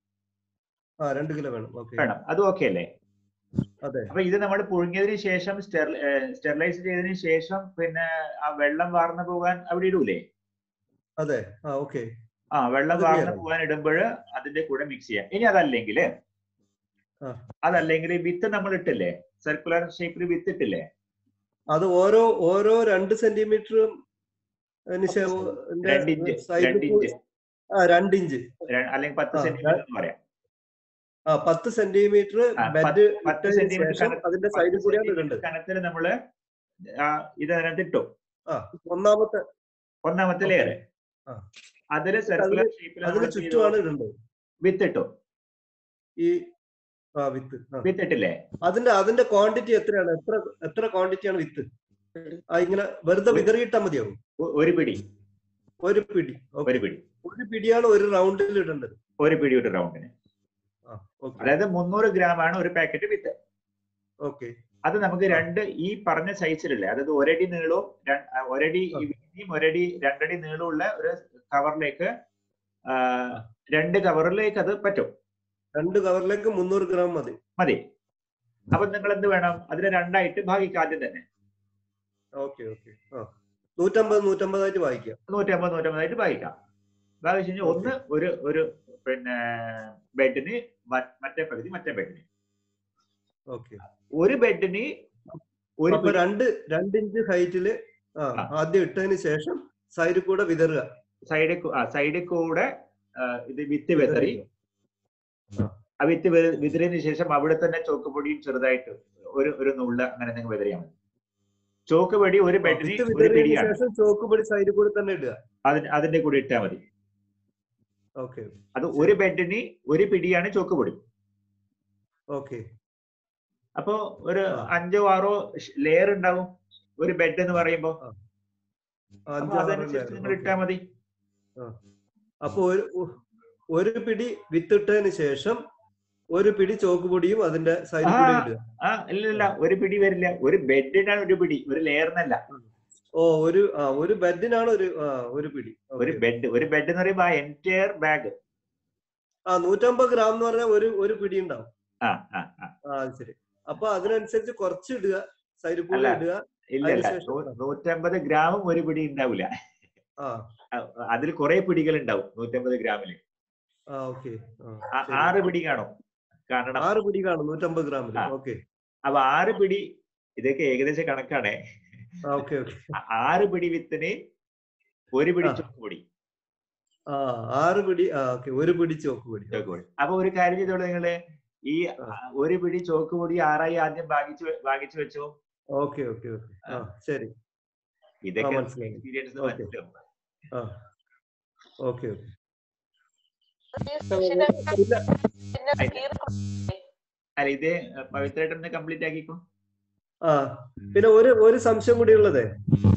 ആ രണ്ട് കിലോ വേണം ഓക്കെ വേണം അത് ഓക്കെ അല്ലേ അതെ അപ്പൊ ഇത് നമ്മൾ പുഴുങ്ങിയതിന് ശേഷം സ്റ്റെറിലൈസ് ചെയ്തതിന് ശേഷം പിന്നെ ആ വെള്ളം വാർന്നു പോകാൻ അവിടെ ഇടൂലേ അതെ ആ ഓക്കെ ആ വെള്ളം അത് വാർന്നു clear ആണ്. പോകാൻ ഇടുമ്പോൾ അതിന്റെ കൂടെ മിക്സ് ചെയ്യാം ഇനി അതല്ലെങ്കിൽ ആ. അതല്ലെങ്കിൽ വിത്ത് നമ്മൾ ഇട്ടില്ലേ സർക്കുലർ ഷേപ്പിൽ വിത്ത് ഇട്ടില്ലേ അത് ഓരോ ഓരോ രണ്ട് സെന്റിമീറ്ററും രണ്ട് ഇഞ്ച് രണ്ട് ഇഞ്ച് ആ രണ്ട് ഇഞ്ച് ര- അല്ലെങ്കിൽ പത്ത് ആ, സെന്റിമീറ്റർ എന്ന് പറയാം ആ പത്ത് സെന്റിമീറ്റർ ആ, ബെഡ് പത്ത് ഇട്ടതിന് സെന്റിമീറ്റർ ശേഷം അതിന്റെ സൈഡിൽ കൂടിയാണ് ഇടേണ്ടത് കനത്തിൽ നമ്മള് ആ, ഇത് അതിനകത്ത് ഇട്ടു ആ ഒന്നാമത്തെ ഒന്നാമത്തെ Okay. ലെയർ ആ. അതില് സർക്കുലർ ഷേപ്പിൽ അതിന് ചുറ്റുമാണ് ഇടേണ്ടത് വിത്ത് ഇട്ടു ഈ ആ വിത്ത് ആ. വിത്ത് ഇട്ടില്ലേ അതിന്റെ അതിന്റെ ക്വാണ്ടിറ്റി എത്രയാണ് എത്ര എത്ര ക്വാണ്ടിറ്റിയാണ് വിത്ത് ആ ഇങ്ങനെ വെറുതെ ഒരു- വിതറിയിട്ടാ മതിയാവും ഒ- ഒരു പിടി ഒരു പിടി Okay. ഒരു പിടി ഒരു പിടിയാണ് ഒരു റൗണ്ടിൽ ഇടേണ്ടത് ഒരു പിടി ഒരു റൗണ്ടിന് ആ ഓക്കെ അതായത് മുന്നൂറ് ഗ്രാം ആണ് ഒരു പാക്കറ്റ് വിത്ത് ഓക്കെ അത് നമുക്ക് രണ്ട് ഈ പറഞ്ഞ സൈസിലുള്ള അതായത് ഒരടി നീളവും ര- ആ, ഒരടി ആ. ഈ വീതിയും ഒരടി രണ്ടടി നീളമുള്ള ഒരു കവറിലേക്ക് ആ, രണ്ട് കവറിലേക്ക് അത് പറ്റും രണ്ട് കവറിലേക്ക് മുന്നൂറ് ഗ്രാം മതി മതി അപ്പൊ നിങ്ങൾ എന്ത് വേണം അതിനെ രണ്ടായിട്ട് ഭാഗിക്കുക ആദ്യം തന്നെ ഓക്കെ ഓക്കെ ആ നൂറ്റമ്പത് നൂറ്റമ്പതായിട്ട് വായിക്കാം നൂറ്റമ്പത് നൂറ്റമ്പതായിട്ട് ഭാഗിക്കാം ഭാഗിച്ചു കഴിഞ്ഞാൽ ഒന്ന് ഒരു ഒരു പിന്നെ ബെഡിന് മറ്റേ പകുതി മറ്റേ ബെഡിന് ഓക്കെ ഒരു ബെഡിന് ഒരു അപ്പൊ രണ്ട് രണ്ട് ഇഞ്ച് ഹൈറ്റില് ആ ആ. ആദ്യം ഇട്ടതിന് ശേഷം സൈഡിൽ കൂടെ വിതറുക സൈഡിൽ ആ സൈഡിൽ കൂടെ ആ, ഇത് വിത്ത് വെതറി ആ. ആ വിത്ത് വെ- വിതറിയതിനു ശേഷം അവിടെ തന്നെ ചോക്കുപൊടിയും ചെറുതായിട്ട് ഒരു ഒരു നുള്ള അങ്ങനെ നിങ്ങൾ വിതറിയാൽ മതി ചോക്ക് പടി ഒരു ബെഡിന് വിത്ത് ഒരു വിതറിയതിനു പിടിയാണ് ശേഷം ചോക്ക് പൊടി സൈഡിൽ കൂടി തന്നെ ഇടുക അതിന് അതിന്റെ കൂടെ ഇട്ടാൽ മതി ഓക്കെ അത് ഒരു ബെഡിന് ഒരു പിടിയാണ് ചോക്ക് പൊടി ഓക്കെ അപ്പോ ഒരു ആ. അഞ്ചോ ആറോ ലെയർ ഉണ്ടാവും ഒരു ബെഡ് എന്ന് പറയുമ്പോ അപ്പൊ അഞ്ചാറ് അതനുസരിച്ച് layer. നിങ്ങൾ Okay. ഇട്ടാൽ മതി അപ്പൊ ഒരു ഒ- ഒരു പിടി വിത്തിട്ടതിന് ശേഷം ഒരു പിടി ചോക്ക് പൊടിയും അതിന്റെ സൈഡിൽ കൂടി ആ. ഇടുക ആ ഇല്ല ഇല്ല ഒരു പിടി വരില്ല ഒരു ബെഡിനാണ് ഒരു പിടി ഒരു ലെയറിനല്ല ഓ ഒരു ആ ഒരു ബെഡിനാണ് ഒരു ആ ഒരു പിടി ഒരു Okay. ബെഡ് ഒരു ബെഡ് എന്ന് പറയുമ്പോ ആ എൻറ്റയർ ബാഗ് ആ നൂറ്റമ്പത് ഗ്രാം എന്ന് പറഞ്ഞാൽ ഒരു ഒരു പിടി ഉണ്ടാവും ആ ആ ആ ആ അത് ശരി അപ്പൊ അതിനനുസരിച്ച് കുറച്ച് ഇടുക സൈഡിൽ കൂടി അല്ല. ഇടുക ഇല്ല ഇല്ല അതിനുശേഷം നൂ- നൂറ്റമ്പത് ഗ്രാമും ഒരു പിടി ഉണ്ടാവില്ല ആ അതിൽ കുറെ പിടികൾ ഉണ്ടാവും നൂറ്റമ്പത് ഗ്രാമില് ആ ഓക്കെ ആ- ആറ് പിടി കാണും കാരണം ആറ് പിടി കാണും നൂറ്റമ്പത് ഗ്രാമില് ആ. ഓക്കെ അപ്പൊ ആറ് പിടി ഇതൊക്കെ ഏകദേശ കണക്കാണേ ആ ഓക്കെ ഓക്കെ ആ- ആറ് പിടി വിത്തിന് ഒരു പിടി ആ. ചോക്ക് പൊടി ആ ആറ് പിടി ആ ഓക്കെ ഒരു പിടി ചോക്ക് പൊടി ചോക്ക് പൊടി അപ്പൊ ഒരു കാര്യം ചെയ്തോളൂ നിങ്ങള് ഈ ആ. ആ, ഒരു പിടി ചോക്ക് പൊടി ആറായി ആദ്യം ഭാഗിച്ചു വെ- ഭാഗിച്ചു വെച്ചോ ഓക്കെ ഓക്കെ ഓക്കെ ആ ശരി ഇതൊക്കെ മനസ്സിലായി. Experience Okay. മനസ്സിലാവും ആ ഓക്കെ ഓക്കെ ഈ സുഷിരം ഇല്ല. പിന്നെ ആയില്ല. കീറി കൊടുക്കില്ലേ? അല്ല ഇത് പവിത്രമായിട്ടൊന്ന് കംപ്ലീറ്റ് ആക്കിക്കോ ആ പിന്നെ ഒരു ഒരു സംശയം കൂടി ഉള്ളത്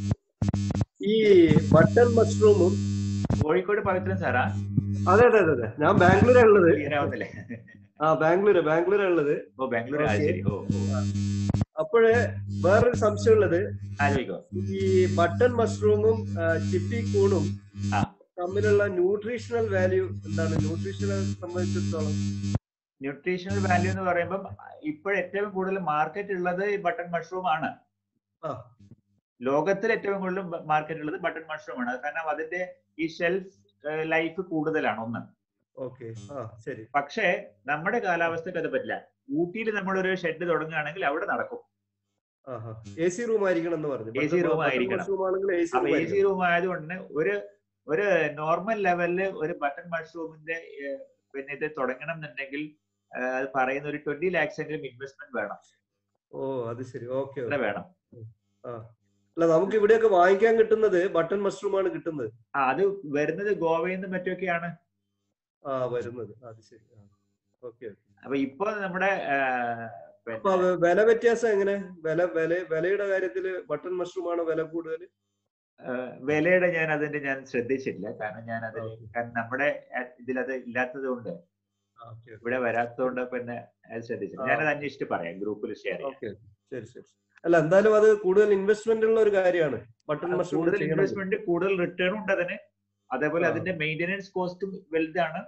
ഈ ബട്ടൺ മഷ്റൂമും കോഴിക്കോട് പവിത്രൻ സാറാ അതെ അതെ അതെ അതെ ഞാൻ ബാംഗ്ലൂരാ ഉള്ളത് ക്ലിയർ ആവുന്നില്ലേ ആ ബാംഗ്ലൂര് ബാംഗ്ലൂരാ ഉള്ളത് ഓ ബാംഗ്ലൂർ ആ Okay. ശരി ഓ ഓ അപ്പോഴേ വേറൊരു സംശയം ഉള്ളത് ആലോചിക്കോ ഈ ബട്ടൺ മഷ്റൂമും ചിപ്പി കൂണും ആ. തമ്മിലുള്ള ന്യൂട്രീഷണൽ വാല്യൂ എന്താണ് ന്യൂട്രീഷണൽ സംബന്ധിച്ചിടത്തോളം ന്യൂട്രീഷണൽ വാല്യൂ എന്ന് പറയുമ്പോൾ ഇപ്പോൾ ഏറ്റവും കൂടുതൽ മാർക്കറ്റ് ഉള്ളത് ഈ ബട്ടൺ മഷ്റൂം ആണ് ആ. ലോകത്തിൽ ഏറ്റവും കൂടുതൽ മാർക്കറ്റ് ഉള്ളത് ബട്ടൺ മഷ്റൂം ആണ് കാരണം അതിന്റെ ഈ ഷെൽഫ് ലൈഫ് കൂടുതലാണ് ഒന്ന് ഓക്കെ ആ ശരി പക്ഷേ നമ്മുടെ കാലാവസ്ഥയ്ക്ക് അത് പറ്റില്ല ഊട്ടിയിൽ നമ്മളൊരു ഷെഡ് തുടങ്ങുകയാണെങ്കിൽ അവിടെ നടക്കും ആഹാ എ സി റൂം ആയിരിക്കണം എന്ന് പറഞ്ഞു AC room ആയിരിക്കണം. റൂം ആണെങ്കിൽ എ സി അപ്പൊ റൂം എ സി റൂം ആയതുകൊണ്ട് ഒരു ഒരു നോർമൽ ലെവലില് ഒരു ബട്ടൺ മഷ്റൂമിന്റെ ഏഹ്, പിന്നെ ഇത് തുടങ്ങണം എന്നുണ്ടെങ്കിൽ ഏഹ്, അത് പറയുന്ന ഒരു ട്വന്റി ലാക്സ് എങ്കിലും ഇൻവെസ്റ്റ്മെന്റ് വേണം ഓ അത് ശരി ഓക്കെ അത്ര വേണം അല്ല നമുക്ക് ഇവിടെയൊക്കെ വാങ്ങിക്കാൻ കിട്ടുന്നത് ബട്ടൺ മഷ്റൂം ആണ് കിട്ടുന്നത് ആ അത് വരുന്നത് ഗോവയിൽ നിന്നും മറ്റൊക്കെയാണ് ആ വരുന്നത് അത് ശരി ഓക്കെ അപ്പൊ ഇപ്പൊ നമ്മുടെ ഏഹ്, അപ്പൊ പിന്നെ അവ- വില വ്യത്യാസം എങ്ങനെ വില വില വിലയുടെ കാര്യത്തില് ബട്ടൺ മഷ്റൂം ആണോ വില കൂടുതൽ ഏഹ്, വിലയുടെ ഞാൻ അതിന്റെ ഞാൻ ശ്രദ്ധിച്ചിട്ടില്ല കാരണം ഞാൻ അതിൽ Okay. കാരണം നമ്മുടെ അഹ് ഇതിലത് ഇല്ലാത്തത് കൊണ്ട് ഇവിടെ വരാത്തതുകൊണ്ട് പിന്നെ അത് ശ്രദ്ധിച്ചില്ല ആ. ഞാനത് അന്വേഷിച്ചിട്ട് പറയാം ഗ്രൂപ്പിൽ ഷെയർ ചെയ്യാം ഓക്കെ ശരി ശരി അല്ല എന്തായാലും അത് കൂടുതൽ ഇൻവെസ്റ്റ്മെന്റ് ഉള്ള ഒരു കാര്യമാണ് ബട്ടൺ അത് മഷ്റൂം കൂടുതൽ ഇൻവെസ്റ്റ്മെന്റ് കൂടുതൽ റിട്ടേൺ ഉണ്ട് അതിന് അതേപോലെ ആ. അതിന്റെ മെയിന്റനൻസ് കോസ്റ്റും വലുതാണ്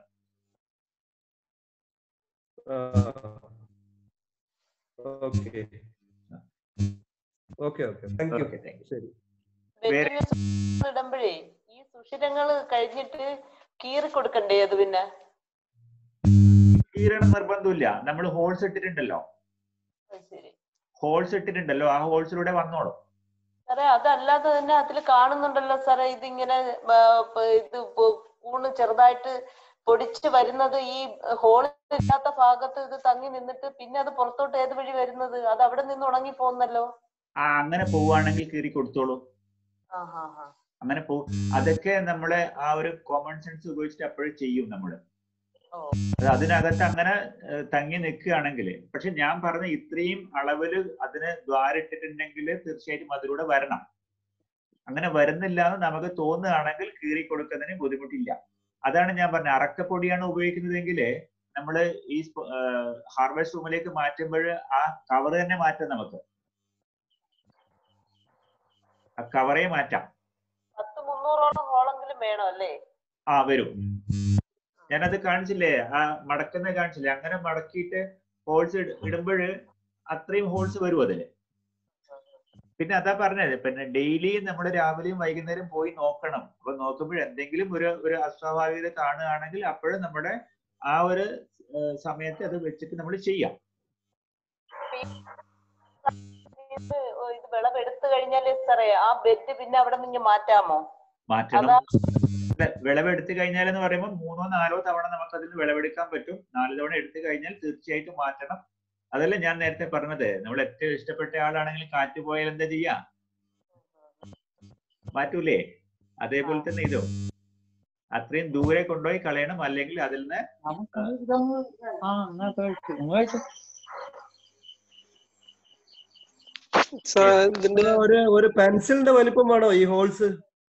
okay okay okay thank you okay thank you ശരി വേറെ- വെജിറ്റബിൾസ് ഇടുമ്പോഴേ ഈ സുഷിരങ്ങള് കഴിഞ്ഞിട്ട് കീറി കൊടുക്കണ്ടേ അത് പിന്നെ തീരണം നിർബന്ധമില്ല നമ്മൾ ഹോൾസ് ഇട്ടിട്ടുണ്ടല്ലോ അത് ശരി ഹോൾസ് ഇട്ടിട്ടുണ്ടല്ലോ ആ ഹോൾസിലൂടെ വന്നോളും സാറേ അതല്ലാതെ തന്നെ അതിൽ കാണുന്നുണ്ടല്ലോ സാറേ ഇതിങ്ങനെ ആ, പ- ഇത് പ- കൂണ് ചെറുതായിട്ട് പൊടിച്ച് വരുന്നത് ഈ ഹോളിൽ ഇല്ലാത്ത ഭാഗത്ത് ഇത് തങ്ങി നിന്നിട്ട് പിന്നെ അത് പുറത്തോട്ട് ഏത് വഴി വരുന്നത് അത് അവിടെ നിന്ന് ഉണങ്ങി പോകുന്നല്ലോ ആ അങ്ങനെ പോവുകയാണെങ്കിൽ കീറി കൊടുത്തോളൂ ആ ഹാ ഹാ അങ്ങനെ പോ അതൊക്കെ നമ്മളെ ആ ഒരു കോമൺ സെൻസ് ഉപയോഗിച്ചിട്ട് അപ്പോഴും ചെയ്യും നമ്മള് ഓ. അത് അതിനകത്ത് അങ്ങനെ ഏഹ്, തങ്ങി നിൽക്കുകയാണെങ്കിൽ പക്ഷെ ഞാൻ പറഞ്ഞ ഇത്രയും അളവില് അതിന് ദ്വാരിട്ടിട്ടുണ്ടെങ്കിൽ തീർച്ചയായിട്ടും അതിലൂടെ വരണം അങ്ങനെ വരുന്നില്ല എന്ന് നമുക്ക് തോന്നുകയാണെങ്കിൽ കീറി കൊടുക്കുന്നതിന് ബുദ്ധിമുട്ടില്ല അതാണ് ഞാൻ പറഞ്ഞത് അറക്കപ്പൊടിയാണ് ഉപയോഗിക്കുന്നതെങ്കിൽ നമ്മൾ ഈ ഹാർവെസ്റ്റ് റൂമിലേക്ക് മാറ്റുമ്പോൾ ആ കവർ തന്നെ മാറ്റാം നമുക്ക് ആ കവറേ മാറ്റാം പത്ത് മുന്നൂറോളം ഹോളെങ്കിലും വേണം അല്ലേ ആ വരും ഞാനത് കാണിച്ചില്ലേ ആ മടക്കുന്ന കാണിച്ചില്ലേ അങ്ങനെ മടക്കിയിട്ട് ഹോൾസ് ഇടുമ്പോൾ അത്രയും ഹോൾസ് വരും അതില് പിന്നെ അതാ പറഞ്ഞത് പിന്നെ ഡെയിലി നമ്മൾ രാവിലെയും വൈകുന്നേരം പോയി നോക്കണം അപ്പൊ നോക്കുമ്പോൾ എന്തെങ്കിലും ഒരു ഒരു അസ്വാഭാവികത കാണുകയാണെങ്കിൽ അപ്പോഴും നമ്മുടെ ആ ഒരു ഏഹ്, സമയത്ത് അത് വെച്ചിട്ട് നമ്മൾ ചെയ്യാം ഇത് ഇത് വിളവെടുത്തു കഴിഞ്ഞാല് സാറേ ആ ബെഡ് പിന്നെ അവിടെ നിന്ന് മാറ്റാമോ മാറ്റണം അതാ അല്ല, വിളവെടുത്ത് കഴിഞ്ഞാൽ എന്ന് പറയുമ്പോൾ മൂന്നോ നാലോ തവണ നമുക്ക് അതിന് വിളവെടുക്കാൻ പറ്റും നാല് തവണ എടുത്തു കഴിഞ്ഞാൽ തീർച്ചയായിട്ടും മാറ്റണം അതല്ല ഞാൻ നേരത്തെ പറഞ്ഞത് നമ്മൾ ഏറ്റവും ഇഷ്ടപ്പെട്ട ആളാണെങ്കിൽ കാറ്റ് പോയാൽ എന്താ ചെയ്യാ മാറ്റൂലേ അതേപോലെ തന്നെ ഇതും അത്രയും ദൂരെ കൊണ്ടുപോയി കളയണം അല്ലെങ്കിൽ അതിൽ നിന്ന് ആ എന്നാ കഴിച്ചു നിങ്ങൾ കഴിച്ചു സാർ ഇതിന്റെ ഒരു ഒരു പെൻസിലിന്റെ വലിപ്പം വേണോ ഈ ഹോൾസ്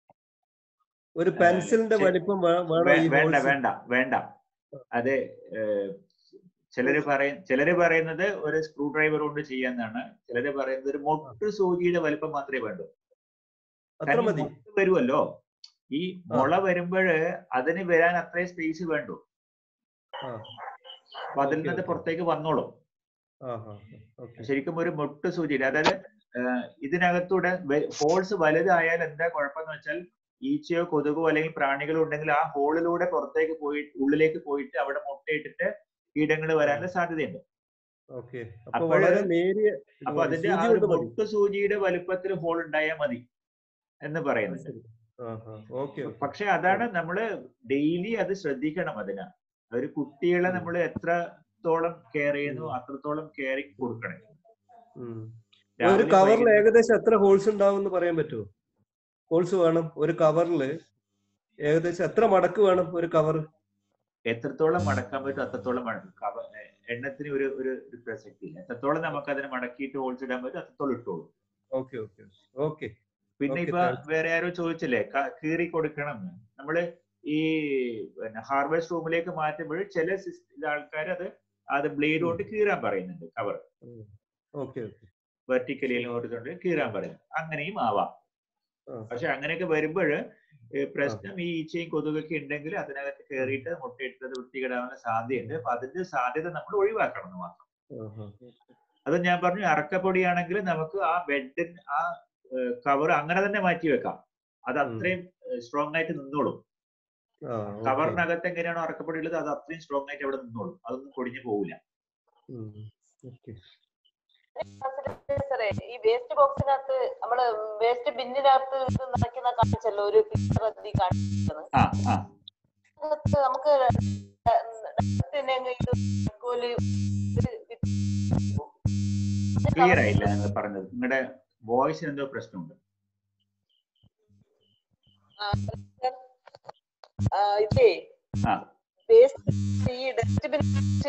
ഒരു പെൻസിലിന്റെ ശരി. വലിപ്പം വേ- വേണോ വേ- ഈ വേണ്ട ഹോൾസ് വേണ്ട വേണ്ട അത് ഏഹ്, ചിലര് പറയും ചിലര് പറയുന്നത് ഒരു സ്ക്രൂ ഡ്രൈവർ കൊണ്ട് ചെയ്യാന്നാണ് ചിലര് പറയുന്നത് ഒരു മൊട്ട് സൂചിയുടെ വലിപ്പം മാത്രമേ വേണ്ടൂ അത്ര കാരണം ഈ മതി മൊട്ട് വരുമല്ലോ ഈ മുള വരുമ്പോഴ് അതിന് വരാൻ അത്രയും സ്പേസ് വേണ്ടു ആ അപ്പൊ അതിൽ Okay, നിന്ന് okay. പുറത്തേക്ക് വന്നോളും ആ ആ ഓക്കെ ശരിക്കും ഒരു മൊട്ട് സൂചിയുടെ അതായത് ഏഹ്, ഇതിനകത്തൂടെ ഹോൾസ് വലുതായാൽ എന്താ കുഴപ്പമെന്ന് വെച്ചാൽ ഈച്ചയോ കൊതുകോ അല്ലെങ്കിൽ പ്രാണികളോ ഉണ്ടെങ്കിൽ ആ ഹോളിലൂടെ പുറത്തേക്ക് പോയി ഉള്ളിലേക്ക് പോയിട്ട് അവിടെ മുട്ടയിട്ടിട്ട് കീടങ്ങൾ വരാനുള്ള സാധ്യതയുണ്ട് ഓക്കെ അപ്പൊ അപ്പോഴ് വളരെ നേരിയ ഇത് അപ്പൊ മതി. അതിന്റെ സൂചി ആ ഒരു കൊണ്ട് മതി മൊട്ട് സൂചിയുടെ വലുപ്പത്തിൽ ഹോൾ ഉണ്ടായാൽ മതി എന്ന് അത് പറയുന്നുണ്ട് ശരി. ആ ആ ഓക്കെ ഓക്കെ പക്ഷെ അതാണ് നമ്മള് ഡെയിലി അത് ശ്രദ്ധിക്കണം അതിന് ഒരു കുട്ടികളെ ഉം. നമ്മൾ എത്രത്തോളം കെയർ ചെയ്യുന്നു അത്രത്തോളം കെയറിങ് കൊടുക്കണം ഉം. ഒരു രാവിലെ കവറിൽ വൈകുന്നേരം ഏകദേശം എത്ര ഹോൾസ് ഉണ്ടാവും എന്ന് പറയാൻ പറ്റുമോ ഹോൾസ് വേണം ഒരു കവറിൽ ഏകദേശം എത്ര മടക്ക് വേണം ഒരു കവർ എത്രത്തോളം മടക്കാൻ പറ്റും അത്രത്തോളം മടക്കും കവ- എ- എണ്ണത്തിന് ഒരു ഒരു ഒരു പ്രസക്തി ഇല്ല എത്രത്തോളം നമുക്ക് അതിനെ മടക്കിയിട്ട് ഹോൾസ് ഇടാൻ പറ്റും അത്രത്തോളം ഇട്ടോളൂ ഓക്കെ ഓക്കെ ഓക്കെ പിന്നെ Okay, ഇപ്പൊ thanks. വേറെ ആരോ ചോദിച്ചില്ലേ ക- കീറി കൊടുക്കണം എന്ന് നമ്മള് ഈ പിന്നെ ഹാർവെസ്റ്റ് റൂമിലേക്ക് മാറ്റുമ്പോൾ ചില ആൾക്കാർ അത് അത് ബ്ലേഡ് കൊണ്ട് കീറാൻ പറയുന്നുണ്ട് കവർ ഓക്കെ ഓക്കെ വെർട്ടിക്കലി കൊടുത്തുകൊണ്ട് കീറാൻ പറയും അങ്ങനെയും ആവാം ആ. പക്ഷെ അങ്ങനെയൊക്കെ വരുമ്പോൾ പ്രശ്നം ഈ ഈച്ചയും കൊതുകൊക്കെ ഉണ്ടെങ്കിൽ അതിനകത്ത് കയറിയിട്ട് മുട്ടയിട്ടത് വൃത്തികേടാവാൻ സാധ്യതയുണ്ട് അപ്പൊ അതിന്റെ സാധ്യത നമ്മൾ ഒഴിവാക്കണം എന്ന് മാത്രം അത് ഞാൻ പറഞ്ഞു അറക്കപ്പൊടിയാണെങ്കിൽ നമുക്ക് ആ ബെഡ് ആ കവർ അങ്ങനെ തന്നെ മാറ്റി വെക്കാം അത് അത്രയും സ്ട്രോങ് ആയിട്ട് നിന്നോളും ആ കവറിനകത്ത് എങ്ങനെയാണോ അറക്കപ്പൊടി ഉള്ളത് അത് അത്രയും സ്ട്രോങ് ആയിട്ട് അവിടെ നിന്നോളും അതൊന്നും പൊടിഞ്ഞു പോവില്ല ഓക്കെ സാറേ ഈ വേസ്റ്റ് ബോക്സിനകത്ത് നമ്മള് വേസ്റ്റ് ബിന്നിനകത്ത് ഇത് നിറയ്ക്കുന്ന കാണിച്ചല്ലോ ഒരു പിക്ചർ അതിൽ കാണിക്കുന്നത് ആ ആ അതിനകത്ത് നമുക്ക് ഡയറക്റ്റ് ഇത് വൈക്കോല് ഇത് വിത്ത് ക്ലിയർ ആയില്ല നിങ്ങൾ പറഞ്ഞത് നിങ്ങളുടെ വോയിസിന് എന്തോ പ്രശ്നമുണ്ട് ആ, ഇതേ ആ. വേസ്റ്റ് ഈ ഡസ്റ്റ്ബിൻ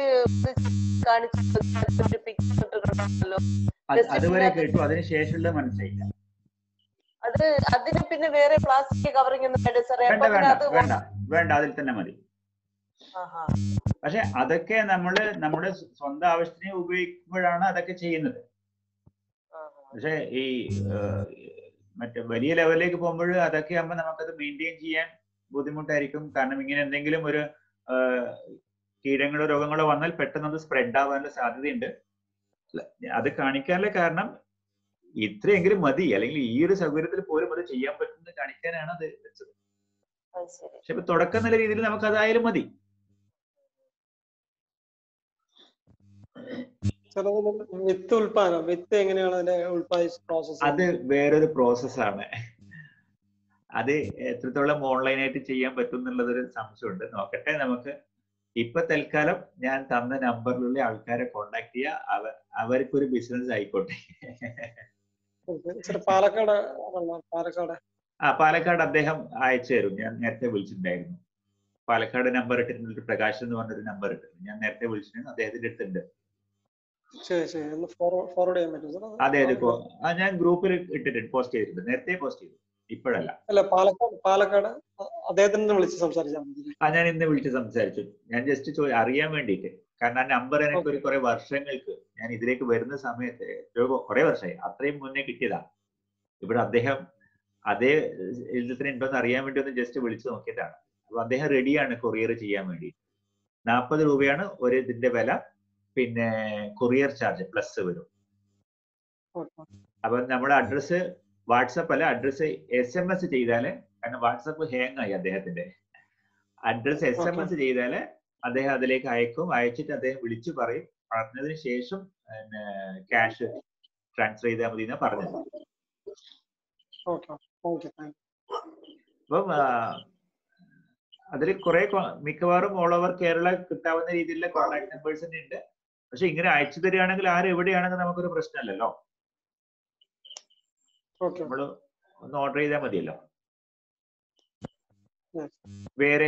കാണിച്ചു പിക്ചർ ഇട്ടിട്ടുണ്ടല്ലോ അത് അതുവരെ Dustbin കേട്ടു അതിന് ശേഷമുള്ളത് മനസ്സിലായില്ല അത് അതിന് പിന്നെ വേറെ പ്ലാസ്റ്റിക് കവറിംഗ് ഒന്നും വേണ്ട സാറേ വേണ്ട അപ്പൊ പിന്നെ വേണ്ട അത് വേണ്ട വേണ്ട അതിൽ തന്നെ മതി ആഹാ. പക്ഷെ അതൊക്കെ നമ്മള് നമ്മുടെ സ്വന്തം ആവശ്യത്തിന് ഉപയോഗിക്കുമ്പോഴാണ് അതൊക്കെ ചെയ്യുന്നത് ആഹാ. പക്ഷെ ഈ ഏഹ്, മറ്റേ വലിയ ലെവലിലേക്ക് പോകുമ്പോൾ അതൊക്കെ ആകുമ്പോൾ നമുക്കത് മെയിൻറ്റെയിൻ ചെയ്യാൻ ബുദ്ധിമുട്ടായിരിക്കും കാരണം ഇങ്ങനെ എന്തെങ്കിലും ഒരു ഏഹ്, കീടങ്ങളോ രോഗങ്ങളോ വന്നാൽ പെട്ടെന്ന് അത് സ്പ്രെഡ് ആവാനുള്ള സാധ്യതയുണ്ട് അല്ല, അത് കാണിക്കാനുള്ള കാരണം ഇത്രയെങ്കിലും മതി അല്ലെങ്കിൽ ഈ ഒരു സൗകര്യത്തിൽ പോലും അത് ചെയ്യാൻ പറ്റുന്നത് കാണിക്കാനാണ് അത് വെച്ചത് അത് ശരി പക്ഷെ ഇപ്പൊ തുടക്കം നല്ല രീതിയിൽ നമുക്ക് അതായാലും മതി സാർ അതിന്റെ വിത്ത് ഉൽപാദനം വിത്ത് എങ്ങനെയാണ് അതിന്റെ ഉൽപാദിച്ച പ്രോസസ് അത് വേറൊരു പ്രോസസ്സാണ് അത് എത്രത്തോളം ഓൺലൈനായിട്ട് ചെയ്യാൻ പറ്റും എന്നുള്ളതൊരു സംശയമുണ്ട് നോക്കട്ടെ നമുക്ക് ഇപ്പൊ തൽക്കാലം ഞാൻ തന്ന നമ്പറിലുള്ള ആൾക്കാരെ കോണ്ടാക്ട് ചെയ്യുക അവ അവർക്കൊരു ബിസിനസ് ആയിക്കോട്ടെ സാർ പാലക്കാട് ആണല്ലോ, പാലക്കാട് ആ പാലക്കാട് അദ്ദേഹം അയച്ചു തരും ഞാൻ നേരത്തെ വിളിച്ചിട്ടുണ്ടായിരുന്നു പാലക്കാട് നമ്പർ ഇട്ടിട്ടുണ്ട് പ്രകാശ് എന്ന് പറഞ്ഞൊരു നമ്പർ ഇട്ടിട്ടുണ്ട് ഞാൻ നേരത്തെ വിളിച്ചിട്ടുണ്ടായിരുന്നു അദ്ദേഹത്തിന്റെ അടുത്തുണ്ട് ശരി ശരി ഒന്ന് ഫോർവേഡ് ചെയ്യാൻ പറ്റും സാർ അതെ അതെ കോ- ആ ഞാൻ ഗ്രൂപ്പിൽ ഇട്ടിട്ടുണ്ട് പോസ്റ്റ് ചെയ്തിട്ടുണ്ട് നേരത്തെ പോസ്റ്റ് ചെയ്തു ഇപ്പോഴല്ല അല്ല പാലക്കാട് പാലക്കാട് അ- അദ്ദേഹത്തിനെ വിളിച്ച് സംസാരിച്ചാൽ മതി ആ ഞാൻ ഇന്ന് വിളിച്ച് സംസാരിച്ചു ഞാൻ ജസ്റ്റ് ചോ അറിയാൻ വേണ്ടിയിട്ട് കാരണം ആ നമ്പർ എനിക്ക് ഒരു കുറെ വർഷങ്ങൾക്ക് ഞാൻ ഇതിലേക്ക് വരുന്ന സമയത്ത് എത്രയോ കുറെ വർഷമായി അത്രയും മുന്നേ കിട്ടിയതാ ഇവിടെ അദ്ദേഹം അതേ ഇതിന് ഉണ്ടോന്ന് അറിയാൻ വേണ്ടി ഒന്ന് ജസ്റ്റ് വിളിച്ചു നോക്കിയതാണ് അപ്പൊ അദ്ദേഹം റെഡിയാണ് കൊറിയർ ചെയ്യാൻ വേണ്ടി നാൽപ്പത് രൂപയാണ് ഒരു ഇതിന്റെ വില പിന്നെ കൊറിയർ ചാർജ് പ്ലസ് വരും ഓക്കെ അപ്പൊ നമ്മുടെ അഡ്രസ്സ് വാട്സപ്പ് അല്ല അഡ്രസ്സ് എസ് എം എസ് ചെയ്താല് കാരണം വാട്സപ്പ് ഹാങ് ആയി അദ്ദേഹത്തിന്റെ അഡ്രസ്സ് എസ് എം എസ് ചെയ്താല് അദ്ദേഹം അതിലേക്ക് അയക്കും അയച്ചിട്ട് അദ്ദേഹം വിളിച്ചു പറയും പറഞ്ഞതിന് ശേഷം ക്യാഷ് ട്രാൻസ്ഫർ ചെയ്താൽ മതി എന്നാ പറഞ്ഞത് ഓക്കെ ഓക്കെ താങ്ക് അപ്പം അതിൽ കുറെ മിക്കവാറും ഓൾ ഓവർ കേരള കിട്ടാവുന്ന രീതിയിലുള്ള കോൺടാക്ട് നമ്പേഴ്സ് തന്നെ ഉണ്ട് പക്ഷെ ഇങ്ങനെ അയച്ചു തരികയാണെങ്കിൽ ആരും എവിടെയാണെങ്കിൽ നമുക്കൊരു പ്രശ്നമല്ലല്ലോ ഓക്കെ നമ്മള് ഒന്ന് ഓർഡർ ചെയ്താൽ മതിയല്ലോ Yes. വേറെ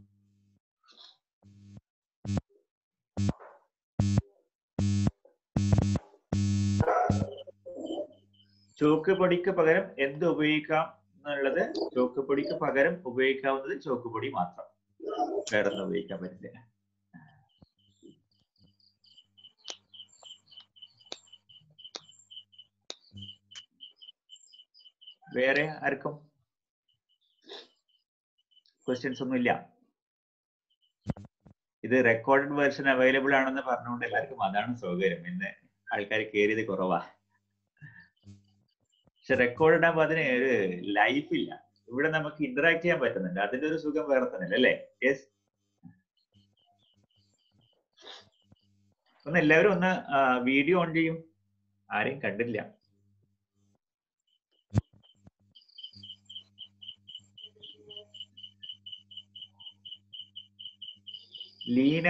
ചോക്ക് പൊടിക്ക് പകരം എന്ത് ഉപയോഗിക്കാം എന്നുള്ളത് ചോക്ക് പൊടിക്ക് പകരം ഉപയോഗിക്കാവുന്നത് ചോക്ക് പൊടി മാത്രം വേറൊന്നും ഉപയോഗിക്കാൻ പറ്റില്ല വേറെ ആർക്കും ക്വസ്റ്റ്യൻസ് ഒന്നും ഇല്ല ഇത് റെക്കോർഡഡ് വേർഷൻ അവൈലബിൾ ആണെന്ന് പറഞ്ഞുകൊണ്ട് എല്ലാവർക്കും അതാണ് സൗകര്യം ഇന്ന് ആൾക്കാർ കയറിയത് കുറവാ പക്ഷെ റെക്കോർഡ് ആകുമ്പോൾ അതിന് ഒരു ലൈഫ് ഇല്ല ഇവിടെ നമുക്ക് ഇന്ററാക്ട് ചെയ്യാൻ പറ്റുന്നുണ്ട് അതിന്റെ ഒരു സുഖം വേറെ തന്നെ അല്ലേ യെസ് ഒന്ന് എല്ലാവരും ഒന്ന് വീഡിയോ ഓൺ ചെയ്യും ആരെയും കണ്ടില്ല ലീന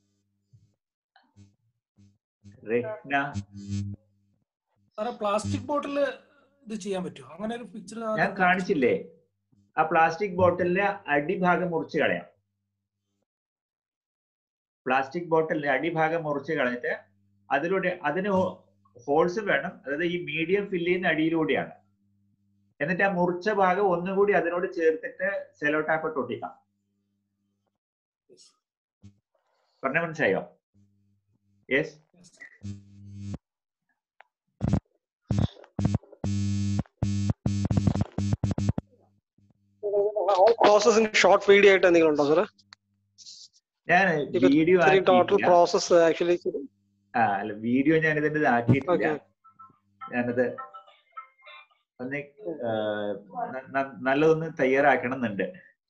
രത്ന സാറേ പ്ലാസ്റ്റിക് ബോട്ടില് ഇത് ചെയ്യാൻ പറ്റുമോ അങ്ങനെ ഒരു പിക്ചർ ഞാൻ കാണിച്ചില്ലേ ആ പ്ലാസ്റ്റിക് ബോട്ടിലിന്റെ അടിഭാഗം മുറിച്ച് കളയാം പ്ലാസ്റ്റിക് ബോട്ടിലിന്റെ അടിഭാഗം മുറിച്ച് കളഞ്ഞിട്ട് അതിലൂടെ അതിന് ഹോൾസ് വേണം അതായത് ഈ മീഡിയം ഫില്ല് ചെയ്യുന്ന അടിയിലൂടെയാണ് എന്നിട്ട് ആ മുറിച്ച ഭാഗം ഒന്നുകൂടി അതിനോട് ചേർത്തിട്ട് സെലോ ടാപ്പ് ഇട്ട് ഒട്ടിക്കാം പറഞ്ഞ മനസ്സിലായോ യെസ് പ്രോസസ്സിന് ഷോർട്ട് വീഡിയോ ആയിട്ട് എന്തെങ്കിലും ഉണ്ടോ സാറേ ഞാൻ ഇപ്പൊ വീഡിയോ ടോട്ടൽ പ്രോസസ് ആക്ച്വലി ആ അല്ല വീഡിയോ ഞാൻ ഇതിന്റെ ആക്കിയിട്ടില്ല ഓക്കെ ഞാനത് ഒന്ന് ആ, ന- ന- നല്ലതൊന്ന് തയ്യാറാക്കണം എന്നുണ്ട്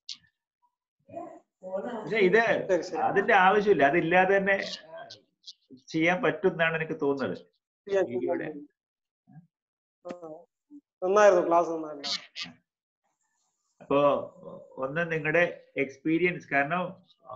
പക്ഷെ ഇത് ശരി ശരി അതിന്റെ ആവശ്യമില്ല അതില്ലാതെ തന്നെ ആ, ചെയ്യാൻ പറ്റും എന്നാണ് എനിക്ക് തോന്നുന്നത് വീഡിയോയുടെ ആ. നന്നായിരുന്നു ക്ലാസ് നന്നായിരുന്നു അപ്പോ ഒന്ന് നിങ്ങളുടെ എക്സ്പീരിയൻസ് കാരണം ആ,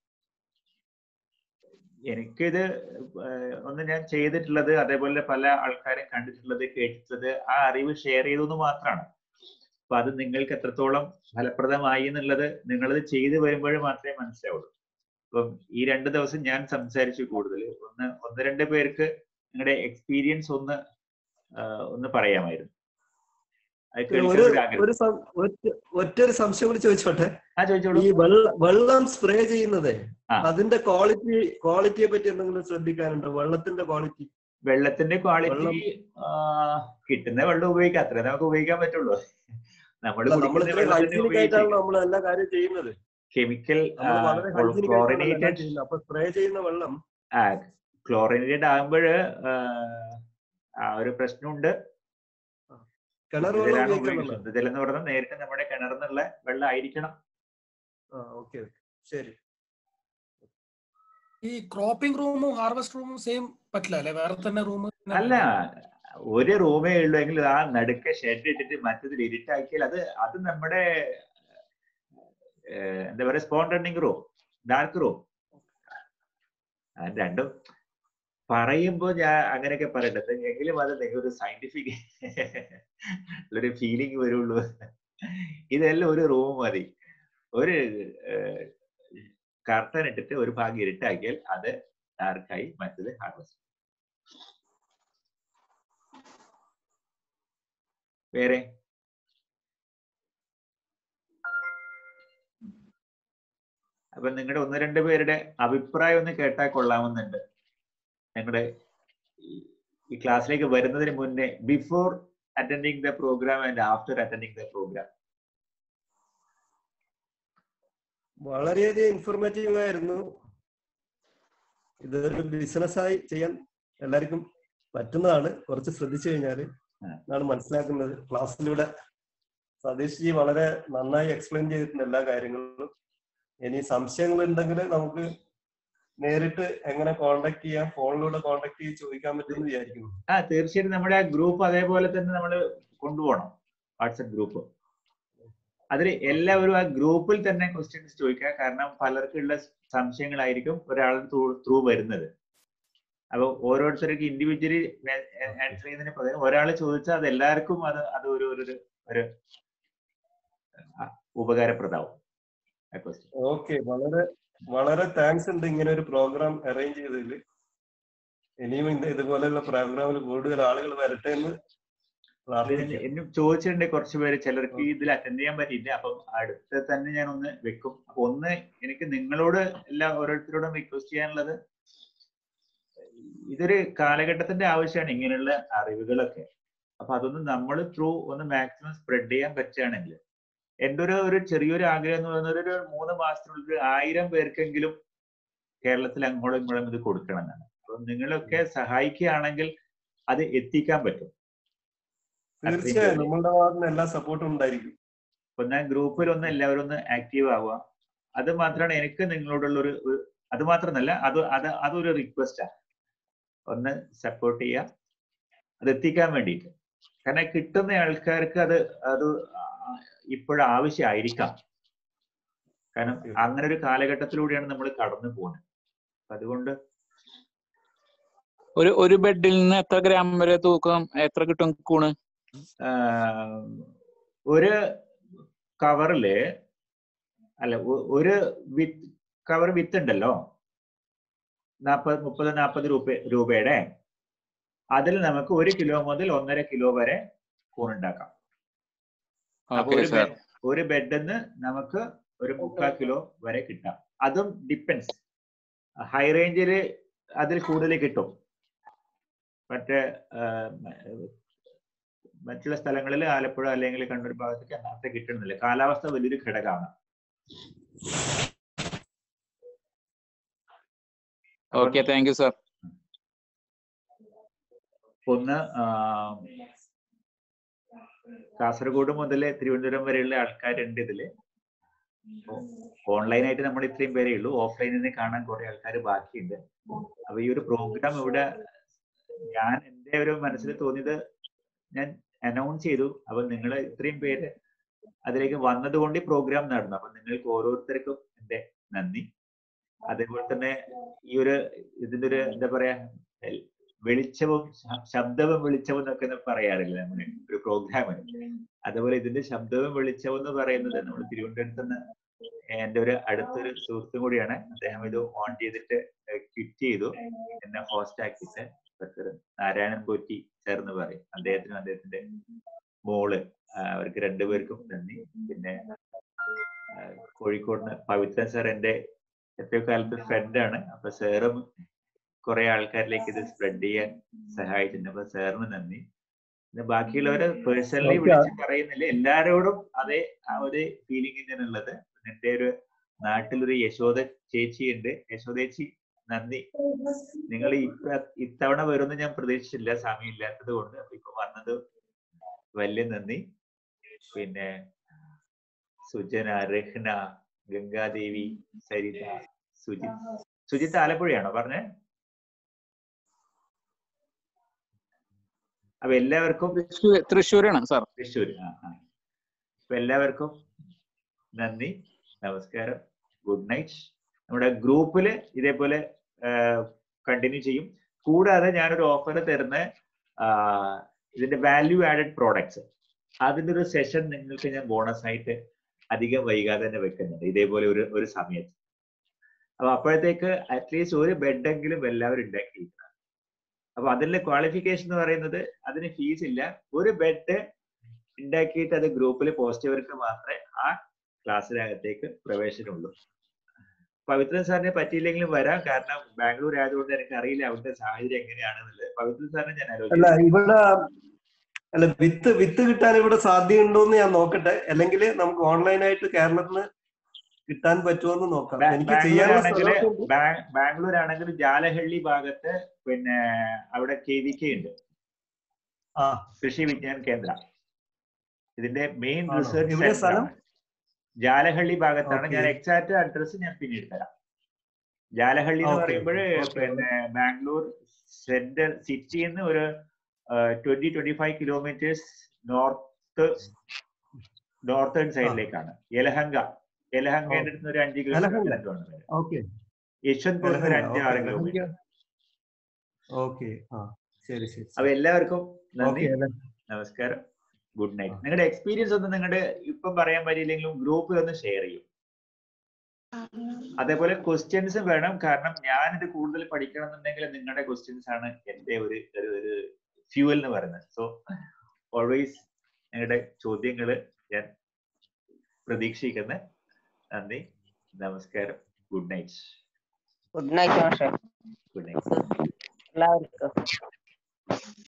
എനിക്കിത് ആ, ഒന്ന് ഞാൻ ചെയ്തിട്ടുള്ളത് അതേപോലെ പല ആൾക്കാരും കണ്ടിട്ടുള്ളത് കേട്ടിട്ടുള്ളത് ആ അറിവ് ഷെയർ ചെയ്തെന്ന് മാത്രമാണ് അപ്പൊ അത് നിങ്ങൾക്ക് എത്രത്തോളം ഫലപ്രദമായി എന്നുള്ളത് നിങ്ങളത് ചെയ്തു വരുമ്പോൾ മാത്രമേ മനസ്സിലാവുള്ളൂ അപ്പം ഈ രണ്ട് ദിവസം ഞാൻ സംസാരിച്ചു കൂടുതൽ ഒന്ന് ഒന്ന് രണ്ട് പേർക്ക് നിങ്ങളുടെ എക്സ്പീരിയൻസ് ഒന്ന് ആ, ഒന്ന് പറയാമായിരുന്നു അത് ഒരു കേൾക്കാൻ ഒരു ആഗ്രഹം ഒരു സം- ഒറ്റ- ഒറ്റൊരു സംശയം കൂടി ചോദിച്ചോട്ടെ ആ ചോദിച്ചോളൂ ഈ വെള്ള വെള്ളം സ്പ്രേ ചെയ്യുന്നത് ആ. അതിന്റെ ക്വാളിറ്റി ക്വാളിറ്റിയെ പറ്റി എന്തെങ്കിലും ശ്രദ്ധിക്കാനുണ്ടോ വെള്ളത്തിന്റെ ക്വാളിറ്റി വെള്ളത്തിന്റെ ക്വാളിറ്റി വെള്ളം- കിട്ടുന്ന വെള്ളം ഉപയോഗിക്കാം അത്രേ നമുക്ക് ഉപയോഗിക്കാൻ പറ്റുള്ളൂ നമ്മൾ നമ്മൾ ഇത്രയും ഹൈജീനിക് ആയിട്ടാണല്ലോ നമ്മൾ എല്ലാ കാര്യം ചെയ്യുന്നത് കെമിക്കൽ നമ്മൾ വളരെ ഹൈജീനിക് ആയിട്ടാണ് എല്ലാം ക്ലോറിനേറ്റഡ് ചെയ്യുന്നത് അപ്പൊ സ്പ്രേ ചെയ്യുന്ന വെള്ളം ക്ലോറിനേറ്റഡ് ആകുമ്പോൾ ആ ഒരു പ്രശ്നമുണ്ട് കിണർ വെള്ളം ശുദ്ധജലാണ് ഉപയോഗിക്കാൻ ഉപയോഗിക്കുന്നത്. ശുദ്ധജലം എന്ന് പറഞ്ഞാൽ നേരിട്ട് നമ്മുടെ കിണറിൽ നിന്നുള്ള വെള്ളം ആയിരിക്കണം ആ ഓക്കെ ശരി ഈ ക്രോപ്പിംഗ് റൂമും ഹാർവെസ്റ്റ് റൂമും സെയിം പറ്റില്ല അല്ലെ വേറെ തന്നെ റൂം അല്ല ഒരു റൂമേ ഉള്ളൂ എങ്കിൽ ആ നടുക്ക് ഷെഡ് ഇട്ടിട്ട് മറ്റതിൽ ഇരുട്ടാക്കിയാൽ അത് അത് നമ്മുടെ ഏഹ്, എന്താ പറയാ spawn running room dark room രണ്ടും പറയുമ്പോൾ ഞാൻ അങ്ങനെയൊക്കെ പറയണ്ടത് എങ്കിലും അത് നിങ്ങൾ ഒരു സയന്റിഫിക് ഒരു ഫീലിംഗ് വരുള്ളൂ ഇതെല്ലാം ഒരു റൂം മതി ഒരു കർട്ടൻ ഇട്ടിട്ട് ഒരു ഭാഗം ഇരുട്ടാക്കിയാൽ അത് ഡാർക്കായി മറ്റത് ഹാർവസ്റ്റ് വേറെ അപ്പൊ നിങ്ങളുടെ ഒന്ന് രണ്ട് പേരുടെ അഭിപ്രായം ഒന്ന് കേട്ടാൽ കൊള്ളാമെന്നുണ്ട് ഞങ്ങളുടെ ഈ- ഈ ക്ലാസ്സിലേക്ക് വരുന്നതിന് മുന്നേ before attending the programme and after attending the programme വളരെയധികം ഇൻഫോർമേറ്റീവ് ആയിരുന്നു ഇതൊരു ബിസിനസ്സായി ചെയ്യാൻ എല്ലാവർക്കും പറ്റുന്നതാണ് കുറച്ച് ശ്രദ്ധിച്ചു കഴിഞ്ഞാൽ ആ. എന്നാണ് മനസ്സിലാക്കുന്നത് ക്ലാസ്സിലൂടെ സതീഷ് ജി വളരെ നന്നായി എക്സ്പ്ലെയിൻ ചെയ്തിട്ടുണ്ട് എല്ലാ കാര്യങ്ങളും ഇനി സംശയങ്ങൾ ഉണ്ടെങ്കിൽ നമുക്ക് നേരിട്ട് എങ്ങനെ കോണ്ടാക്ട് ചെയ്യാം ഫോണിലൂടെ കോണ്ടാക്ട് ചെയ്ത് ചോദിക്കാൻ പറ്റുമെന്ന് വിചാരിക്കുന്നു ആ തീർച്ചയായിട്ടും നമ്മുടെ ആ ഗ്രൂപ്പ് അതേപോലെ തന്നെ നമ്മൾ കൊണ്ടുപോകണം വാട്സപ്പ് ഗ്രൂപ്പ് അതിൽ എല്ലാവരും ആ ഗ്രൂപ്പിൽ തന്നെ ക്വസ്റ്റ്യൻസ് ചോദിക്കുക കാരണം പലർക്കുള്ള സംശയങ്ങളായിരിക്കും ഒരാളുടെ ത്രൂ വരുന്നത് അപ്പൊ ഓരോരുത്തർക്ക് ഇൻഡിവിജ്വലി ആൻസർ ചെയ്യുന്നതിന് പകരം ഒരാൾ ചോദിച്ചാൽ അത് എല്ലാവർക്കും അത് അത് ഒരു ഒരു ഒരു ആ, ഉപകാരപ്രദമാവും ആ question. ഓക്കെ വളരെ വളരെ താങ്ക്സ് ഉണ്ട് ഇങ്ങനെ ഒരു പ്രോഗ്രാം അറേഞ്ച് ചെയ്തതിൽ ഇനിയും ഇത് ഇതുപോലെയുള്ള പ്രോഗ്രാമിൽ കൂടുതൽ ആളുകൾ വരട്ടെ എന്ന് ഇതിന് പ്രാർത്ഥിക്കാം എന്നെ ചോദിച്ചിട്ടുണ്ട് കുറച്ച് പേര് ചിലർക്ക് ഇതിൽ അറ്റൻഡ് ചെയ്യാൻ പറ്റിയില്ല അപ്പം അടുത്ത് തന്നെ ഞാൻ ഒന്ന് വെക്കും അപ്പൊ ഒന്ന് എനിക്ക് നിങ്ങളോട് എല്ലാ ഓരോരുത്തരോടും റിക്വസ്റ്റ് ചെയ്യാനുള്ളത് ഇതൊരു കാലഘട്ടത്തിന്റെ ആവശ്യമാണ് ഇങ്ങനെയുള്ള അറിവുകളൊക്കെ അപ്പൊ അതൊന്ന് നമ്മൾ ത്രൂ ഒന്ന് മാക്സിമം സ്പ്രെഡ് ചെയ്യാൻ പറ്റുകയാണെങ്കിൽ എൻ്റെ ഒരു ഒരു ചെറിയൊരു ആഗ്രഹം എന്ന് പറയുന്നത് ഒരു മൂന്ന് മാസത്തിനുള്ളിൽ ഒരു ആയിരം പേർക്കെങ്കിലും കേരളത്തിൽ അങ്ങോട്ടും ഇങ്ങോട്ടും ഇത് കൊടുക്കണം എന്നാണ് അപ്പൊ നിങ്ങളൊക്കെ സഹായിക്കുകയാണെങ്കിൽ അത് എത്തിക്കാൻ പറ്റും തീർച്ചയായും നമ്മളുടെ ഭാഗത്ത് നിന്ന് എല്ലാ സപ്പോർട്ടും ഉണ്ടായിരിക്കും ഒന്ന് ഗ്രൂപ്പിൽ ഒന്ന് എല്ലാവരും ഒന്ന് ആക്റ്റീവ് ആവുക അത് മാത്രമാണ് എനിക്ക് നിങ്ങളോടുള്ള ഒരു ഒരു- അത് മാത്രമല്ല അത് അത് അതൊരു റിക്വസ്റ്റാണ് ഒന്ന് സപ്പോർട്ട് ചെയ്യുക അത് എത്തിക്കാൻ വേണ്ടിയിട്ട് കാരണം കിട്ടുന്ന ആൾക്കാർക്ക് അത് അത് ഇപ്പോഴും ആവശ്യമായിരിക്കാം കാരണം അങ്ങനെ ഒരു കാലഘട്ടത്തിലൂടെയാണ് നമ്മൾ കടന്നു പോകുന്നത് അപ്പൊ അതുകൊണ്ട് ഒരു ഒരു ബെഡിൽ നിന്ന് എത്ര ഗ്രാം വരെ തൂക്കം എത്ര കിട്ടും കൂണ് ആഹ് ഒരു കവറില് അല്ല ഒ- ഒരു വിത്ത് കവർ വിത്ത് ഉണ്ടല്ലോ നാൽപ്പത് മുപ്പത് നാൽപ്പത് രൂപ രൂപയുടെ അതിൽ നമുക്ക് ഒരു കിലോ മുതൽ ഒന്നര കിലോ വരെ കൂൺ ഉണ്ടാക്കാം അപ്പൊ ഓക്കെ ഒരു സാർ ബെഡ് ഒരു ബെഡിന്ന് നമുക്ക് ഒരു മുക്കാൽ കിലോ വരെ കിട്ടാം അതും ഡിപ്പെൻസ് ഹൈ റേഞ്ചില് അതിൽ കൂടുതൽ കിട്ടും മറ്റേ ആഹ് മ- മറ്റുള്ള സ്ഥലങ്ങളിൽ ആലപ്പുഴ അല്ലെങ്കിൽ കണ്ണൂർ ഭാഗത്തൊക്കെ അത്ര കിട്ടുന്നില്ല കാലാവസ്ഥ വലിയൊരു ഘടകമാണ് ഓക്കെ താങ്ക് യു സാർ ഒന്ന് ആഹ് കാസർഗോഡ് മുതൽ തിരുവനന്തപുരം വരെയുള്ള ആൾക്കാരുണ്ട് ഇതില് ഓൺലൈനായിട്ട് നമ്മൾ ഇത്രയും പേരേ ഉള്ളൂ ഓഫ്ലൈനിൽ നിന്ന് കാണാൻ കുറെ ആൾക്കാർ ബാക്കിയുണ്ട് അപ്പൊ ഈ ഒരു പ്രോഗ്രാം ഇവിടെ ഞാൻ എന്റെ ഒരു മനസ്സിൽ തോന്നിയത് ഞാൻ അനൗൺസ് ചെയ്തു അപ്പൊ നിങ്ങൾ ഇത്രയും പേര് അതിലേക്ക് വന്നത് കൊണ്ട് ഈ പ്രോഗ്രാം നടന്നു അപ്പൊ നിങ്ങൾക്ക് ഓരോരുത്തർക്കും എന്റെ നന്ദി അതേപോലെ തന്നെ ഈ ഒരു ഇതിന്റെ ഒരു എന്താ പറയാ എൽ- വെളിച്ചവും ശ- ശബ്ദവും വെളിച്ചവും എന്നൊക്കെ ഒന്ന് പറയാറില്ല നമ്മള് ഒരു പ്രോഗ്രാമിന് അതുപോലെ ഇതിന്റെ ശബ്ദവും വെളിച്ചവും എന്ന് പറയുന്നത് നമ്മൾ തിരുവനന്തപുരത്ത് നിന്ന് എന്റെ ഒരു അടുത്തൊരു സുഹൃത്തും കൂടിയാണ് അദ്ദേഹം ഇത് ഓൺ ചെയ്തിട്ട് ക്വിറ്റ് ചെയ്തു എന്നെ ഹോസ്റ്റ് ആക്കിയിട്ട് ഡോക്ടർ നാരായണൻ പോറ്റി സാർ എന്ന് പറയും അദ്ദേഹത്തിനും അദ്ദേഹത്തിന്റെ മോള് ആ, അവർക്ക് രണ്ടുപേർക്കും നന്ദി പിന്നെ ആ, കോഴിക്കോട് നിന്ന് പവിത്രൻ സാർ എന്റെ എത്രയോ കാലത്ത് ഫ്രണ്ടാണ് അപ്പൊ സാറും കുറെ ആൾക്കാരിലേക്ക് ഇത് സ്പ്രെഡ് ചെയ്യാൻ സഹായിച്ചിട്ടുണ്ട് അപ്പൊ സാറിന് നന്ദി പിന്നെ ബാക്കിയുള്ളവരെ പേഴ്സണലി Okay. വിളിച്ച് പറയുന്നില്ല എല്ലാരോടും അതേ ആ ഒരു ഫീലിംഗ് തന്നെയാണുള്ളത് എന്റെ ഒരു നാട്ടിലൊരു യശോദ ചേച്ചി ഉണ്ട് യശോദ ചേച്ചി നന്ദി നിങ്ങൾ ഇത്തവണ വരുമെന്ന് ഞാൻ പ്രതീക്ഷിച്ചില്ല സമയം ഇല്ലാത്തത് കൊണ്ട് അപ്പൊ ഇപ്പൊ വന്നത് വലിയ നന്ദി പിന്നെ സുജന രഹ്ന ഗംഗാദേവി സരിത സുജിത് സുജിത്ത് ആലപ്പുഴയാണോ പറഞ്ഞേ അപ്പൊ എല്ലാവർക്കും തൃശ്ശൂർ തൃശ്ശൂരാണ് സാർ തൃശ്ശൂർ ആ ആ അപ്പൊ എല്ലാവർക്കും നന്ദി നമസ്കാരം ഗുഡ് നൈറ്റ് നമ്മുടെ ഗ്രൂപ്പില് ഇതേപോലെ കണ്ടിന്യൂ ചെയ്യും കൂടാതെ ഞാനൊരു ഓഫർ തരുന്ന ആ, ഇതിന്റെ വാല്യൂ ആഡഡ് പ്രോഡക്ട്സ് അതിന്റെ ഒരു സെഷൻ നിങ്ങൾക്ക് ഞാൻ ബോണസ് ആയിട്ട് അധികം വൈകാതെ തന്നെ വെക്കുന്നുണ്ട് ഇതേപോലെ ഒരു ഒരു സമയത്ത് അപ്പൊ അപ്പോഴത്തേക്ക് അറ്റ്ലീസ്റ്റ് ഒരു ബെഡെങ്കിലും എല്ലാവരും ഉണ്ടാക്കിയിരിക്കണം അപ്പൊ അതിലെ ക്വാളിഫിക്കേഷൻ എന്ന് പറയുന്നത് അതിന് ഫീസ് ഇല്ല ഒരു ബെഡ് ഉണ്ടാക്കിയിട്ട് അത് ഗ്രൂപ്പിൽ പോസ്റ്റ് ചെയ്തവർക്ക് മാത്രമേ ആ ക്ലാസ്സിനകത്തേക്ക് പ്രവേശനമുള്ളൂ പവിത്രൻ സാറിനെ പറ്റിയില്ലെങ്കിലും വരാം കാരണം ബാംഗ്ലൂർ ആയതുകൊണ്ട് എനിക്ക് അറിയില്ല അവിടുത്തെ സാഹചര്യം എങ്ങനെയാണെന്നുള്ളത് പവിത്രൻ സാറിനെ ഞാൻ അല്ല ആലോചിച്ചു ഇവിടെ അല്ല വിത്ത് വിത്ത് കിട്ടാൻ ഇവിടെ സാധ്യതയുണ്ടോ എന്ന് ഞാൻ നോക്കട്ടെ അല്ലെങ്കിൽ നമുക്ക് ഓൺലൈനായിട്ട് കേരളത്തിൽ നിന്ന് കിട്ടാൻ പറ്റുമോ എന്ന് നോക്കാം എനിക്ക് ബാംഗ്ലൂർ ചെയ്യാനുള്ള ആണെങ്കിൽ സ്ഥലമൊക്കെ ഉണ്ട്. ബാംഗ്ലൂർ ആണെങ്കിൽ ജാലഹള്ളി ഭാഗത്ത് പിന്നെ അവിടെ കെ വി കെ ഉണ്ട് ആ കൃഷി വിജ്ഞാൻ കേന്ദ്ര ഇതിന്റെ മെയിൻ ആണോ? എവിടെയാ റിസർച്ച് സ്ഥലം? ജാലഹള്ളി ഭാഗത്താണ് ഞാൻ Okay. എക്സാക്ട് അഡ്രസ് ഞാൻ പിന്നീട് തരാം ജാലഹള്ളി എന്ന് Okay, പറയുമ്പോൾ okay. പിന്നെ ബാംഗ്ലൂർ സെന്റർ സിറ്റിയിൽ നിന്ന് ഒരു twenty twenty five kilometres north northern സൈഡിലേക്കാണ് യലഹങ്ക യലഹങ്കയുടെ അടുത്ത് ഒരു അഞ്ച് യലഹങ്ക. കിലോമീറ്റർ ഓക്കെ യശ്വന്ത്പൂരിൽ നിന്ന് ഒരു അഞ്ച് ആറ് കിലോമീറ്റർ ഓക്കെ ആ ശരി ശരി അപ്പൊ എല്ലാവർക്കും നന്ദി ഓക്കെ നമസ്കാരം ഗുഡ് നൈറ്റ് നിങ്ങളുടെ എക്സ്പീരിയൻസ് ഒന്ന് നിങ്ങളുടെ ഇപ്പം പറയാൻ പറ്റിയില്ലെങ്കിലും ഗ്രൂപ്പിൽ ഒന്ന് ഷെയർ ചെയ്യും അതേപോലെ ക്വസ്റ്റ്യൻസ് വേണം കാരണം ഞാൻ ഇത് കൂടുതൽ പഠിക്കണം എന്നുണ്ടെങ്കിൽ നിങ്ങളുടെ ക്വസ്റ്റ്യൻസ് ആണ് എന്റെ ഒരു ഒരു ഒരു ഫ്യൂവൽ എന്ന് പറയുന്നത് സോ ഓൾവേസ് നിങ്ങളുടെ ചോദ്യങ്ങൾ ഞാൻ പ്രതീക്ഷിക്കുന്നു നന്ദി നമസ്കാരം ഗുഡ് നൈറ്റ് ഗുഡ് നൈറ്റ് മാഷെ ഗുഡ് നൈറ്റ് എല്ലാവർക്കും